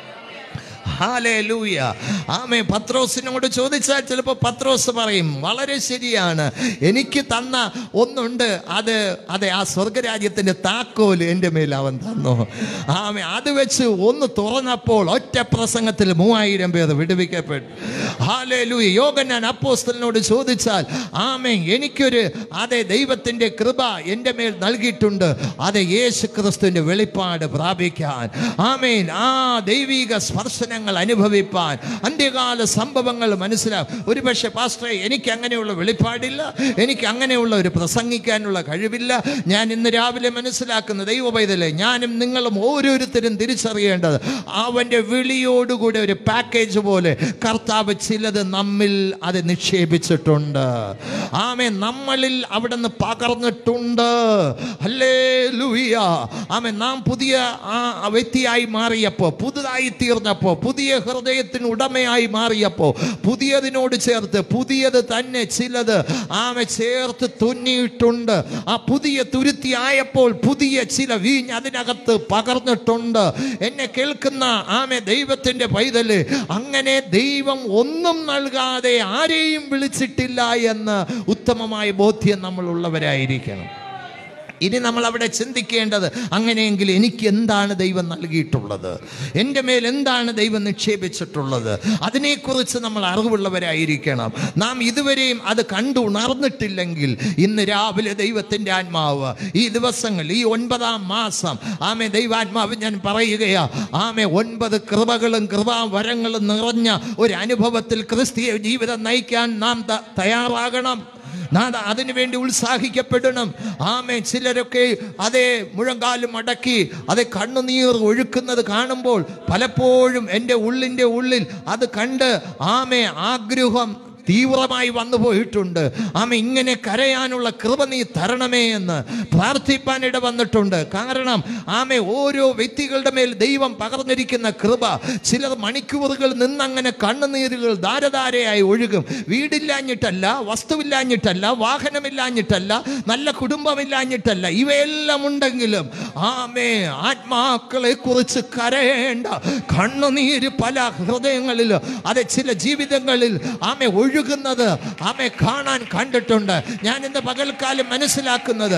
ഹാലേലൂയ ആമേ പത്രോസിനോട് ചോദിച്ചാൽ ചിലപ്പോൾ പത്രോസ് പറയും വളരെ ശരിയാണ് എനിക്ക് തന്ന ഒന്നുണ്ട് അത് അതെ ആ സ്വർഗരാജ്യത്തിൻ്റെ താക്കോൽ എൻ്റെ മേൽ അവൻ തന്നു ആമേ അത് വെച്ച് ഒന്ന് തുറന്നപ്പോൾ ഒറ്റ പ്രസംഗത്തിൽ മൂവായിരം പേർ വിടുവിക്കപ്പെട്ടു ഹാലേലൂയ യോഗനാൻ അപ്പോസ്തലിനോട് ചോദിച്ചാൽ ആമേ എനിക്കൊരു അതെ ദൈവത്തിൻ്റെ കൃപ എൻ്റെ മേൽ നൽകിയിട്ടുണ്ട് അതെ യേശു ക്രിസ്തുവിൻ്റെ വെളിപ്പാട് പ്രാപിക്കാൻ ആമേൻ ആ ദൈവിക സ്പർശനങ്ങൾ അനുഭവിപ്പാൻ അന്ത്യകാല സംഭവങ്ങൾ മനസ്സിലാക്കും ഒരുപക്ഷെ പാസ്റ്ററെ എനിക്ക് അങ്ങനെയുള്ള വെളിപ്പാടില്ല എനിക്ക് അങ്ങനെയുള്ള ഒരു പ്രസംഗിക്കാനുള്ള കഴിവില്ല ഞാൻ ഇന്ന് രാവിലെ മനസ്സിലാക്കുന്ന ദൈവ പൈതലെ ഞാനും നിങ്ങളും ഓരോരുത്തരും തിരിച്ചറിയേണ്ടത് അവൻ്റെ വിളിയോടുകൂടെ ഒരു പാക്കേജ് പോലെ കർത്താവ് ചിലത് നമ്മിൽ അത് നിക്ഷേപിച്ചിട്ടുണ്ട് ആമേ നമ്മളിൽ അവിടെ നിന്ന് പകർന്നിട്ടുണ്ട് അല്ലേ ലൂയ ആമേ നാം പുതിയ ആ വ്യക്തിയായി മാറിയപ്പോൾ പുതുതായി തീർന്നപ്പോൾ പുതിയ ഹൃദയത്തിന് ഉടമയായി മാറിയപ്പോൾ പുതിയതിനോട് ചേർത്ത് പുതിയത് തന്നെ ചിലത് ആമെ ചേർത്ത് തുന്നിയിട്ടുണ്ട് ആ പുതിയ തുരുത്തിയായപ്പോൾ പുതിയ ചില വീഞ്ഞ് അതിനകത്ത് പകർന്നിട്ടുണ്ട് എന്നെ കേൾക്കുന്ന ആമെ ദൈവത്തിൻ്റെ പൈതല് അങ്ങനെ ദൈവം ഒന്നും നൽകാതെ ആരെയും വിളിച്ചിട്ടില്ല എന്ന് ഉത്തമമായ ബോധ്യം നമ്മൾ ഉള്ളവരായിരിക്കണം ഇനി നമ്മൾ അവിടെ ചിന്തിക്കേണ്ടത് അങ്ങനെയെങ്കിൽ എനിക്ക് എന്താണ് ദൈവം നൽകിയിട്ടുള്ളത് എൻ്റെ മേൽ എന്താണ് ദൈവം നിക്ഷേപിച്ചിട്ടുള്ളത് അതിനെക്കുറിച്ച് നമ്മൾ അറിവുള്ളവരായിരിക്കണം നാം ഇതുവരെയും അത് കണ്ടു ഉണർന്നിട്ടില്ലെങ്കിൽ ഇന്ന് രാവിലെ ദൈവത്തിൻ്റെ ആത്മാവ് ഈ ദിവസങ്ങൾ ഈ ഒൻപതാം മാസം ആമെ ദൈവാത്മാവ് ഞാൻ പറയുകയാ ആമെ ഒൻപത് കൃപകളും കൃപാവരങ്ങളും നിറഞ്ഞ ഒരു അനുഭവത്തിൽ ക്രിസ്തീയ ജീവിതം നയിക്കാൻ നാം ത- തയ്യാറാകണം നാം അതിനുവേണ്ടി ഉത്സാഹിക്കപ്പെടണം ആമേ ചിലരൊക്കെ അതേ മുഴങ്കാലും അടക്കി അതേ കണ്ണുനീർ ഒഴുക്കുന്നത് കാണുമ്പോൾ പലപ്പോഴും എൻ്റെ ഉള്ളിൻ്റെ ഉള്ളിൽ അത് കണ്ട് ആമേ ആഗ്രഹം തീവ്രമായി വന്നു പോയിട്ടുണ്ട് ആമ ഇങ്ങനെ കരയാനുള്ള കൃപ നീ തരണമേ എന്ന് പ്രാർത്ഥിപ്പാൻ ഇട വന്നിട്ടുണ്ട് കാരണം ആമെ ഓരോ വ്യക്തികളുടെ മേൽ ദൈവം പകർന്നിരിക്കുന്ന കൃപ ചിലർ മണിക്കൂറുകൾ നിന്നങ്ങനെ കണ്ണുനീരുകൾ ധാരധാരയായി ഒഴുകും വീടില്ലാഞ്ഞിട്ടല്ല വസ്തുവില്ലാഞ്ഞിട്ടല്ല വാഹനമില്ലാഞ്ഞിട്ടല്ല നല്ല കുടുംബമില്ലാഞ്ഞിട്ടല്ല ഇവയെല്ലാം ഉണ്ടെങ്കിലും ആമേ ആത്മാക്കളെ കുറിച്ച് കരയേണ്ട കണ്ണുനീര് പല ഹൃദയങ്ങളിൽ അതെ ചില ജീവിതങ്ങളിൽ ആമെ ഒഴുകുന്നത് ആമെ കാണാൻ കണ്ടിട്ടുണ്ട് ഞാൻ ഇന്ന് പകൽക്കാലം മനസ്സിലാക്കുന്നത്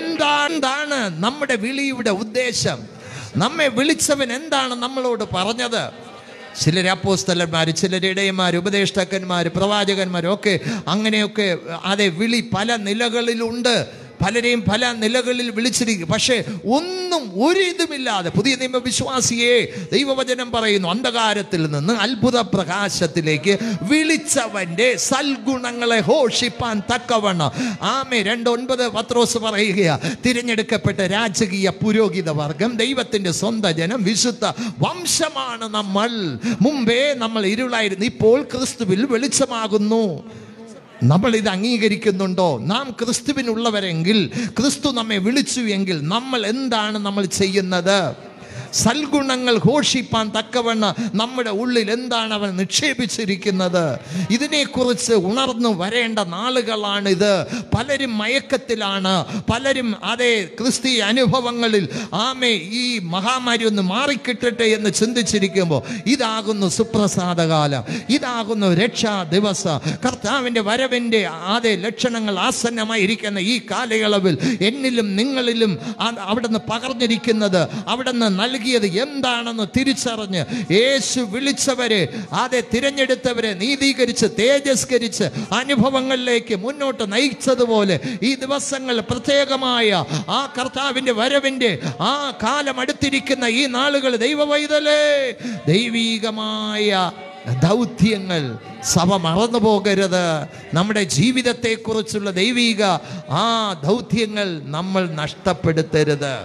എന്താണ് നമ്മുടെ വിളിയുടെ ഉദ്ദേശം നമ്മെ വിളിച്ചവൻ എന്താണ് നമ്മളോട് പറഞ്ഞത് ചിലർ അപ്പോസ്തലന്മാർ ചിലർ ഇടയന്മാർ ഉപദേഷ്ടാക്കന്മാർ പ്രവാചകന്മാർ ഒക്കെ അങ്ങനെയൊക്കെ അതെ വിളി പല നിലകളിലുണ്ട് പലരെയും പല നിലകളിൽ വിളിച്ചിരിക്കും പക്ഷേ ഒന്നും ഒരു ഇതുമില്ലാതെ പുതിയ നിയമ വിശ്വാസിയെ ദൈവവചനം പറയുന്നു അന്ധകാരത്തിൽ നിന്ന് അത്ഭുത പ്രകാശത്തിലേക്ക് വിളിച്ചവന്റെ സൽഗുണങ്ങളെ ഘോഷിപ്പാൻ തക്കവണ്ണം ആമെ രണ്ടൊൻപത് പത്രോസ് പറയുകയാ തിരഞ്ഞെടുക്കപ്പെട്ട രാജകീയ പുരോഹിത വർഗം ദൈവത്തിന്റെ സ്വന്തം ജനം വിശുദ്ധ വംശമാണ് നമ്മൾ മുമ്പേ നമ്മൾ ഇരുളായിരുന്നു ഇപ്പോൾ ക്രിസ്തുവിൽ വെളിച്ചമാകുന്നു നമ്മൾ ഇത് അംഗീകരിക്കുന്നുണ്ടോ നാം ക്രിസ്തുവിനുള്ളവരെങ്കിൽ ക്രിസ്തു നമ്മെ വിളിച്ചു എങ്കിൽ നമ്മൾ എന്താണ് നമ്മൾ ചെയ്യുന്നത് സൽഗുണങ്ങൾ ഘോഷിപ്പാൻ തക്കവണ്ണം നമ്മുടെ ഉള്ളിൽ എന്താണ് അവൻ നിക്ഷേപിച്ചിരിക്കുന്നത് ഇതിനെക്കുറിച്ച് ഉണർന്നു വരേണ്ട നാളുകളാണിത് പലരും മയക്കത്തിലാണ് പലരും അതേ ക്രിസ്തീയ അനുഭവങ്ങളിൽ ആമേ ഈ മഹാമാരി ഒന്ന് മാറിക്കിട്ടട്ടെ എന്ന് ചിന്തിച്ചിരിക്കുമ്പോൾ ഇതാകുന്നു സുപ്രസാദകാലം ഇതാകുന്നു രക്ഷാ ദിവസം കർത്താവിൻ്റെ വരവിൻ്റെ ആദ്യ ലക്ഷണങ്ങൾ ആസന്നമായിരിക്കുന്ന ഈ കാലയളവിൽ എന്നിലും നിങ്ങളിലും ആ- അവിടുന്ന് പകർന്നിരിക്കുന്നത് അവിടുന്ന് നൽകിയത് എന്താണെന്ന് തിരിച്ചറിഞ്ഞ് യേശു വിളിച്ചവരെ ആദ്യ തിരഞ്ഞെടുത്തവരെ നീതീകരിച്ച് തേജസ്കരിച്ച് അനുഭവങ്ങളിലേക്ക് മുന്നോട്ട് നയിച്ചതുപോലെ ഈ ദിവസങ്ങൾ പ്രത്യേകമായ ആ കർത്താവിൻ്റെ വരവിൻ്റെ ആ കാലം അടുത്തിരിക്കുന്ന ഈ നാളുകൾ ദൈവവൈതലേ ദൈവീകമായ ദൗത്യങ്ങൾ സഭ മറന്നു പോകരുത് നമ്മുടെ ജീവിതത്തെക്കുറിച്ചുള്ള ദൈവിക ആ ദൗത്യങ്ങൾ നമ്മൾ നഷ്ടപ്പെടുത്തരുത്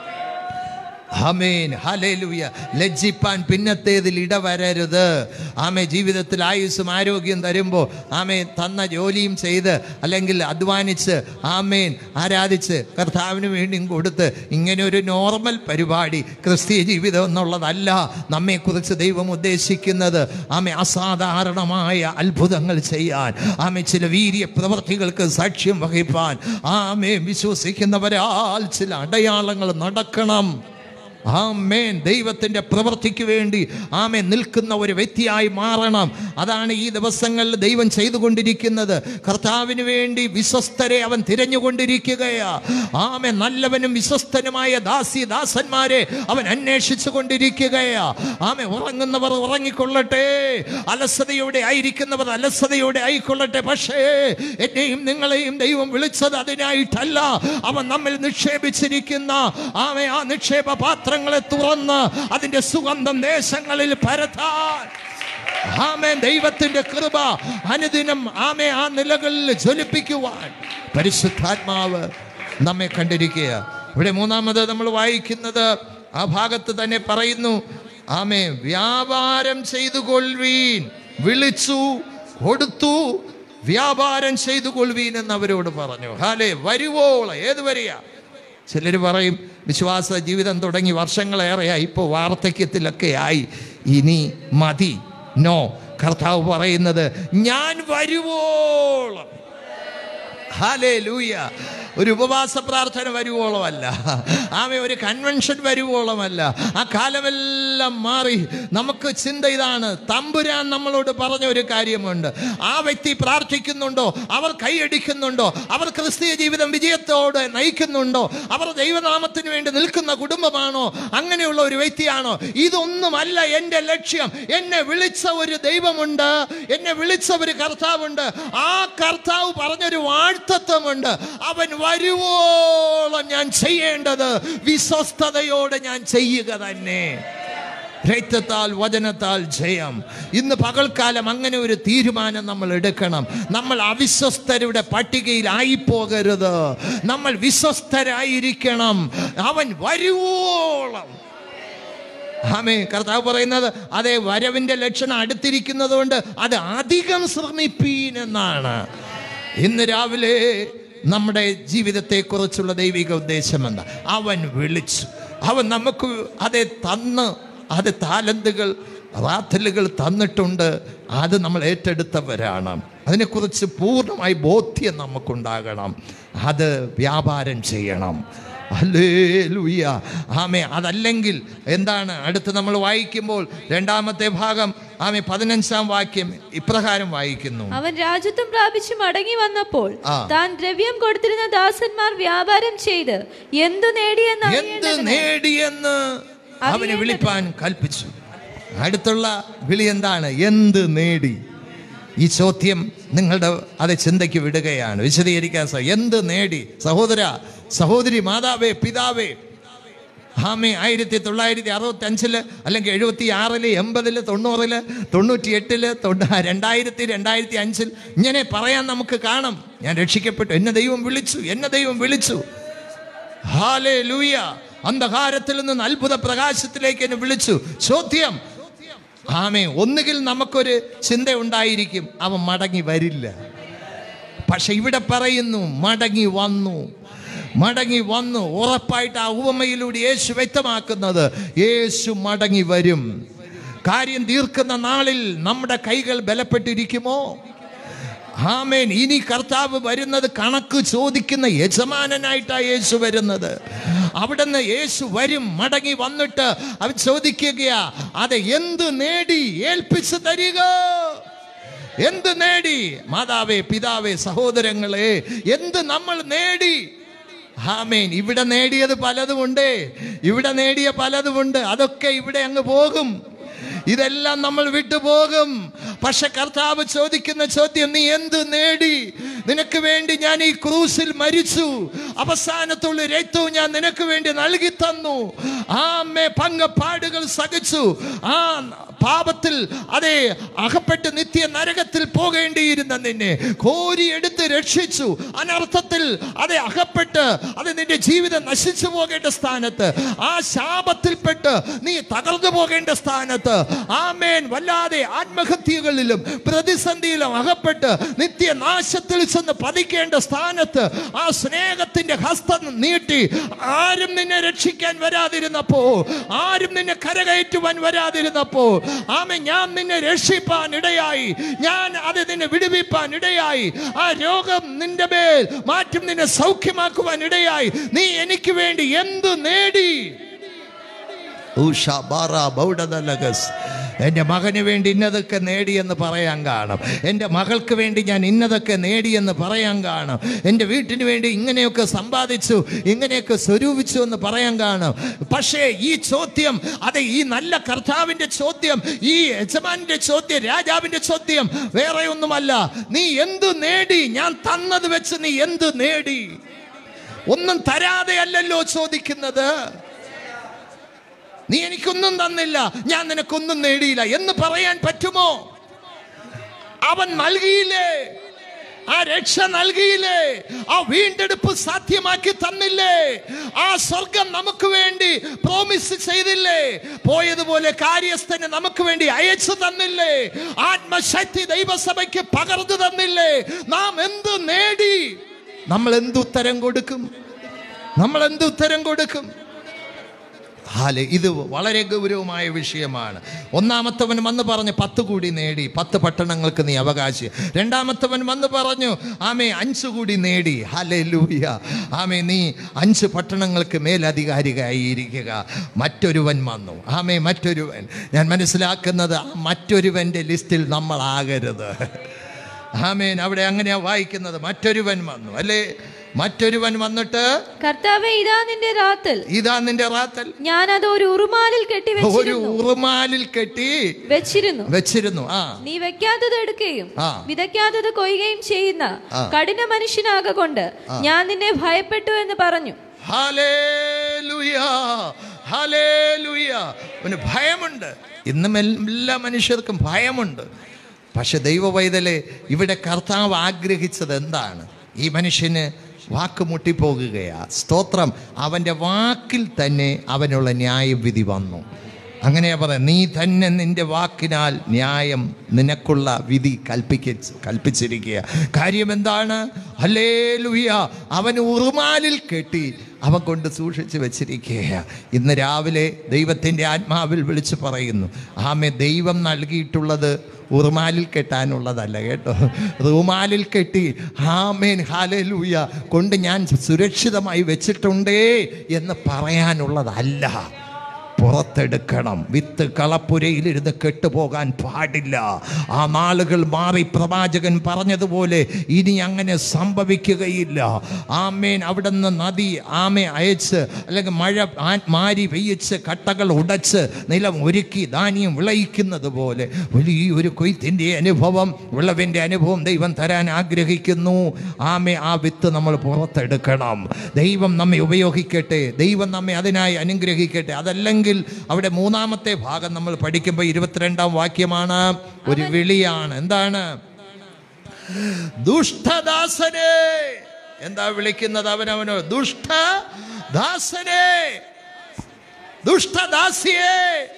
ആമേൻ ഹലേലുയ ലജ്ജിപ്പാൻ പിന്നത്തേതിൽ ഇടവരരുത് ആമേ ജീവിതത്തിൽ ആയുസ്സും ആരോഗ്യം തരുമ്പോൾ ആമേ തന്ന ജോലിയും ചെയ്ത് അല്ലെങ്കിൽ അധ്വാനിച്ച് ആമേൻ ആരാധിച്ച് കർത്താവിന് വേണ്ടിയും കൊടുത്ത് ഇങ്ങനെ ഒരു നോർമൽ പരിപാടി ക്രിസ്തീയ ജീവിതം എന്നുള്ളതല്ല നമ്മെക്കുറിച്ച് ദൈവം ഉദ്ദേശിക്കുന്നത് ആമേ അസാധാരണമായ അത്ഭുതങ്ങൾ ചെയ്യാൻ ആമേ ചില വീര്യ പ്രവർത്തികൾക്ക് സാക്ഷ്യം വഹിപ്പാൻ ആമേ വിശ്വസിക്കുന്നവരാൽ ചില അടയാളങ്ങൾ നടക്കണം ആമേൻ ദൈവത്തിൻ്റെ പ്രവൃത്തിക്ക് വേണ്ടി ആമേൻ നിൽക്കുന്ന ഒരു വ്യക്തിയായി മാറണം അതാണ് ഈ ദിവസങ്ങളിൽ ദൈവം ചെയ്തുകൊണ്ടിരിക്കുന്നത് കർത്താവിന് വേണ്ടി വിശ്വസ്തരെ അവൻ തിരഞ്ഞുകൊണ്ടിരിക്കുകയാ ആമേ നല്ലവനും വിശ്വസ്തനുമായ ദാസി ദാസന്മാരെ അവൻ അന്വേഷിച്ചു കൊണ്ടിരിക്കുകയാ ആമേ ഉറങ്ങുന്നവർ ഉറങ്ങിക്കൊള്ളട്ടെ അലസതയോടെ ആയിരിക്കുന്നവർ അലസതയോടെ ആയിക്കൊള്ളട്ടെ പക്ഷേ എന്നെയും നിങ്ങളെയും ദൈവം വിളിച്ചത് അതിനായിട്ടല്ല അവൻ നമ്മിൽ നിക്ഷേപിച്ചിരിക്കുന്ന ആമേ ആ നിക്ഷേപ പാത്രങ്ങളെ തുറന്ന് അതിന്റെ സുഗന്ധം ദേശങ്ങളിൽ പരത്താൻ ആമേ ദൈവത്തിന്റെ കൃപ അനുദിനം ആമേ ആ നിലകളിൽ ജ്വലിപ്പിക്കുവാൻ പരിശുദ്ധാത്മാവ് നമ്മെ കണ്ടിരിക്കുക ഇവിടെ മൂന്നാമത് നമ്മൾ വായിക്കുന്നത് ആ ഭാഗത്ത് തന്നെ പറയുന്നു ആമേ വ്യാപാരം ചെയ്തു കൊள்വീൻ വിളിച്ചു കൊടുത്തു വ്യാപാരം ചെയ്തു കൊള്ളുവീൻ എന്ന് അവരോട് പറഞ്ഞു ഹാലേ വരുവോള ഏത് വരിക ചിലർ പറയും വിശ്വാസ ജീവിതം തുടങ്ങി വർഷങ്ങളേറെയായി ഇപ്പോൾ വാർദ്ധക്യത്തിലൊക്കെ ആയി ഇനി മതി നോ കർത്താവ് പറയുന്നത് ഞാൻ വരുവോളം ഹാലേ ലൂയ ഒരു ഉപവാസ പ്രാർത്ഥന വരുവോളമല്ല ആമെ ഒരു കൺവെൻഷൻ വരുവോളമല്ല ആ കാലമെല്ലാം മാറി നമുക്ക് ചിന്ത ഇതാണ് തമ്പുരാൻ നമ്മളോട് പറഞ്ഞ ഒരു കാര്യമുണ്ട് ആ വ്യക്തി പ്രാർത്ഥിക്കുന്നുണ്ടോ അവർ കൈയടിക്കുന്നുണ്ടോ അവർ ക്രിസ്തീയ ജീവിതം വിജയത്തോടെ നയിക്കുന്നുണ്ടോ അവർ ദൈവനാമത്തിന് വേണ്ടി നിൽക്കുന്ന കുടുംബമാണോ അങ്ങനെയുള്ള ഒരു വ്യക്തിയാണോ ഇതൊന്നുമല്ല എൻ്റെ ലക്ഷ്യം എന്നെ വിളിച്ച ഒരു ദൈവമുണ്ട് എന്നെ വിളിച്ച ഒരു കർത്താവുണ്ട് ആ കർത്താവ് പറഞ്ഞൊരു വാഴ്ത്തത്വമുണ്ട് അവൻ വരുവോളം ഞാൻ ചെയ്യേണ്ടത് വിശ്വസ്തയോടെ ഞാൻ ചെയ്യുക തന്നെ രക്തത്താൽ വചനത്താൽ ജയം ഇന്ന് പകൽക്കാലം അങ്ങനെ ഒരു തീരുമാനം നമ്മൾ എടുക്കണം നമ്മൾ അവിശ്വസ്തരുടെ പട്ടികയിലായി പോകരുത് നമ്മൾ വിശ്വസ്തരായിരിക്കണം അവൻ വരുവോളം ആമേ കർത്താവ് പറയുന്നത് അതെ വരവിന്റെ ലക്ഷണം അടുത്തിരിക്കുന്നത് കൊണ്ട് അത് അധികം ശ്രമിപ്പീൻ എന്നാണ് ഇന്ന് രാവിലെ നമ്മുടെ ജീവിതത്തെക്കുറിച്ചുള്ള ദൈവിക ഉദ്ദേശം എന്താ അവൻ വിളിച്ചു അവൻ നമുക്ക് അതെ തന്ന് അത് താലന്തുകൾ റാത്തലുകൾ തന്നിട്ടുണ്ട് അത് നമ്മൾ ഏറ്റെടുത്തവരാണ് അതിനെക്കുറിച്ച് പൂർണ്ണമായി ബോധ്യം നമുക്കുണ്ടാകണം അത് വ്യാപാരം ചെയ്യണം ഹല്ലേലൂയ ആമേ അതല്ലെങ്കിൽ എന്താണ് അടുത്ത് നമ്മൾ വായിക്കുമ്പോൾ രണ്ടാമത്തെ ഭാഗം ആമേ പതിനഞ്ചാം വാക്യം ഇപ്രകാരം വായിക്കുന്നു അവൻ രാജ്യത്വം പ്രാപിച്ചു മടങ്ങി വന്നപ്പോൾ ആ. താൻ ദ്രവ്യം കൊടുത്തിരുന്ന ദാസന്മാർ വ്യാപാരം ചെയ്ത് എന്തു നേടിയെന്ന് എന്ത് അറിയേണ്ടതിന് നേടിയെന്ന് അവനെ വിളിപ്പാൻ കൽപ്പിച്ചു അടുത്തുള്ള വിളി എന്താണ് എന്ത് നേടി ഈ ചോദ്യം നിങ്ങളുടെ അത് ചിന്തയ്ക്ക് വിടുകയാണ് വിശദീകരിക്കാൻ സ എന്ത് നേടി സഹോദര സഹോദരി മാതാവേ പിതാവേ ആമേ ആയിരത്തി തൊള്ളായിരത്തി അറുപത്തി അഞ്ചില് അല്ലെങ്കിൽ എഴുപത്തി ആറില് എൺപതില് തൊണ്ണൂറില് തൊണ്ണൂറ്റി എട്ടില് തൊണ്ണ രണ്ടായിരത്തി രണ്ടായിരത്തി അഞ്ചിൽ ഇങ്ങനെ പറയാൻ നമുക്ക് കാണും ഞാൻ രക്ഷിക്കപ്പെട്ടു എന്നെ ദൈവം വിളിച്ചു എന്നെ ദൈവം വിളിച്ചു ഹാലേ ലൂയ അന്ധകാരത്തിൽ നിന്ന് അത്ഭുത പ്രകാശത്തിലേക്ക് എന്നെ വിളിച്ചു ചോദ്യം ആമേ ഒന്നുകിൽ നമുക്കൊരു ചിന്ത ഉണ്ടായിരിക്കും അവൻ മടങ്ങി വരില്ല പക്ഷെ ഇവിടെ പറയുന്നു മടങ്ങി വന്നു മടങ്ങി വന്നു ഉറപ്പായിട്ട് ആ ഉപമയിലൂടെ യേശു വ്യക്തമാക്കുന്നത് യേശു മടങ്ങി വരും കാര്യം തീർക്കുന്ന നാളിൽ നമ്മുടെ കൈകൾ ബലപ്പെട്ടിരിക്കുമോ ആമേൻ ഇനി കർത്താവ് വരുന്നത് കണക്ക് ചോദിക്കുന്ന യജമാനനായിട്ടാണ് യേശു വരുന്നത് അവിടുന്ന് യേശു വരും മടങ്ങി വന്നിട്ട് അവൻ ചോദിക്കുകയാ അത് എന്ത് നേടി ഏൽപ്പിച്ചു തരിക എന്ത് നേടി മാതാവേ പിതാവേ സഹോദരങ്ങളെ എന്ത് നമ്മൾ നേടി ആമേൻ ഇവിടെ നേടിയത് പലതുമുണ്ട് ഇവിടെ നേടിയ പലതുമുണ്ട് അതൊക്കെ ഇവിടെ അങ്ങ് പോകും ഇതെല്ലാം നമ്മൾ വിട്ടുപോകും പക്ഷെ കർത്താവ് ചോദിക്കുന്ന ചോദ്യം നീ എന്ത് നേടി നിനക്ക് വേണ്ടി ഞാൻ ഈ ക്രൂസിൽ മരിച്ചു അവസാനത്തുള്ള രക്തവും ഞാൻ നിനക്ക് വേണ്ടി നൽകി തന്നു ആമേ പങ്കപ്പാടുകൾ സഹിച്ചു ആ പാപത്തിൽ അതെ അകപ്പെട്ട് നിത്യ നരകത്തിൽ പോകേണ്ടിയിരുന്ന നിന്നെ കോരിയെടുത്ത് രക്ഷിച്ചു അനർത്ഥത്തിൽ അതെ അകപ്പെട്ട് അത് നിന്റെ ജീവിതം നശിച്ചു പോകേണ്ട സ്ഥാനത്ത് ആ ശാപത്തിൽപ്പെട്ട് നീ തകർന്നു പോകേണ്ട സ്ഥാനത്ത് ആമേൻ വല്ലാതെ ആത്മഹത്യകളിലും പ്രതിസന്ധിയിലും അകപ്പെട്ട് നിത്യനാശത്തിൽ ചെന്ന് പതിക്കേണ്ട സ്ഥാനത്ത് ആ സ്നേഹത്തിന്റെ ഹസ്തം നീട്ടി ആരും നിന്നെ രക്ഷിക്കാൻ വരാതിരുന്നപ്പോ ആരും നിന്നെ കരകയറ്റുവാൻ വരാതിരുന്നപ്പോ ആമേ ഞാൻ നിന്നെ രക്ഷിപ്പാൻ ഇടയായി ഞാൻ അത് നിന്നെ വിടുവിപ്പാൻ ഇടയായി ആ രോഗം നിന്റെ മേൽ മാറ്റും നിന്നെ സൗഖ്യമാക്കുവാൻ ഇടയായി നീ എനിക്ക് വേണ്ടി എന്ത് നേടി ഊഷ ബാറ ബൗഡദലഗസ് എൻ്റെ മകന് വേണ്ടി ഇന്നതൊക്കെ നേടിയെന്ന് പറയാൻ കാണും എൻ്റെ മകൾക്ക് വേണ്ടി ഞാൻ ഇന്നതൊക്കെ നേടിയെന്ന് പറയാൻ കാണും എൻ്റെ വീട്ടിന് വേണ്ടി ഇങ്ങനെയൊക്കെ സമ്പാദിച്ചു ഇങ്ങനെയൊക്കെ സ്വരൂപിച്ചു എന്ന് പറയാൻ കാണും പക്ഷേ ഈ ചോദ്യം അതെ ഈ നല്ല കർത്താവിൻ്റെ ചോദ്യം ഈ യജമാന്റെ ചോദ്യം രാജാവിൻ്റെ ചോദ്യം വേറെ ഒന്നുമല്ല നീ എന്ത് നേടി ഞാൻ തന്നത് വെച്ച് നീ എന്ത് നേടി ഒന്നും തരാതെ അല്ലല്ലോ ചോദിക്കുന്നത് നീ എനിക്കൊന്നും തന്നില്ല ഞാൻ നിനക്കൊന്നും നേടിയില്ല എന്ന് പറയാൻ പറ്റുമോ അവൻ നൽകിയില്ലേ ആ രക്ഷ നൽകിയില്ലേ ആ വീണ്ടെടുപ്പ് സാധ്യമാക്കി തന്നില്ലേ ആ സ്വർഗം നമുക്ക് വേണ്ടി പ്രോമിസ് ചെയ്തില്ലേ പോയതുപോലെ കാര്യസ്ഥന് നമുക്ക് വേണ്ടി അയച്ചു തന്നില്ലേ ആത്മശക്തി ദൈവസഭയ്ക്ക് പകർന്നു തന്നില്ലേ നാം എന്ത് നേടി നമ്മൾ എന്തുത്തരം കൊടുക്കും നമ്മൾ എന്തുത്തരം കൊടുക്കും ഹാലെ ഇത് വളരെ ഗൗരവമായ വിഷയമാണ് ഒന്നാമത്തവൻ വന്ന് പറഞ്ഞു പത്ത് കൂടി നേടി പത്ത് പട്ടണങ്ങൾക്ക് നീ അവകാശി രണ്ടാമത്തവൻ വന്ന് പറഞ്ഞു ആമേ അഞ്ച് കൂടി നേടി ഹാലെ ലൂയ ആമേ നീ അഞ്ച് പട്ടണങ്ങൾക്ക് മേലധികാരിയായിരിക്കുക മറ്റൊരുവൻ വന്നു ആമേ മറ്റൊരുവൻ ഞാൻ മനസ്സിലാക്കുന്നത് ആ മറ്റൊരുവൻ്റെ ലിസ്റ്റിൽ നമ്മളാകരുത് ആമേൻ അവിടെ അങ്ങനെയാ വായിക്കുന്നത് മറ്റൊരുവൻ വന്നു അല്ലേ മറ്റൊരുവൻ വന്നിട്ട് കർത്താവെ ഇതാ നിന്റെ രാത്തൽ ഇതാ നിന്റെ റാത്തൽ ഞാനത് ഒരു ഉറുമാലിൽ കെട്ടി ഒരു വെച്ചിരുന്നു ഉറുമാലിൽ കെട്ടി വെച്ചിരുന്നു വെച്ചിരുന്നു ആ നീ വെക്കാത്തത് എടുക്കുകയും ആ. വിതയ്ക്കാത്തത് കൊയ്യുകയും ചെയ്യുന്ന ആ. കഠിന മനുഷ്യനാകൊണ്ട് ഞാൻ നിന്നെ ഭയപ്പെട്ടു എന്ന് പറഞ്ഞു ഹല്ലേലൂയ, ഹല്ലേലൂയ. അവന് ഭയമുണ്ട് ഇന്നും എല്ലാ മനുഷ്യർക്കും ഭയമുണ്ട് പക്ഷെ ദൈവ പൈതലെ ഇവിടെ കർത്താവ് ആഗ്രഹിച്ചത് എന്താണ് ഈ മനുഷ്യന് വാക്ക് മുട്ടിപ്പോകുകയാ സ്തോത്രം അവൻ്റെ വാക്കിൽ തന്നെ അവനുള്ള ന്യായവിധി വന്നു അങ്ങനെയാ പറയാം നീ തന്നെ നിന്റെ വാക്കിനാൽ ന്യായം നിനക്കുള്ള വിധി കൽപ്പിക്ക കൽപ്പിച്ചിരിക്കുക കാര്യം എന്താണ് അല്ലേ ലുയ്യ അവൻ ഉറുമാലിൽ കെട്ടി അവൻ കൊണ്ട് സൂക്ഷിച്ച് വെച്ചിരിക്കുക ഇന്ന് രാവിലെ ദൈവത്തിൻ്റെ ആത്മാവിൽ വിളിച്ച് പറയുന്നു ആമെ ദൈവം നൽകിയിട്ടുള്ളത് ഉറുമാലിൽ കെട്ടാനുള്ളതല്ല കേട്ടോ റുമാലിൽ കെട്ടി ആമേൻ ഹാലലൂയ കൊണ്ട് ഞാൻ സുരക്ഷിതമായി വെച്ചിട്ടുണ്ടേ എന്ന് പറയാനുള്ളതല്ല പുറത്തെടുക്കണം വിത്ത് കളപ്പുരയിലിരുന്ന് കെട്ടുപോകാൻ പാടില്ല ആ നാളുകൾ മാറി പ്രവാചകൻ പറഞ്ഞതുപോലെ ഇനി അങ്ങനെ സംഭവിക്കുകയില്ല ആമേൻ അവിടെ നിന്ന് നദി ആമെ അയച്ച് അല്ലെങ്കിൽ മഴ ആ- മാരി പെയ്യിച്ച് കട്ടകൾ ഉടച്ച് നിലം ഒരുക്കി ധാന്യം വിളയിക്കുന്നത് പോലെ വലിയൊരു കൊയ്ത്തിൻ്റെ അനുഭവം വിളവിൻ്റെ അനുഭവം ദൈവം തരാൻ ആഗ്രഹിക്കുന്നു ആമെ ആ വിത്ത് നമ്മൾ പുറത്തെടുക്കണം ദൈവം നമ്മെ ഉപയോഗിക്കട്ടെ ദൈവം നമ്മെ അതിനായി അനുഗ്രഹിക്കട്ടെ അതല്ലെങ്കിൽ അവിടെ മൂന്നാമത്തെ ഭാഗം നമ്മൾ പഠിക്കുമ്പോൾ ഇരുപത്തിരണ്ടാം വാക്യമാണ് ഒരു വിളിയാണ് എന്താണ് ദുഷ്ടദാസനെ എന്താ വിളിക്കുന്നത് അവനവനോ ദുഷ്ടദാസനെ ദുഷ്ടദാസിയെ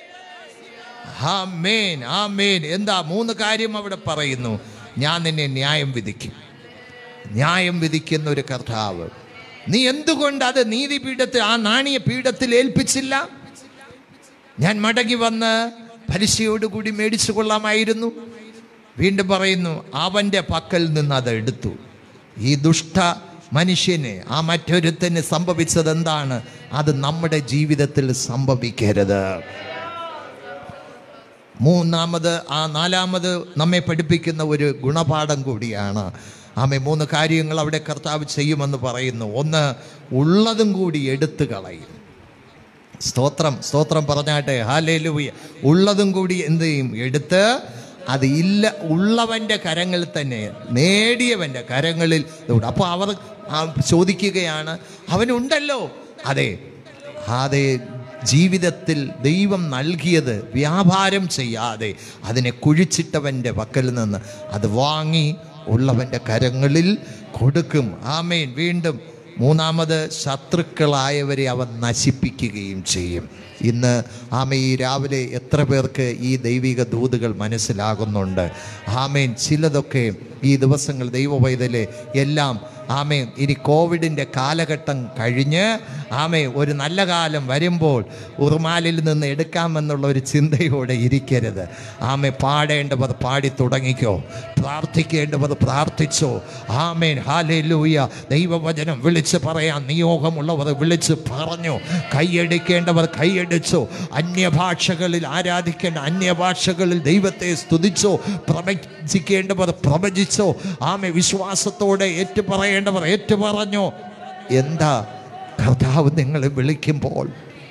ആമേൻ ആമേൻ എന്താ മൂന്ന് കാര്യം അവിടെ പറയുന്നു ഞാൻ നിന്നെ ന്യായം വിധിക്കും ന്യായം വിധിക്കുന്ന ഒരു കർത്താവ് നീ എന്തുകൊണ്ട് അത് നീതിപീഠത്തിൽ ആ നാണയ പീഠത്തിൽ ഏൽപ്പിച്ചില്ല ഞാൻ മടങ്ങി വന്ന് പലിശയോടുകൂടി മേടിച്ചു കൊള്ളാമായിരുന്നു വീണ്ടും പറയുന്നു അവൻ്റെ പക്കൽ നിന്ന് അത് എടുത്തു ഈ ദുഷ്ട മനുഷ്യന് ആ മറ്റൊരുത്തന് സംഭവിച്ചത് എന്താണ് അത് നമ്മുടെ ജീവിതത്തിൽ സംഭവിക്കരുത് മൂന്നാമത് ആ നാലാമത് നമ്മെ പഠിപ്പിക്കുന്ന ഒരു ഗുണപാഠം കൂടിയാണ് ആമെ മൂന്ന് കാര്യങ്ങൾ അവിടെ കർത്താവ് ചെയ്യുമെന്ന് പറയുന്നു ഒന്ന് ഉള്ളതും കൂടി എടുത്തു കളയും സ്തോത്രം സ്തോത്രം പറഞ്ഞാട്ടെ ഹാലേലൂയ ഉള്ളതും കൂടി എന്ത് ചെയ്യും എടുത്ത് അത് ഇല്ല ഉള്ളവൻ്റെ കരങ്ങളിൽ തന്നെ നേടിയവൻ്റെ കരങ്ങളിൽ ഇടും. അപ്പോൾ അവർ ആ ചോദിക്കുകയാണ് അവനുണ്ടല്ലോ അതെ അതെ ജീവിതത്തിൽ ദൈവം നൽകിയത് വ്യാപാരം ചെയ്യാതെ അതിനെ കുഴിച്ചിട്ടവൻ്റെ പക്കൽ നിന്ന് അത് വാങ്ങി ഉള്ളവൻ്റെ കരങ്ങളിൽ കൊടുക്കും ആമേൻ വീണ്ടും മൂന്നാമത് ശത്രുക്കളായവരെ അവൻ നശിപ്പിക്കുകയും ചെയ്യും ഇന്ന് ആമ ഈ രാവിലെ എത്ര പേർക്ക് ഈ ദൈവിക ദൂതുകൾ മനസ്സിലാകുന്നുണ്ട് ആമേൻ ചിലതൊക്കെ ഈ ദിവസങ്ങൾ ദൈവവൈതലെ എല്ലാം ആമേ ഇനി കോവിഡിൻ്റെ കാലഘട്ടം കഴിഞ്ഞ് ആമേ ഒരു നല്ല കാലം വരുമ്പോൾ ഉറുമാലിൽ നിന്ന് എടുക്കാമെന്നുള്ള ഒരു ചിന്തയോടെ ഇരിക്കരുത് ആമേ പാടേണ്ടവർ പാടി തുടങ്ങിക്കോ പ്രാർത്ഥിക്കേണ്ടവർ പ്രാർത്ഥിച്ചോ ആമേൻ ഹാലേലൂയ ദൈവവചനം വിളിച്ച് പറയാൻ നിയോഗമുള്ളവർ വിളിച്ച് പറഞ്ഞു കൈയടിക്കേണ്ടവർ കൈയടിച്ചോ അന്യഭാഷകളിൽ ആരാധിക്കേണ്ട അന്യഭാഷകളിൽ ദൈവത്തെ സ്തുതിച്ചോ പ്രവചിക്കേണ്ടവർ പ്രവചിച്ചോ ആമെ വിശ്വാസത്തോടെ ഏറ്റുപറയേണ്ടവർ ഏറ്റുപറഞ്ഞോ എന്താ കർത്താവ് നിങ്ങളെ വിളിക്കുമ്പോൾ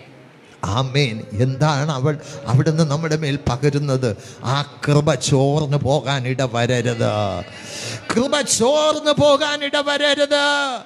ആമേൻ എന്താണ് അവൾ അവിടുന്ന് നമ്മുടെ മേൽ പകരുന്നത് ആ കൃപ ചോർന്ന് പോകാൻ ഇടവരരുത് കൃപ ചോർന്ന് പോകാൻ ഇടവരരുത്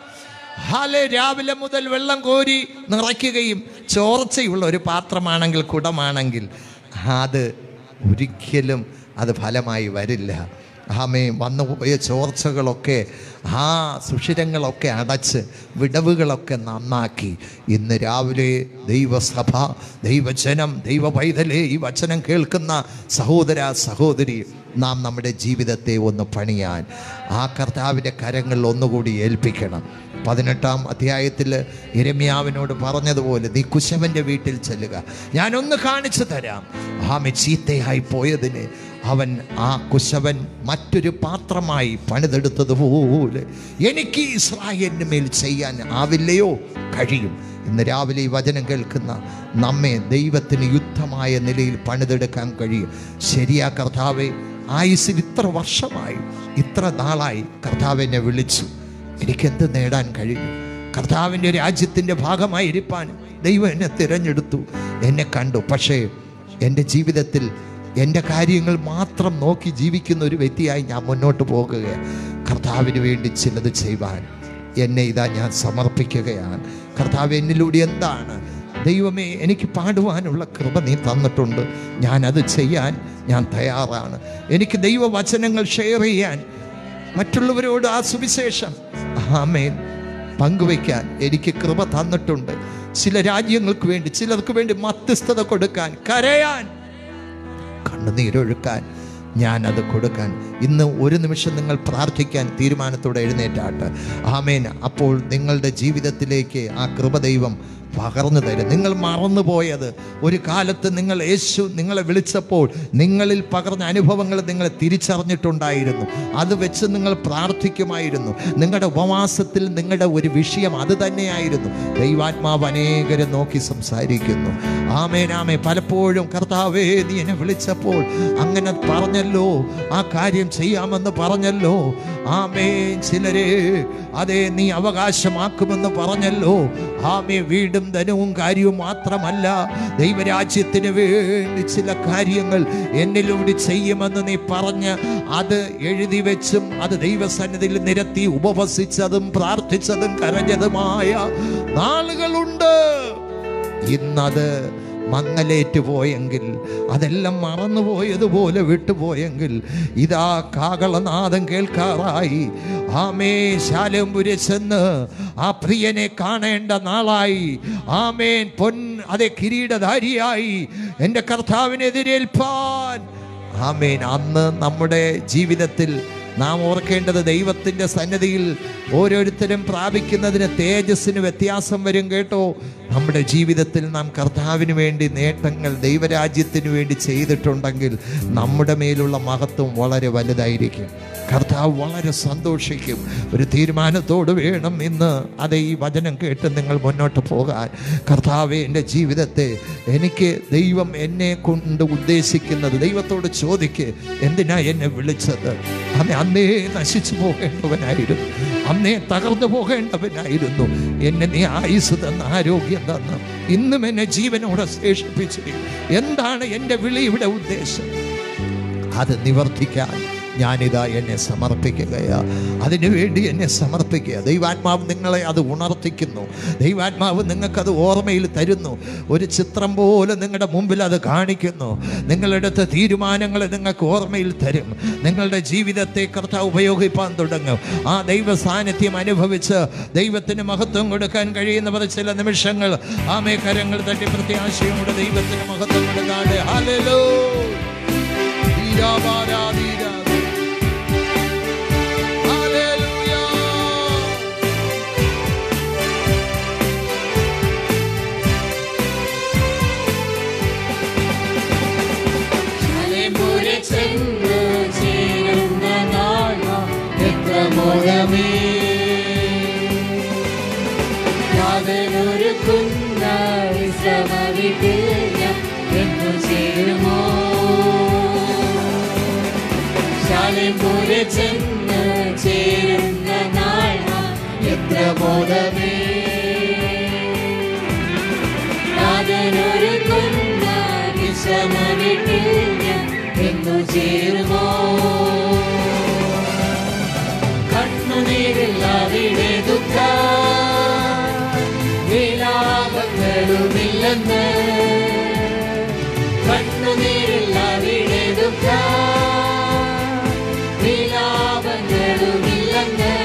ഹാലെ രാവിലെ മുതൽ വെള്ളം കോരി നിറയ്ക്കുകയും ചോർച്ചയുള്ള ഒരു പാത്രമാണെങ്കിൽ കുടമാണെങ്കിൽ അത് ഒരിക്കലും അത് ഫലമായി വരില്ല ആമേ വന്നു പോയ ചോർച്ചകളൊക്കെ ആ സുഷിരങ്ങളൊക്കെ അടച്ച് വിടവുകളൊക്കെ നന്നാക്കി ഇന്ന് രാവിലെ ദൈവസഭ ദൈവജനം ദൈവ പൈതലേ ഈ വചനം കേൾക്കുന്ന സഹോദര സഹോദരി നാം നമ്മുടെ ജീവിതത്തെ ഒന്ന് പണിയാൻ ആ കർത്താവിൻ്റെ കരങ്ങളിൽ ഒന്നുകൂടി ഏൽപ്പിക്കണം പതിനെട്ടാം അധ്യായത്തിൽ ഇരമ്യാവിനോട് പറഞ്ഞതുപോലെ നീ കുശവൻ്റെ വീട്ടിൽ ചെല്ലുക ഞാനൊന്ന് കാണിച്ചു തരാം ആമെ ചീത്തയായി പോയതിന് അവൻ ആ കുശവൻ മറ്റൊരു പാത്രമായി പണിതെടുത്തതുപോലെ എനിക്ക് ഇസ്രായേലിന് മേൽ ചെയ്യാൻ ആവില്ലയോ കഴിയും ഇന്ന് രാവിലെ ഈ വചനം കേൾക്കുന്ന നമ്മെ ദൈവത്തിന് യുദ്ധമായ നിലയിൽ പണിതെടുക്കാൻ കഴിയും ശരിയാ കർത്താവെ ആയുസിൽ ഇത്ര വർഷമായി ഇത്ര നാളായി കർത്താവിനെ വിളിച്ചു എനിക്കെന്ത് നേടാൻ കഴിയും കർത്താവിൻ്റെ രാജ്യത്തിൻ്റെ ഭാഗമായി ഇരിപ്പാൻ ദൈവം എന്നെ തിരഞ്ഞെടുത്തു എന്നെ കണ്ടു പക്ഷേ എൻ്റെ ജീവിതത്തിൽ എൻ്റെ കാര്യങ്ങൾ മാത്രം നോക്കി ജീവിക്കുന്ന ഒരു വ്യക്തിയായി ഞാൻ മുന്നോട്ട് പോകുകയാണ് കർത്താവിന് വേണ്ടി ചിലത് ചെയ്യുവാൻ എന്നെ ഇതാ ഞാൻ സമർപ്പിക്കുകയാണ് കർത്താവ് എന്നിലൂടെ എന്താണ് ദൈവമേ എനിക്ക് പാടുവാനുള്ള കൃപ നീ തന്നിട്ടുണ്ട് ഞാനത് ചെയ്യാൻ ഞാൻ തയ്യാറാണ് എനിക്ക് ദൈവവചനങ്ങൾ ഷെയർ ചെയ്യാൻ മറ്റുള്ളവരോട് ആ സുവിശേഷം ആമേൻ പങ്കുവയ്ക്കാൻ എനിക്ക് കൃപ തന്നിട്ടുണ്ട് ചില രാജ്യങ്ങൾക്ക് വേണ്ടി ചിലർക്ക് വേണ്ടി മധ്യസ്ഥത കൊടുക്കാൻ കരയാൻ കണ്ണുനീരൊഴുക്കാൻ ഞാൻ അത് കൊടുക്കാൻ ഇന്ന് ഒരു നിമിഷം നിങ്ങൾ പ്രാർത്ഥിക്കാൻ തീരുമാനത്തോടെ എഴുന്നേറ്റാട്ട് ആമേൻ അപ്പോൾ നിങ്ങളുടെ ജീവിതത്തിലേക്ക് ആ കൃപദൈവം പകർന്നു തരും നിങ്ങൾ മറന്നുപോയത് ഒരു കാലത്ത് നിങ്ങൾ യേശു നിങ്ങളെ വിളിച്ചപ്പോൾ നിങ്ങളിൽ പകർന്ന അനുഭവങ്ങൾ നിങ്ങൾ തിരിച്ചറിഞ്ഞിട്ടുണ്ടായിരുന്നു അത് വെച്ച് നിങ്ങൾ പ്രാർത്ഥിക്കുമായിരുന്നു നിങ്ങളുടെ ഉപവാസത്തിൽ നിങ്ങളുടെ ഒരു വിഷയം അത് തന്നെയായിരുന്നു ദൈവാത്മാവ് അനേകരെ നോക്കി സംസാരിക്കുന്നു ആമേനാമേ പലപ്പോഴും കർത്താവേ നീ എന്നെ വിളിച്ചപ്പോൾ അങ്ങനെ പറഞ്ഞല്ലോ ആ കാര്യം ചെയ്യാമെന്ന് പറഞ്ഞല്ലോ ആമേൻ ചിലരെ അതെ നീ അവകാശമാക്കുമെന്ന് പറഞ്ഞല്ലോ ആമേ വീടും ധനവും കാര്യവും മാത്രമല്ല ദൈവരാജ്യത്തിന് വേണ്ടി ചില കാര്യങ്ങൾ എന്നിലൂടെ ചെയ്യുമെന്ന് നീ പറഞ്ഞ് അത് എഴുതി വെച്ചും അത് ദൈവസന്നിധിയിൽ നിരത്തി ഉപവസിച്ചതും പ്രാർത്ഥിച്ചതും കരഞ്ഞതുമായ നാളുകളുണ്ട് ഇന്നത് മങ്ങലേറ്റ് പോയെങ്കിൽ അതെല്ലാം മറന്നുപോയതുപോലെ വിട്ടുപോയെങ്കിൽ ഇതാ കാകളനാദം കേൾക്കാറായി ആമേ ശാലംപുരി ചെന്ന് ആ പ്രിയനെ കാണേണ്ട നാളായി ആമേൻ പൊൻ അതെ കിരീടധാരിയായി എൻ്റെ കർത്താവിനെതിരേൽപ്പാൻ ആമേൻ അന്ന് നമ്മുടെ ജീവിതത്തിൽ നാം ഓർക്കേണ്ടത് ദൈവത്തിൻ്റെ സന്നദ്ധിയിൽ ഓരോരുത്തരും പ്രാപിക്കുന്നതിന് തേജസ്സിന് വ്യത്യാസം വരും കേട്ടോ നമ്മുടെ ജീവിതത്തിൽ നാം കർത്താവിന് വേണ്ടി നേട്ടങ്ങൾ ദൈവരാജ്യത്തിന് വേണ്ടി ചെയ്തിട്ടുണ്ടെങ്കിൽ നമ്മുടെ മേലുള്ള മഹത്വം വളരെ വലുതായിരിക്കും കർത്താവ് വളരെ സന്തോഷിക്കും ഒരു തീരുമാനത്തോട് വേണം ഇന്ന് അത് ഈ വചനം കേട്ട് നിങ്ങൾ മുന്നോട്ട് പോകാൻ കർത്താവെ എൻ്റെ ജീവിതത്തെ എനിക്ക് ദൈവം എന്നെ കൊണ്ട് ഉദ്ദേശിക്കുന്നത് ദൈവത്തോട് ചോദിക്ക് എന്തിനാ എന്നെ വിളിച്ചത് അന്ന് അന്നേ നശിച്ചു പോകേണ്ടവനായിരുന്നു അന്നേ തകർന്നു പോകേണ്ടവനായിരുന്നു എന്നെ നീ ആയുസ് തന്ന ആരോഗ്യം തന്ന ഇന്നും എന്നെ ജീവനോടെ ശേഷിപ്പിച്ചു എന്താണ് എൻ്റെ വിളി ഇവിടെ ഉദ്ദേശം അത് നിവർത്തിക്കാൻ ഞാനിതാ എന്നെ സമർപ്പിക്കുകയാ അതിനു വേണ്ടി എന്നെ സമർപ്പിക്കുക ദൈവാത്മാവ് നിങ്ങളെ അത് ഉണർത്തിക്കുന്നു ദൈവാത്മാവ് നിങ്ങൾക്കത് ഓർമ്മയിൽ തരുന്നു ഒരു ചിത്രം പോലെ നിങ്ങളുടെ മുമ്പിൽ അത് കാണിക്കുന്നു നിങ്ങളെടുത്ത തീരുമാനങ്ങൾ നിങ്ങൾക്ക് ഓർമ്മയിൽ തരും നിങ്ങളുടെ ജീവിതത്തെ കർത്താവ് ഉപയോഗിപ്പാൻ തുടങ്ങും ആ ദൈവ സാന്നിധ്യം അനുഭവിച്ച് ദൈവത്തിന് മഹത്വം കൊടുക്കാൻ കഴിയുന്നവർ ചില നിമിഷങ്ങൾ ആമേ കരങ്ങൾ തട്ടി പ്രത്യാശയോടെ ദൈവത്തിന് മഹത്വം കൊടുക്കാണ്ട് ഹല്ലേലൂയ ധീരാപാരാധീരാ. ഹല്ലേലൂയ. മലമ്പുരെ ചെന്ന് ചേരുന്ന നാൾ എത്ര മോഹമേ യാതൊരുക്കുന്ന വിശ്രമ വീട്ടിൽ ഞാൻ എന്നു ചേരുമോ ശാലമ്പുരെ ചെന്ന് ചേരുന്ന നാൾ എത്ര ബോധമേ യാതൊരുക്കുന്ന വിശ്രമ വീട്ടിൽ ഞാൻ എന്നു ചേരുമോ കണ്ണുനീരിൽ അവിടെ ദുഃഖ വിലാപങ്ങളുമില്ലെന്ന് കണ്ണുനീരിൽ അവിടെ ദുഃഖ വിലാപങ്ങളുമില്ലെന്ന്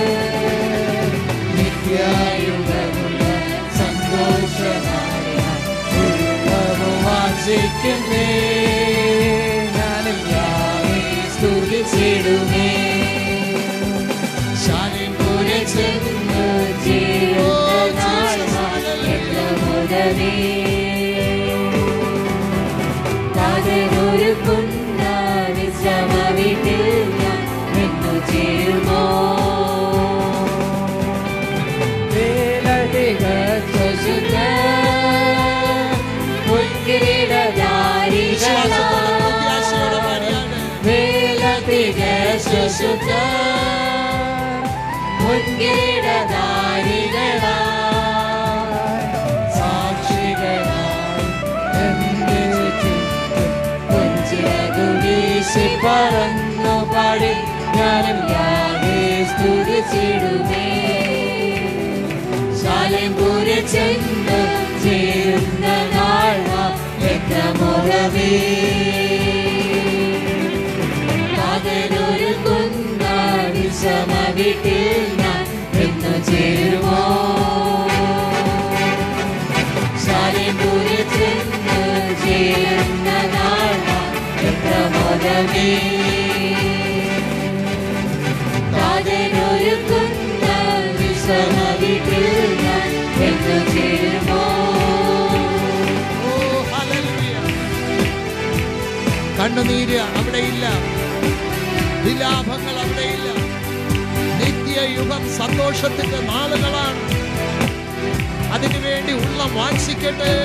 നിത്യായുഗമുള്ള സന്തോഷമായ വാചിക്കുന്നേ ഞാനെല്ലാവേ സ്തുതിച്ചിടുമേ ശാലിപുരെ ചെന്ന് ചേരുന്ന നാൾ എല്ലാം മുതലേ പകരൊരുക്കുന്ന വിശ്രമ വീട്ടിൽ ഞാൻ എന്നു ചേരുമോ വേലതികശുദ്ധ വേലതികശുദ്ധ മുൻകിരീടധാരികളാ സാക്ഷികളായി എന്റെ ചുറ്റും കൊഞ്ചിറകു വീശി പറന്നു പാടി ഞാനും യാതെ സ്തുതിച്ചിടുമേ ശാലംപുരെ ചെന്ന് ചേരുന്ന നാൾ എത്ര മുറവേ പകരൊരുക്കുന്ന വിഷമ വീട്ടിൽ ഞാൻ എന്നു ചേരുമോ ശാലംപുരെ ചെന്ന് ചേരുന്ന നാൾ എത്ര മുറവേ കണ്ണുനീര് അവിടെയില്ല വിലാപങ്ങൾ അവിടെയില്ല നിത്യയുഗം സന്തോഷത്തിന്റെ നാളുകളാണ് അതിനുവേണ്ടി ഉള്ളം വാഞ്ചിക്കട്ടെ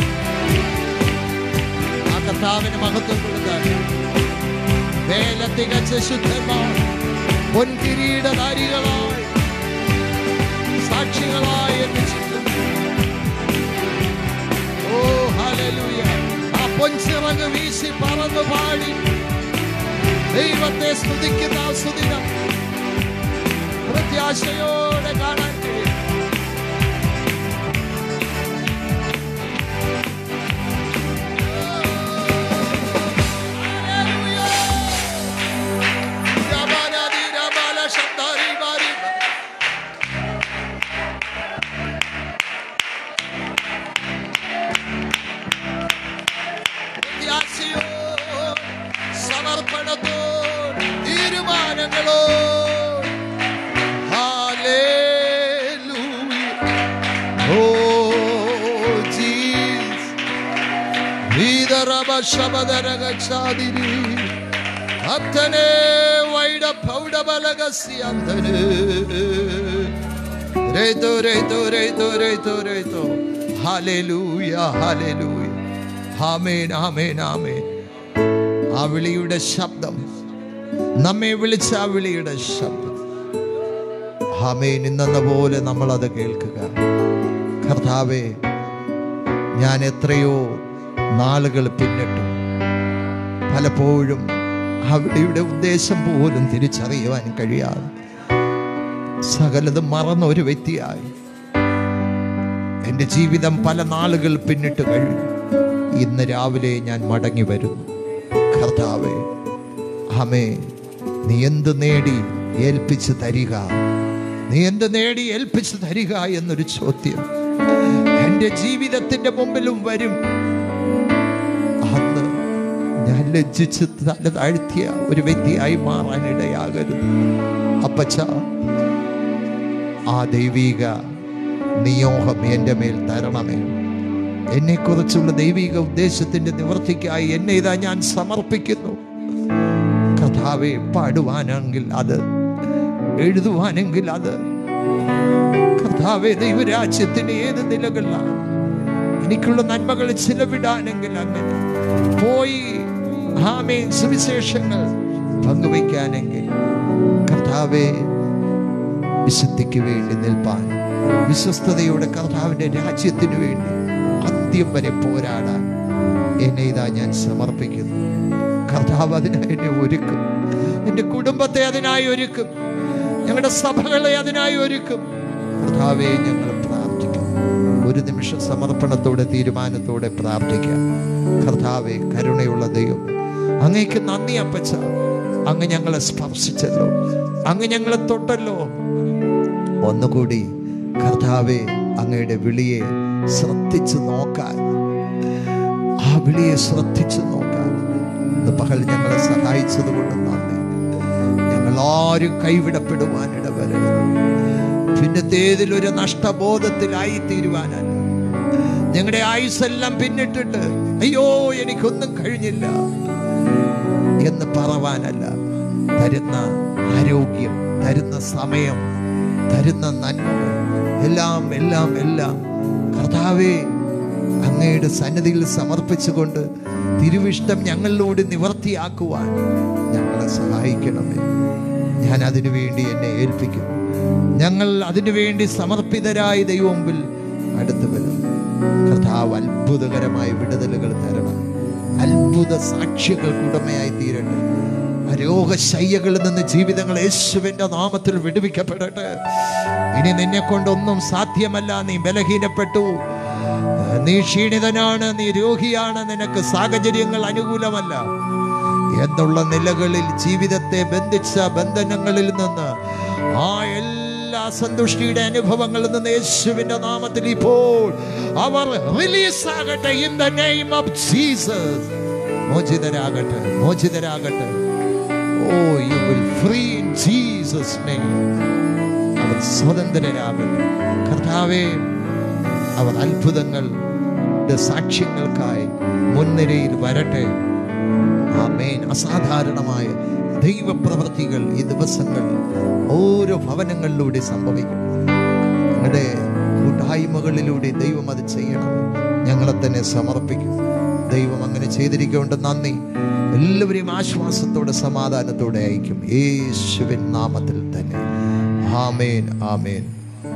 ആ കർത്താവിന് മഹത്വം കൊടുക്കാൻ വേല തികച്ച ശുദ്ധന്മാർ പൊൻകിരീടധാരികളായി സാക്ഷികളായി എന്ന് ചിന്തിക്കുന്നു ഓ ഹല്ലേലൂയ ആ പൊൻചിറക് വീശി പറന്നു പാടി ദൈവത്തെ സ്തുതിക്കുന്ന ആ സ്തുതിനം പ്രത്യാശയോടെ കാണാൻ കഴിയും രമണതി രമണ ശബ്ദാരി മാരി പ്രത്യാശയോ സമർപ്പണത്തോ തീരുമാനങ്ങളോ Hallelujah. Oh, Jesus. വീതറബശബദരഗച്ഛാദിനി. അത്തനെ വൈഡ പൗഡബലഗസി അന്തന്. രേതോ, രേതോ, രേതോ, രേതോ, രേതോ. Hallelujah, hallelujah. ആമേൻ, ആമേൻ, ആമേൻ. ആ വിളിയുടെ ശബ്ദം നമ്മെ വിളിച്ച ആ വിളിയുടെ ശബ്ദം ആമേൻ ഇന്നെന്ന പോലെ നമ്മൾ അത് കേൾക്കുക കർത്താവേ ഞാൻ എത്രയോ നാളുകൾ പിന്നിട്ടു പലപ്പോഴും അവിടെയുടെ ഉദ്ദേശം പോലും തിരിച്ചറിയുവാൻ കഴിയാതെ സകലതും മറന്ന ഒരു വ്യക്തിയായി എൻ്റെ ജീവിതം പല നാളുകൾ പിന്നിട്ട് കഴിഞ്ഞു ഇന്ന് രാവിലെ ഞാൻ മടങ്ങി വരുന്നു കർത്താവേ ആമേ നീ എന്ത് നേടി ഏൽപ്പിച്ച് തരിക നീ എന്ത് നേടി ഏൽപ്പിച്ച് തരിക എന്നൊരു ചോദ്യം എൻ്റെ ജീവിതത്തിന്റെ മുമ്പിലും വരും അന്ന് ഞാൻ ലജ്ജിച്ച് തല താഴ്ത്തിയ ഒരു വ്യക്തിയായി മാറാൻ ഇടയാകരുത് അപ്പച്ച ആ ദൈവിക നിയോഗം എൻ്റെ മേൽ തരണമേ എന്നെക്കുറിച്ചുള്ള ദൈവിക ഉദ്ദേശത്തിന്റെ നിവർത്തിക്കായി എന്നെ ഇതാ ഞാൻ സമർപ്പിക്കുന്നു കഥാവെ പാടുവാനെങ്കിൽ അത് എഴുതുവാനെങ്കിൽ അത് കർത്താവെ ദൈവരാജ്യത്തിന് ഏത് നിലകളിലാണ് എനിക്കുള്ള നന്മകൾ ചിലവിടാനെങ്കിൽ അങ്ങനെ പോയി ആമേൻ സുവിശേഷങ്ങൾ പങ്കുവയ്ക്കാനെങ്കിൽ കർത്താവെ വിശുദ്ധിക്ക് വേണ്ടി നിൽപ്പാൻ വിശ്വസ്തയോടെ കർത്താവിന്റെ രാജ്യത്തിന് വേണ്ടി അന്ത്യം വരെ പോരാടാൻ എന്നെ ഇതാ ഞാൻ സമർപ്പിക്കുന്നു കർത്താവ് അതിനായി എന്നെ ഒരുക്കും എൻ്റെ കുടുംബത്തെ അതിനായി ഒരുക്കും ഞങ്ങളുടെ സഭകളെ അതിനായി ഒരുക്കും കർത്താവെ ഞങ്ങൾ പ്രാർത്ഥിക്കും ഒരു നിമിഷം സമർപ്പണത്തോടെ തീരുമാനത്തോടെ പ്രാർത്ഥിക്കാം കർത്താവെ കരുണയുള്ള ദൈവം അങ്ങേക്ക് നന്ദി അപ്പച്ച അങ്ങ് ഞങ്ങളെ സ്പർശിച്ചല്ലോ അങ്ങ് ഞങ്ങളെ തൊട്ടല്ലോ ഒന്നുകൂടി കർത്താവെ അങ്ങയുടെ വിളിയെ ശ്രദ്ധിച്ചു നോക്കാൻ ആ വിളിയെ ശ്രദ്ധിച്ചു നോക്കാൻ ഇന്ന് പകൽ ഞങ്ങളെ സഹായിച്ചത് കൊണ്ട് നന്ദി ഞങ്ങൾ ആരും കൈവിടപ്പെടുവാൻ ഇടവരരുത് പിന്നത്തേതിൽ ഒരു നഷ്ടബോധത്തിലായി തീരുവാനല്ല ഞങ്ങളുടെ ആയുസ്സെല്ലാം പിന്നിട്ടിട്ട് അയ്യോ എനിക്കൊന്നും കഴിഞ്ഞില്ല എന്ന് പറവാനല്ല തരുന്ന ആരോഗ്യം തരുന്ന സമയം തരുന്ന നന്മകൾ എല്ലാം എല്ലാം എല്ലാം കർത്താവേ അങ്ങയുടെ സന്നിധിയിൽ സമർപ്പിച്ചുകൊണ്ട് തിരുവിഷ്ടം ഞങ്ങളിലൂടെ നിവർത്തിയാക്കുവാൻ ഞങ്ങളെ സഹായിക്കണമേ ഞാൻ അതിനു വേണ്ടി എന്നെ ഏൽപ്പിക്കും ഞങ്ങൾ അതിനു വേണ്ടി സമർപ്പിതരായി ദൈവമുമ്പിൽ അടുത്തു വരും കർത്താവ് അത്ഭുതകരമായ വിടുതലുകൾ തരണം അത്ഭുത സാക്ഷികൾക്ക് ഉടമയായി തീരട്ടെ ആ രോഗശയ്യകളിൽ നിന്ന് ജീവിതങ്ങൾ യേശുവിന്റെ നാമത്തിൽ വിടുവിക്കപ്പെടട്ടെ ഇനി നിന്നെ കൊണ്ടൊന്നും സാധ്യമല്ല നീ ബലഹീനപ്പെട്ടു നീ ക്ഷീണിതനാണ് നീ രോഗിയാണ് നിനക്ക് സാഹചര്യങ്ങൾ അനുകൂലമല്ല എന്നുള്ള നിലകളിൽ ജീവിതത്തെ ബന്ധിച്ച ബന്ധനങ്ങളിൽ നിന്ന് ആ എല്ലാ സന്തുഷ്ടിയുടെ അനുഭവങ്ങളിൽ നിന്ന് യേശുവിന്റെ നാമത്തിൽ ഇപ്പോൾ അവർ റിലീസ് ആകട്ടെ in the name of Jesus മോചിതരാകട്ടെ മോചിതരാകട്ടെ oh you will free in Jesus name അവർ സ്വതന്ത്രരാകട്ടെ കർത്താവേ അവർ അത്ഭുതങ്ങൾ സാക്ഷ്യങ്ങൾക്കായി മുൻനിരയിൽ വരട്ടെ ആമേൻ അസാധാരണമായ ദൈവപ്രവൃത്തികൾ ഈ ദിവസങ്ങളിൽ ഓരോ ഭവനങ്ങളിലൂടെ സംഭവിക്കും ഞങ്ങളുടെ കൂട്ടായ്മകളിലൂടെ ദൈവം അത് ചെയ്യണം ഞങ്ങളെ തന്നെ സമർപ്പിക്കും ദൈവം അങ്ങനെ ചെയ്തിരിക്കൊണ്ട് നന്ദി എല്ലാവരെയും ആശ്വാസത്തോടെ സമാധാനത്തോടെ അയക്കും യേശുവിൻ നാമത്തിൽ തന്നെ ആമേൻ ആമേൻ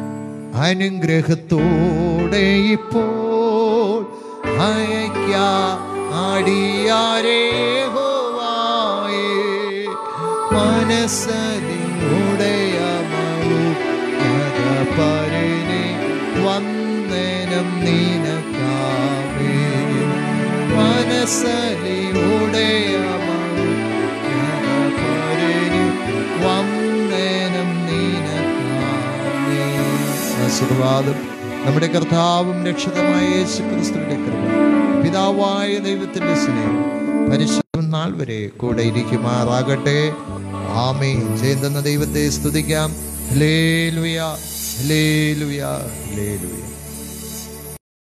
അനുഗ്രഹത്തോടെ ഇപ്പോൾ അയക്കാം ആടിയാരേ ഹോവായേ മനസ്സതിനുടയമ പരിനെ വന്ദനം നീനക്കാവേ മനസ്സലിയുടയമ വന്ദനം നീനക്കാവേ ആശീർവാദം നമ്മുടെ കർത്താവും രക്ഷിതമായ യേശു ക്രിസ്തുവിന്റെ കൃപ പിതാവായ ദൈവത്തിന്റെ സ്നേഹം പരിശുദ്ധ നാൾ വരെ കൂടെ ഇരിക്കുമാറാകട്ടെ ആമേ ചെയ്യുന്ന ദൈവത്തെ സ്തുതിക്കാം ഹല്ലേലൂയ ഹല്ലേലൂയ ഹല്ലേലൂയ